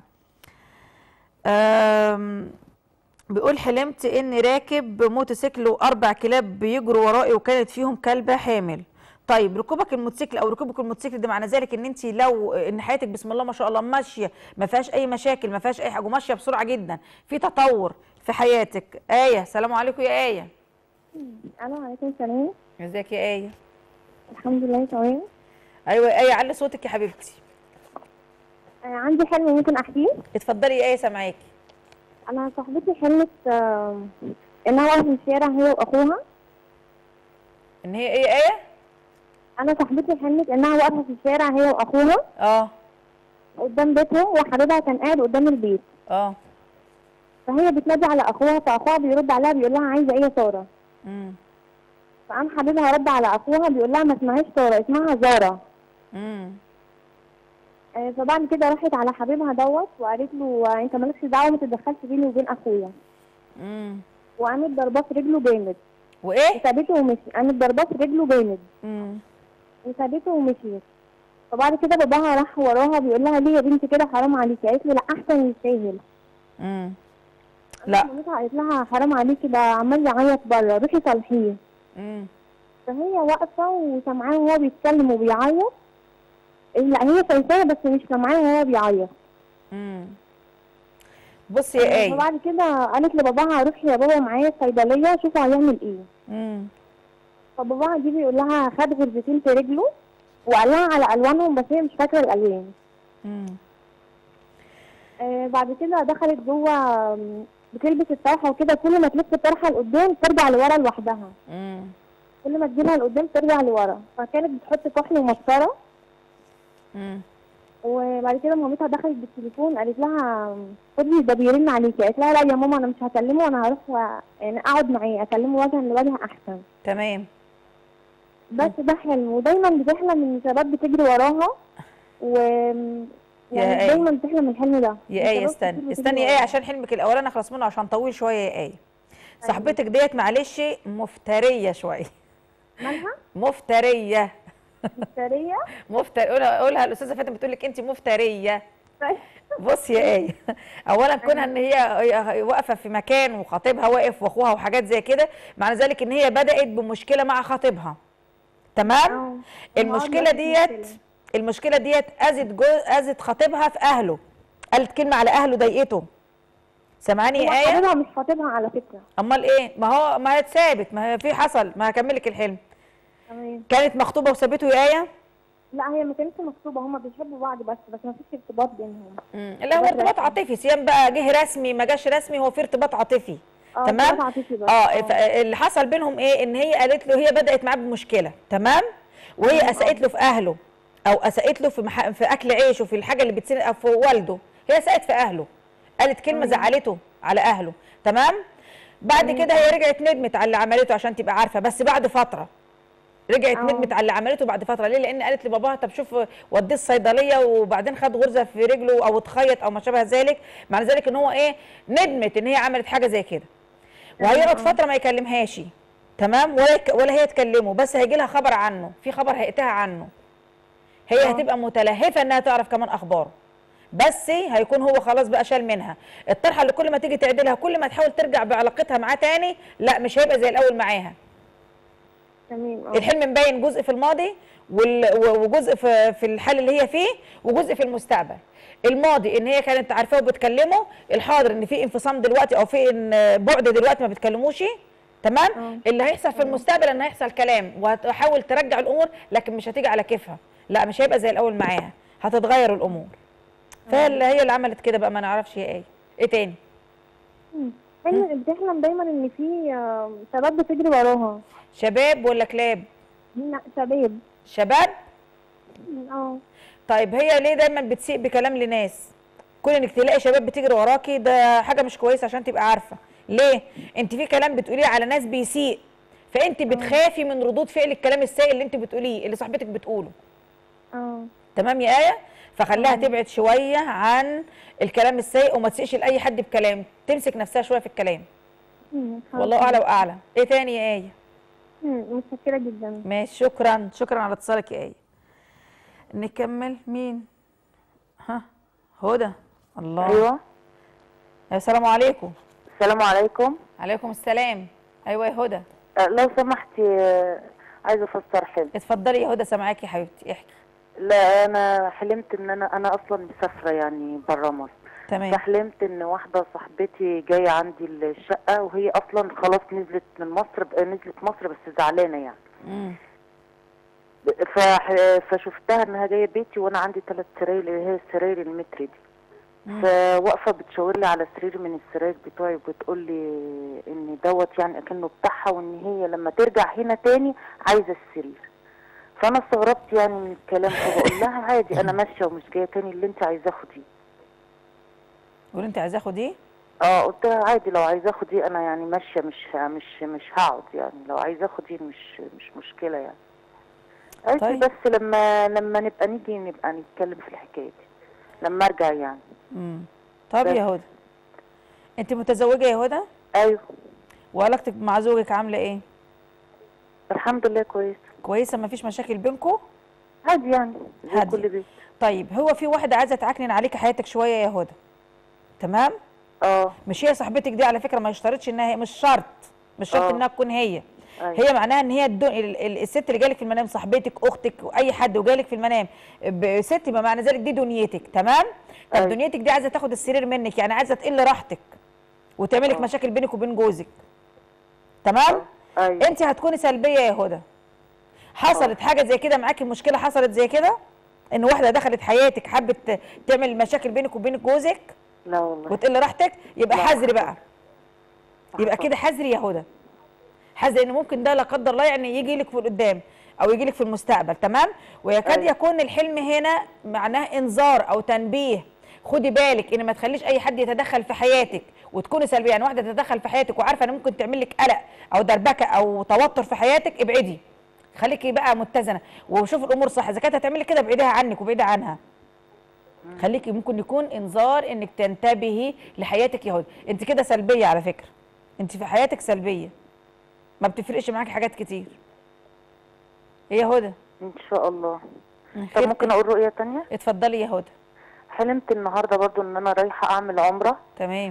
أم، بيقول حلمت اني راكب موتوسيكل واربع كلاب بيجروا ورائي وكانت فيهم كلبه حامل طيب ركوبك الموتوسيكل او ركوبك الموتوسيكل ده معنى ذلك ان انت لو ان حياتك بسم الله ما شاء الله ماشيه ما فيهاش اي مشاكل ما فيهاش اي حاجه وماشيه بسرعه جدا في تطور في حياتك ايه سلام عليكم يا ايه الو عليكم السلام ازيك يا ايه الحمد لله تمام ايوه يا ايه علي صوتك يا حبيبتي آه عندي حلم ممكن احكيه اتفضلي يا ايه سامعاكي انا صاحبتي حلمت آه انها واقفه في الشارع هي واخوها ان هي ايه ايه انا صاحبتي حلمت انها واقفه في الشارع هي واخوها اه قدام بيتهم وحبيبها كان قاعد قدام البيت اه فهي بتنادي على اخوها فاخوها بيرد عليها بيقول لها عايزه ايه يا ساره امم فقام حبيبها رد على اخوها بيقول لها ما اسمهاش ساره اسمها زاره امم آه، فبعد كده راحت على حبيبها دوت وقالت له آه، انت مالكش دعوه ما تتدخلش بيني وبين اخويا امم وقامت ضرباه في رجله جامد وايه وسابته ومشي قامت ضرباه في رجله جامد امم وسابته ومشيت فبعد كده باباها راح وراها بيقول لها ليه يا بنتي كده حرام عليكي قالت له لا احسن يستاهل امم لا مامتها قالت لها حرام عليكي ده عمال يعيط بره روحي صالحيه امم فهي واقفه وسامعاه وهو بيتكلم وبيعيط لا هي شايفاه بس مش سامعاه وهو بيعيط امم بصي يا ايه فبعد كده قالت لباباها روحي يا بابا معايا الصيدليه شوفوا هيعمل ايه امم فباباها جه بيقول لها خد غرزتين في رجله وقال لها على الوانهم بس هي مش فاكره الالوان امم آه بعد كده دخلت جوه آم، بتلبس الطرحه وكده كل ما تلف الطرحه لقدام ترجع لورا لوحدها امم كل ما تجيبها لقدام ترجع لورا فكانت بتحط كحل ومسطره امم وبعد كده مامتها دخلت بالتليفون قالت لها خدي ده بيرن عليكي قالت لها لا يا ماما انا مش هكلمه انا هروح و- يعني اقعد معاه اكلمه وجها لوجه احسن تمام بس ده حلم ودايما بتحلم ان شباب بتجري وراها و يا يعني آية. دايما بتحلم الحلم ده يا ايه شباب استني كتير بتجري استني يا ايه وراها. عشان حلمك الاولاني اخلص منه عشان طويل شويه يا ايه صاحبتك ديت معلش مفتريه شويه مالها مفتريه مفتريه مفتر قولها قولها الاستاذه فاتن بتقول لك انت مفتريه بصي يا ايه اولا كونها ان هي هي واقفه في مكان وخطيبها واقف واخوها وحاجات زي كده معنى ذلك ان هي بدات بمشكله مع خطيبها تمام المشكله دلوقتي ديت مشكلة. المشكله ديت اذت جو اذت خطيبها في اهله قالت كلمه على اهله ضايقته سامعاني هو يا ايه خطيبها مش خطيبها على فكره امال ايه ما هو ما هي اتثابت ما هي في حصل ما هكملك الحلم تمام كانت مخطوبه وسابته يا ايه لا هي ما كانتش مخطوبه هما بيحبوا بعض بس بس ما فيش ارتباط بينهم لا هو ارتباط عاطفي سيام بقى جه رسمي ما جاش رسمي هو في ارتباط عاطفي اه تمام ارتباط عاطفي بس اه ف- اللي حصل بينهم ايه ان هي قالت له هي بدات معاه بمشكله تمام وهي اساءت له في اهله او اساءت له في مح... في اكل عيشه في الحاجه اللي بتسن أو في والده هي اساءت في اهله قالت كلمه زعلته على اهله تمام بعد كده هي رجعت ندمت على اللي عملته عشان تبقى عارفه بس بعد فتره رجعت ندمت على اللي عملته بعد فتره ليه لان قالت لباباها طب شوف وديه الصيدليه وبعدين خد غرزه في رجله او اتخيط او ما شابه ذلك معنى ذلك ان هو ايه ندمت ان هي عملت حاجه زي كده وهيقعد فتره ما يكلمهاش تمام ولا يك... ولا هي تكلمه بس هيجي لها خبر عنه في خبر هيأتيها عنه هي هتبقى متلهفه انها تعرف كمان اخباره بس هيكون هو خلاص بقى شال منها الطرحه اللي كل ما تيجي تعدلها كل ما تحاول ترجع بعلاقتها معاه تاني لا مش هيبقى زي الاول معاها تمام اه الحلم مبين جزء في الماضي وال- و- وجزء في في الحال اللي هي فيه وجزء في المستقبل الماضي ان هي كانت عارفاه وبتكلمه الحاضر ان في انفصام دلوقتي او في ان بعد دلوقتي ما بتكلموش تمام اللي هيحصل في المستقبل ان هيحصل كلام وهتحاول ترجع الامور لكن مش هتيجي على كيفها لا مش هيبقى زي الاول معاها هتتغير الامور فهي اللي هي اللي عملت كده بقى ما نعرفش هي ايه ايه تاني مم. حلم بتحلم دايما ان في آه، شباب بتجري وراها شباب ولا كلاب لا شباب شباب اه طيب هي ليه دايما بتسيء بكلام لناس كون انك تلاقي شباب بتجري وراكي ده حاجه مش كويسه عشان تبقى عارفه ليه انت في كلام بتقوليه على ناس بيسيء فانت بتخافي من ردود فعل الكلام السيء اللي انت بتقوليه اللي صاحبتك بتقوله اه تمام يا ايه فخليها تبعد شويه عن الكلام السيء وما تسيئش لاي حد بكلام تمسك نفسها شويه في الكلام مم، والله اعلى واعلى ايه تاني يا ايه مم، متشكرة جدا ماشي شكرا شكرا على اتصالك يا ايه نكمل مين ها هدى الله ايوه يا السلام عليكم السلام عليكم عليكم السلام ايوه يا هدى آه، لو سمحتي آه، عايزه افسر حلم اتفضلي يا هدى سامعاكي يا حبيبتي احكي لا انا حلمت ان انا انا اصلا مسافره يعني بره مصر تمام فحلمت ان واحده صاحبتي جايه عندي الشقه وهي اصلا خلاص نزلت من مصر بقى نزلت مصر بس زعلانه يعني مم. فح- فشفتها انها جايه بيتي وانا عندي ثلاث سراير اللي هي السراير المتر دي مم. فواقفه بتشاور لي على سرير من السراير بتوعي وبتقول لي ان دوت يعني اكنه بتاعها وان هي لما ترجع هنا تاني عايزه السرير فانا استغربت يعني من الكلام فبقول لها عادي انا ماشيه ومش جايه تاني اللي انت عايزاه خديه قولي انت عايزاه اخد ايه اه قلت لها عادي لو عايزاه خديه انا يعني ماشيه مش مش مش هقعد يعني لو عايزاه خديه مش مش مشكله يعني قالت لي طيب. بس لما لما نبقى نيجي نبقى نتكلم في الحكايه دي لما ارجع يعني مم. طب بس. يا هدى انت متزوجه يا هدى ايوه وعلاقتك مع زوجك عامله ايه الحمد لله كويس كويسه مفيش مشاكل بينكم عادي يعني زي هادية. كل بيت طيب هو في واحده عايزه تعكنن عليك حياتك شويه يا هدى تمام اه مش هي صاحبتك دي على فكره ما اشترطش انها هي مش شرط مش شرط آه. انها تكون هي أيوة. هي معناها ان هي الدو... ال- ال- الست اللي جالك في المنام صاحبتك اختك اي حد وجالك في المنام ست يبقى معنى ذلك دي دنيتك تمام طب أيوة. دنيتك دي عايزه تاخد السرير منك يعني عايزه تقل راحتك وتعملك آه. مشاكل بينك وبين جوزك تمام ايوه انت هتكوني سلبيه يا هدى حصلت حاجه زي كده معاكي مشكله حصلت زي كده ان واحده دخلت حياتك حبت تعمل مشاكل بينك وبين جوزك لا والله وتقل راحتك يبقى لا. حذري بقى يبقى كده حذري يا هدى حذري ان ممكن ده لا قدر الله يعني يجي لك في القدام او يجي لك في المستقبل تمام ويكاد أيوة. يكون الحلم هنا معناه انذار او تنبيه خدي بالك ان ما تخليش اي حد يتدخل في حياتك وتكوني سلبيه يعني واحده تتدخل في حياتك وعارفه ان ممكن تعمل لك قلق او دربكه او توتر في حياتك ابعدي خليكي بقى متزنه وشوف الامور صح اذا كانت هتعملي كده ابعديها عنك وابعدي عنها خليكي ممكن يكون انذار انك تنتبهي لحياتك يا هدى انت كده سلبيه على فكره انت في حياتك سلبيه ما بتفرقش معاكي حاجات كتير ايه يا هدى ان شاء الله طب خير ممكن اقول رؤيه تانية اتفضلي يا هدى حلمت النهارده برضو ان انا رايحه اعمل عمره تمام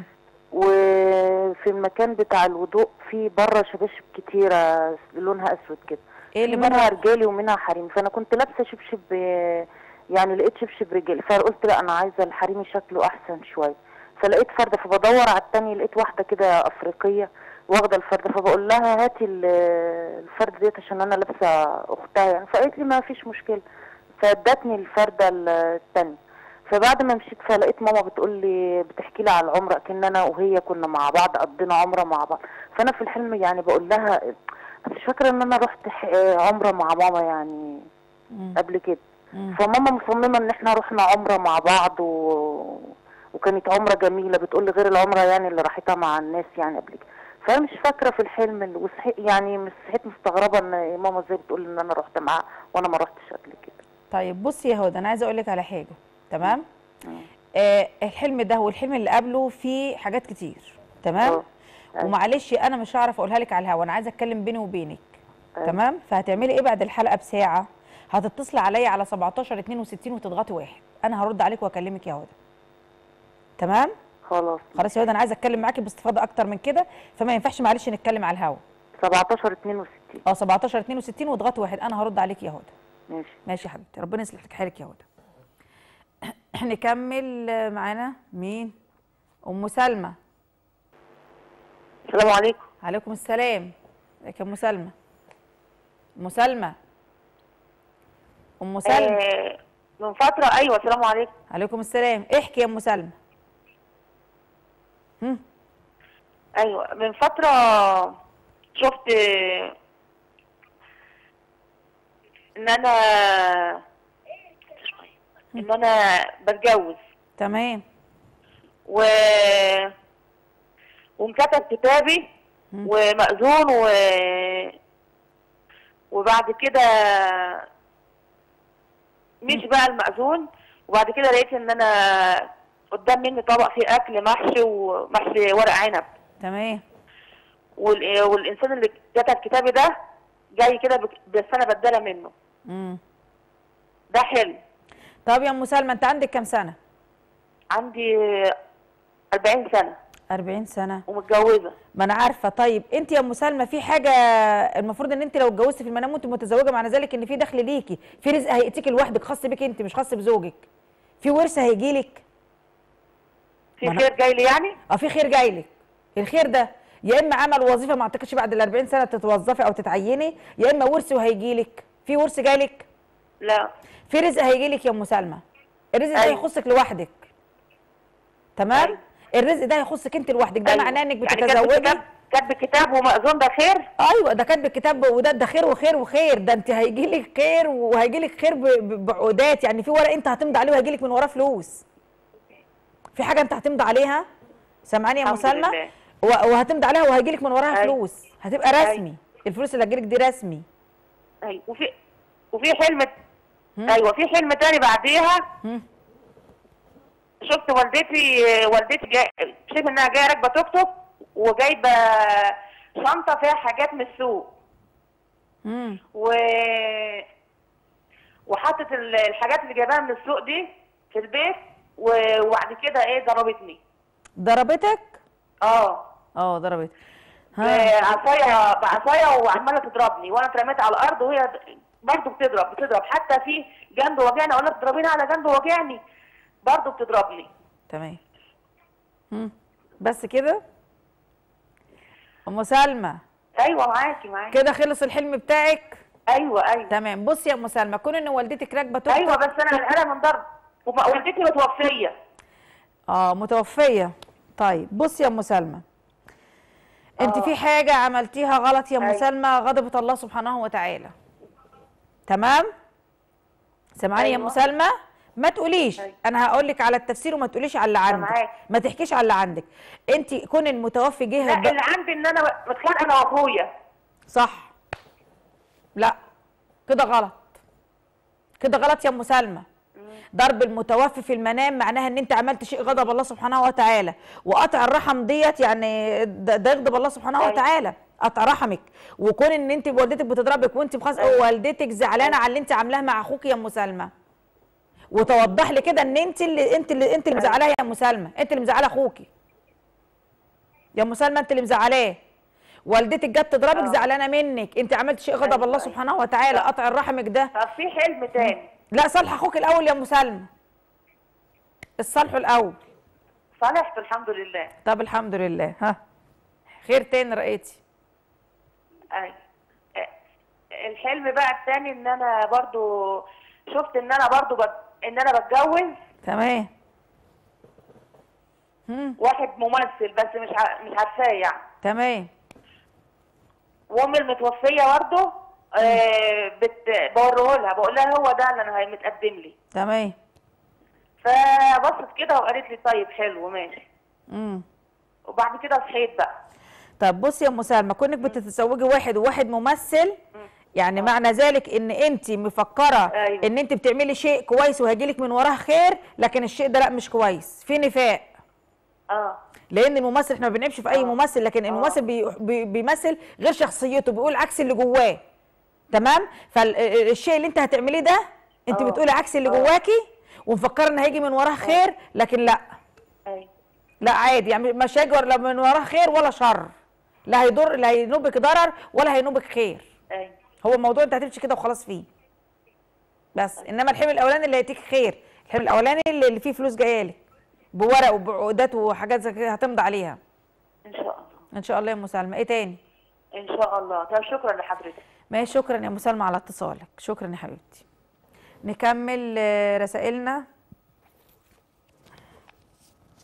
وفي المكان بتاع الوضوء في بره شباشب كتيره لونها اسود كده ايه اللي في منها بره رجالي ومنها حريمي فانا كنت لابسه شبشب آه، يعني لقيت شبشب رجالي فقلت لا انا عايزه الحريمي شكله احسن شويه فلقيت فرده فبدور على التاني لقيت واحده كده افريقيه واخده الفرده فبقول لها هاتي ال- الفرده ديت عشان انا لابسه اختها يعني فقالت لي ما فيش مشكله فادتني الفرده التانية فبعد ما مشيت فلقيت ماما بتقول لي بتحكي لي على العمره كان انا وهي كنا مع بعض قضينا عمره مع بعض فانا في الحلم يعني بقول لها مش فاكره ان انا رحت ح- عمره مع ماما يعني مم. قبل كده مم. فماما مصممه ان احنا رحنا عمره مع بعض و... وكانت عمره جميله بتقول لي غير العمره يعني اللي راحتها مع الناس يعني قبل كده فانا مش فاكره في الحلم اللي- وصحيت يعني مش صحيت مستغربه ان ماما ازاي بتقول ان انا رحت معاها وانا ما رحتش قبل كده طيب بصي يا هدى انا عايزه اقول لك على حاجه تمام آه الحلم ده والحلم اللي قبله فيه حاجات كتير تمام آه. أيوة. ومعلش انا مش هعرف اقولها لك على الهوا انا عايزه اتكلم بيني وبينك أيوة. تمام فهتعملي ايه بعد الحلقه بساعه هتتصلي عليا على 17 62 وتضغطي واحد انا هرد عليك واكلمك يا هدى تمام خلاص خلاص يا هدى انا عايزه اتكلم معاكي باستفاضه اكتر من كده فما ينفعش معلش نتكلم على الهوا 17 62 اه 17 62 واضغطي واحد انا هرد عليك يا هدى ماشي ماشي يا حبيبتي ربنا يصلح لك حالك يا هدى نكمل آه، معانا مين ام سلمى السلام عليكم عليكم السلام ازيك يا ام سلمى ام سلمى ام سلمى آه، من فترة أيوة السلام عليكم عليكم السلام احكي يا ام سلمى هم ايوه من فتره شفت ان انا ان انا بتجوز تمام و وانكتب كتابي ومأذون و وبعد كده مش بقى المأذون وبعد كده لقيت ان انا قدام مني طبق فيه اكل محشي ومحشي ورق عنب تمام وال... والانسان اللي كتب كتابي ده جاي كده بك- بس انا بداله منه امم ده حلم طب يا ام سلمى انت عندك كام سنه عندي 40 سنه 40 سنه ومتجوزه ما انا عارفه طيب انت يا ام سلمى في حاجه المفروض ان انت لو اتجوزتي في المنام وانت متزوجه معنى ذلك ان في دخل ليكي في رزق هياتيكي لوحدك خاص بيك انت مش خاص بزوجك في ورث هيجي لك في خير جاي لي يعني اه في خير جاي لك الخير ده يا اما عمل وظيفه ما اعتقدش بعد ال 40 سنه تتوظفي او تتعيني يا اما ورث وهيجي لك في ورث جاي لك لا في رزق هيجي لك يا ام سلمى الرزق ده أيوة. هيخصك لوحدك تمام الرزق ده هيخصك انت لوحدك ده أيوة. معناه انك يعني كاتب بتتزوجي كتاب- كاتب كتاب ومأذون ده خير ايوه ده كاتب الكتاب وده ده خير وخير وخير ده انت هيجي لك خير وهيجي لك خير ب- ب- بعقودات يعني في ورق انت هتمضي عليه وهيجي لك من وراه فلوس في حاجه انت هتمضي عليها سامعاني يا ام الحمد سلمى لله. و- وهتمضي عليها وهيجي لك من وراها أيوة. فلوس هتبقى رسمي الفلوس اللي هتجيلك دي رسمي ايوه وفي وفي حلم ايوه في حلم تاني بعديها شفت والدتي والدتي جاي شايف انها جايه راكبه توك توك وجايبه شنطه فيها حاجات من السوق امم و وحطت ال- الحاجات اللي جايباها من السوق دي في البيت و- وبعد كده ايه ضربتني ضربتك اه اه ضربتك بعصايه بعصايه وعماله تضربني وانا اترميت على الارض وهي برضه بتضرب بتضرب حتى في جنب وجعني اقول لها بتضربيني على جنب وجعني برضه بتضربني تمام مم. بس كده ام سلمى ايوه معاكي معاكي كده خلص الحلم بتاعك ايوه ايوه تمام بصي يا ام سلمى كون ان والدتك راكبه توك ايوه توك- بس انا قلقانه من ضرب وم- والدتي متوفيه اه متوفيه طيب بصي يا ام سلمى انت في حاجه عملتيها غلط يا ام أيوة. سلمى غضبت الله سبحانه وتعالى تمام سامعاني يا ام أيوة. سلمى ما تقوليش انا هقول لك على التفسير وما تقوليش على اللي عندك معاك. ما تحكيش على اللي عندك انت كون المتوفي جه لا هب- اللي عندي ان انا متخانقه انا واخويا صح لا كده غلط كده غلط يا ام سلمى ضرب المتوفي في المنام معناها ان انت عملت شيء غضب الله سبحانه وتعالى وقطع الرحم ديت يعني ده ده يغضب الله سبحانه أيوة. وتعالى قطع رحمك وكون ان انت والدتك بتضربك وانت مخاص والدتك زعلانه على اللي انت عاملاه مع اخوك يا ام سلمى وتوضح لي كده ان انت اللي انت اللي انت اللي مزعلاه يا ام سلمى انت اللي مزعله اخوكي يا ام سلمى انت اللي مزعلاه والدتك جت تضربك زعلانه منك انت عملت شيء غضب الله سبحانه وتعالى قطع الرحمك ده طب في حلم تاني لا صالح اخوك الاول يا ام سلمى الصالح الاول صالحت الحمد لله طب الحمد لله ها خير تاني رأيتي اي الحلم بقى التاني ان انا برضو شفت ان انا برضو بت... ان انا بتجوز تمام مم. واحد ممثل بس مش ع... مش عارفاه يعني تمام وامي المتوفيه برضه آه بت... بوريه لها بقول لها هو ده اللي انا هي- متقدم لي تمام فبصت كده وقالت لي طيب حلو ماشي امم وبعد كده صحيت بقى طب بصي يا ام سلمى كونك بتتزوجي واحد وواحد ممثل يعني معنى ذلك ان انت مفكره أيوة. ان انت بتعملي شيء كويس وهيجيلك من وراه خير لكن الشيء ده لا مش كويس في نفاق اه لان الممثل احنا ما بنعيبش في اي ممثل لكن الممثل بي بي بيمثل غير شخصيته بيقول عكس اللي جواه تمام فالشيء اللي انت هتعمليه ده انت آه. بتقولي عكس اللي جواكي ومفكره ان هيجي من وراه خير لكن لا ايوه لا عادي يعني مش هيجي ولا من وراه خير ولا شر لا هيضر لا هينوبك ضرر ولا هينوبك خير ايوه هو الموضوع انت هتمشي كده وخلاص فيه بس انما الحلم الاولاني اللي هيديك خير الحلم الاولاني اللي اللي فيه فلوس جايه لك بورق وبعقودات وحاجات زي كده هتمضي عليها ان شاء الله ان شاء الله يا ام سلمى ايه تاني ان شاء الله طب شكرا لحضرتك ماشي شكرا يا ام سلمى على اتصالك شكرا يا حبيبتي نكمل آه، رسائلنا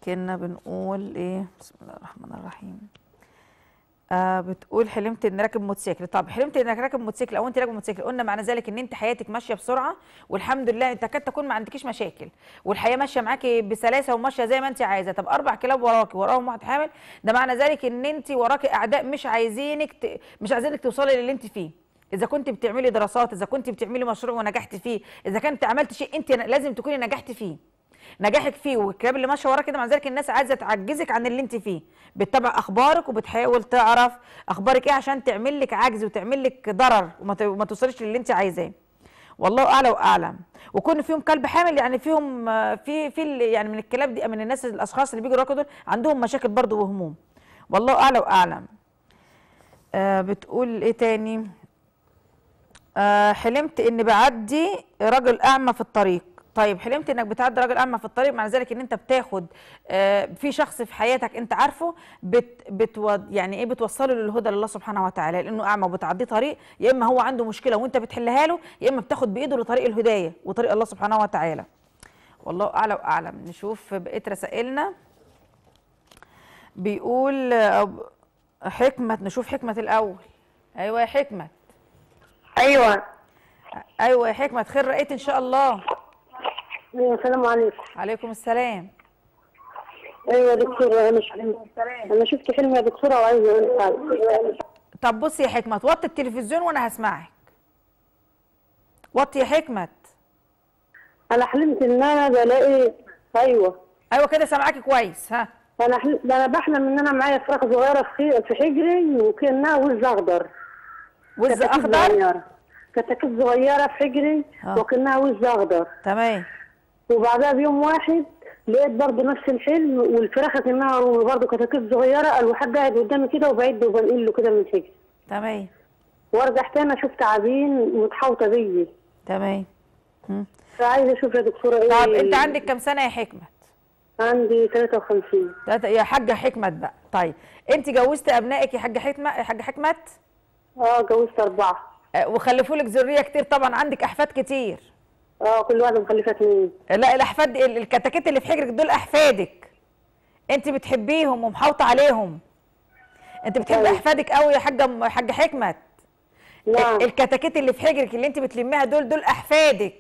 كنا بنقول ايه بسم الله الرحمن الرحيم آه بتقول حلمت ان راكب موتوسيكل طب حلمت انك راكب موتوسيكل او انت راكب موتوسيكل قلنا معنى ذلك ان انت حياتك ماشيه بسرعه والحمد لله انت تكاد تكون ما عندكيش مشاكل والحياه ماشيه معاكي بسلاسه وماشيه زي ما انت عايزه طب اربع كلاب وراكي وراهم واحد حامل ده معنى ذلك ان انت وراكي اعداء مش عايزينك ت... مش عايزينك توصلي للي انت فيه اذا كنت بتعملي دراسات اذا كنت بتعملي مشروع ونجحتي فيه اذا كنت عملت شيء انت لازم تكوني نجحتي فيه نجاحك فيه والكلاب اللي ماشيه وراك كده مع ذلك الناس عايزه تعجزك عن اللي انت فيه بتتابع اخبارك وبتحاول تعرف اخبارك ايه عشان تعمل لك عجز وتعمل لك ضرر وما ت- وما توصليش للي انت عايزاه والله اعلى واعلم وكون فيهم كلب حامل يعني فيهم آه، في في ال- يعني من الكلاب دي من الناس الاشخاص اللي بيجوا وراك دول عندهم مشاكل برضه وهموم والله اعلى واعلم آه بتقول ايه تاني آه حلمت ان بعدي راجل اعمى في الطريق طيب حلمت انك بتعدي راجل اعمى في الطريق مع ذلك ان انت بتاخد آه في شخص في حياتك انت عارفه بت بتو يعني ايه بتوصله للهدى لله سبحانه وتعالى لانه اعمى وبتعديه طريق يا اما هو عنده مشكله وانت بتحلها له يا اما بتاخد بايده لطريق الهدايه وطريق الله سبحانه وتعالى والله اعلى واعلم نشوف بقيه رسائلنا بيقول آه، حكمه نشوف حكمه الاول ايوه يا حكمه ايوه ايوه يا حكمه خير رأيت ان شاء الله ايوه السلام عليكم عليكم السلام ايوه يا دكتور انا ش... انا شفت حلم يا دكتوره وعايزه اقول حاجه طب بصي يا حكمه وطي التلفزيون وانا هسمعك وطي يا حكمه انا حلمت ان انا بلاقي ايوه ايوه كده سامعاكي كويس ها انا حل... ده انا بحلم ان انا معايا فراخ صغيره في خي... في حجري وكانها وز اخضر وز كتاكيت أخضر؟ صغيرة. كتاكيت صغيره في حجري آه. وكانها وز اخضر تمام وبعدها بيوم واحد لقيت برضه نفس الحلم والفراخه كانها برضه كتاكيت صغيره الواحد قاعد قدامي كده وبعد وبنقل له كده من حجري تمام وارجع تاني اشوف تعابين متحوطه بيي تمام مم. فعايزه اشوف يا دكتوره ايه طب انت عندك كام سنه يا حكمه عندي 53 تلاتة- يا حاجه حكمه بقى طيب انت جوزت ابنائك يا حاجه حكمه يا حاجه حكمه اه جوزت اربعه آه، وخلفوا لك ذريه كتير طبعا عندك احفاد كتير اه كل واحده مخلفه اتنين لا الاحفاد ال- الكتاكيت اللي في حجرك دول احفادك انت بتحبيهم ومحاوطه عليهم انت بتحبي أيوة. احفادك قوي يا حاجه م- حاجه حكمه نعم. ال- الكتاكيت اللي في حجرك اللي انت بتلميها دول دول احفادك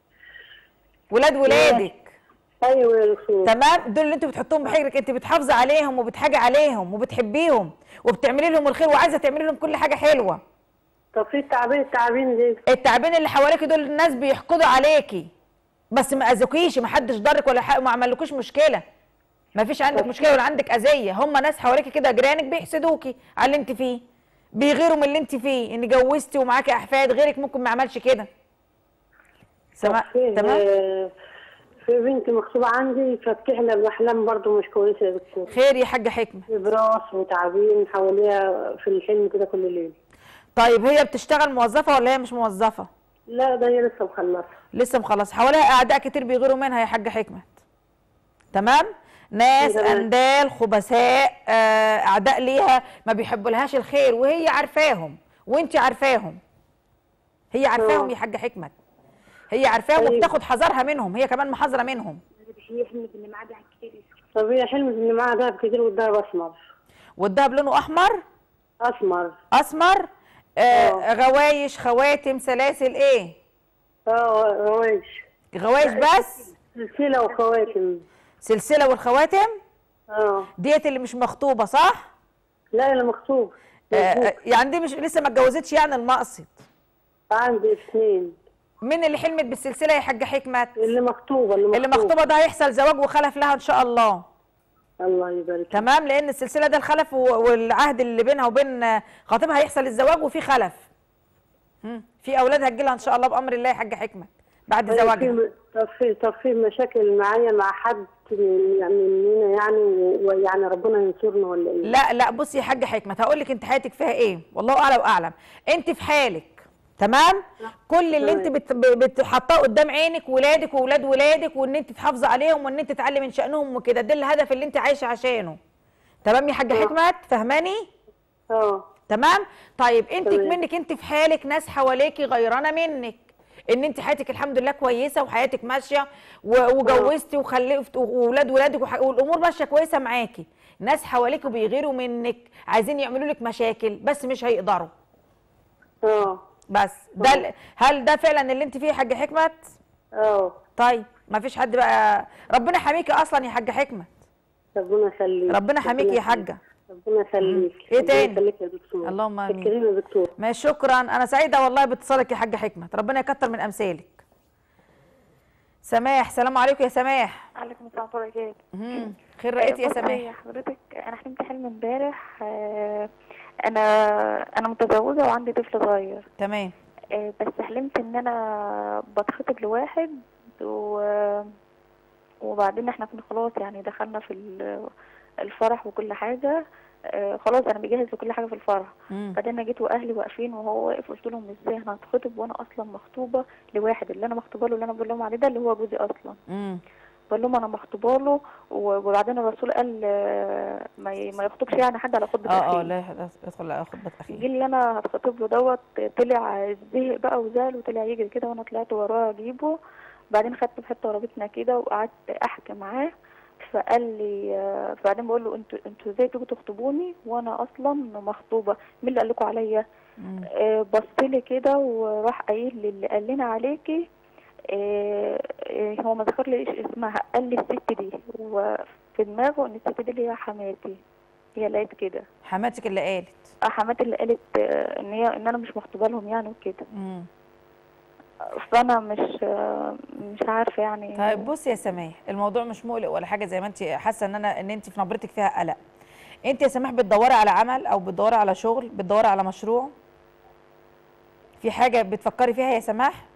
ولاد ولادك ايوه يا دكتور تمام دول اللي انت بتحطهم بحجرك انت بتحافظي عليهم وبتحاجي عليهم وبتحبيهم وبتعملي لهم الخير وعايزه تعملي لهم كل حاجه حلوه طب في التعابين التعابين دي التعابين اللي حواليكي دول الناس بيحقدوا عليكي بس ما اذوكيش ما حدش ضرك ولا حق ما عملكوش مشكله ما فيش عندك مشكله ولا عندك اذيه هم ناس حواليكي كده جيرانك بيحسدوكي على اللي انت فيه بيغيروا من اللي انت فيه ان جوزتي ومعاكي احفاد غيرك ممكن ما عملش كده سمع فيه تمام آه، في بنت مكتوبه عندي فبتحلم باحلام برضه مش كويسه يا دكتور خير يا حاجه حكمه براس وتعابين حواليها في الحلم كده كل ليل طيب هي بتشتغل موظفه ولا هي مش موظفه لا ده هي لسه مخلصه لسه مخلص حواليها اعداء كتير بيغيروا منها يا حاجه حكمه تمام ناس تمام. اندال خبثاء آه، اعداء ليها ما بيحبولهاش الخير وهي عارفاهم وانت عارفاهم هي عارفاهم آه. يا حاجه حكمه هي عارفاهم طيب. وبتاخد حذرها منهم هي كمان محاذره منهم هي حلمت ان معاها دهب كتير طب هي حلمت ان معاها دهب كتير والدهب اسمر والدهب لونه احمر اسمر اسمر آه غوايش خواتم سلاسل ايه اه غوايش غوايش بس سلسله وخواتم سلسله والخواتم اه ديت اللي مش مخطوبه صح لا اللي مخطوب آه، آه، يعني دي مش لسه ما اتجوزتش يعني المقصد عندي اثنين مين اللي حلمت بالسلسله يا حاجه حكمت اللي مخطوبه اللي اللي مخطوبه مخطوبه ده هيحصل زواج وخلف لها ان شاء الله الله يبارك تمام لان السلسله ده الخلف و- والعهد اللي بينها وبين آه، خطيبها هيحصل الزواج وفي خلف مم. في اولاد هتجيلها ان شاء الله بامر الله يا حاجه حكمت بعد طيب زواجها في طب في طب في مشاكل معايا مع حد من يعني مننا يعني و- ويعني ربنا ينصرنا ولا ايه؟ لا لا بصي يا حاجه حكمت هقول لك انت حياتك فيها ايه والله اعلى واعلم انت في حالك تمام كل اللي انت بت- ب- بتحطاه قدام عينك ولادك واولاد ولادك وان انت تحافظي عليهم وان انت تعلي من شانهم وكده ده الهدف اللي انت عايشه عشانه تمام يا حاجه حكمت فهماني اه تمام طيب انت تمام. منك انت في حالك ناس حواليكي غيرانه منك ان انت حياتك الحمد لله كويسه وحياتك ماشيه و- وجوزتي وخلفت واولاد ولادك وح- والامور ماشيه كويسه معاكي ناس حواليك بيغيروا منك عايزين يعملوا لك مشاكل بس مش هيقدروا اه بس ده ال- هل ده فعلا اللي انت فيه يا حاجه حكمت اه طيب ما فيش حد بقى ربنا حميكي اصلا يا حاجه حكمت ربنا يخليك ربنا حميكي يا حاجه ربنا يخليك ايه ربنا تاني يخليك يا دكتور اللهم امين شكرين يا دكتور ما شكرا انا سعيده والله باتصالك يا حاجه حكمت ربنا يكتر من امثالك سماح سلام عليكم يا سماح عليكم السلام ورحمة الله وبركاته مهم. خير رأيتي يا بصي سماح حضرتك انا حلمت حلم امبارح آه، انا انا متزوجة وعندي طفل صغير تمام آه، بس حلمت ان انا بتخطب لواحد و... وبعدين احنا كنا خلاص يعني دخلنا في ال- الفرح وكل حاجة آه، خلاص انا بجهز لكل حاجة في الفرح مم. بعدين انا جيت واهلي واقفين وهو واقف قلت لهم ازاي انا هتخطب وانا اصلا مخطوبة لواحد اللي انا مخطوبة له اللي انا بقول لهم عليه ده اللي هو جوزي اصلا امم بقول لهم انا مخطوبه له و- وبعدين الرسول قال آه، ما ي- ما يخطبش يعني حد على خطبه اه اه اخيه لا يدخل على خطبه اخيه جه اللي انا هتخطب له دوت طلع زهق بقى وزعل وطلع يجري كده وانا طلعت وراه اجيبه بعدين خدته في حته ورابطنا كده وقعدت احكي معاه فقال لي آه، بعدين بقول له انتوا انتوا ازاي تيجوا تخطبوني وانا اصلا مخطوبه مين اللي قال لكم عليا آه، بص لي كده وراح قايل لي اللي قال لنا عليكي آه، آه، هو ما ذكر لي ايش اسمها قال لي الست دي وفي دماغه ان الست دي اللي هي حماتي هي لقيت كده حماتك اللي قالت اه حماتي اللي قالت آه، ان هي ان انا مش مخطوبه لهم يعني وكده امم فانا مش آه، مش عارفه يعني طيب بصي يا سماح الموضوع مش مقلق ولا حاجه زي ما انت حاسه ان انا ان انت في نبرتك فيها قلق انت يا سماح بتدوري على عمل او بتدوري على شغل بتدوري على مشروع في حاجه بتفكري فيها يا سماح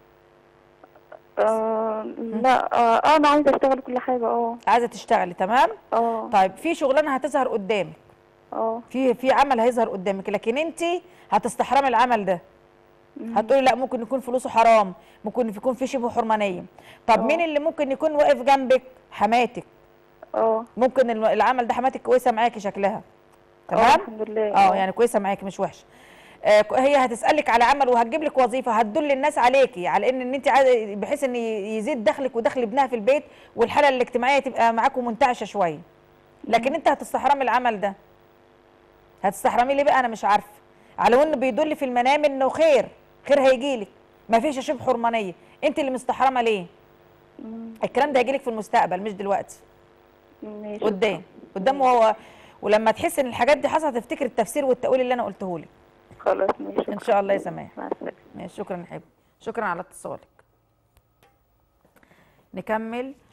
آه لا آه آه، انا عايزه اشتغل كل حاجه اه عايزه تشتغلي تمام اه طيب في شغلانه هتظهر قدامك اه في في عمل هيظهر قدامك لكن انت هتستحرمي العمل ده هتقولي لا ممكن يكون فلوسه حرام ممكن يكون في شبه حرمانيه طب مين اللي ممكن يكون واقف جنبك حماتك اه ممكن الم- العمل ده حماتك كويسه معاكي شكلها اه تمام الحمد لله اه يعني كويسه معاكي مش وحشه آه ك- هي هتسالك على عمل وهتجيب لك وظيفه هتدل الناس عليكي على ان ان انت عايزه بحيث ان ي- يزيد دخلك ودخل ابنها في البيت والحاله الاجتماعيه تبقى معاكم منتعشه شويه لكن انت هتستحرمي العمل ده هتستحرميه ليه بقى انا مش عارفه على انه بيدل في المنام انه خير خير هيجيلك ما فيش شبه حرمانيه انت اللي مستحرمه ليه الكلام ده هيجيلك في المستقبل مش دلوقتي ماشي قدام قدام وهو ولما تحس ان الحاجات دي حصلت تفتكر التفسير والتأويل اللي انا قلته لك خلاص ماشي ان شاء الله يا سماح مع السلامه ماشي شكرا يا حبيبي شكرا على اتصالك نكمل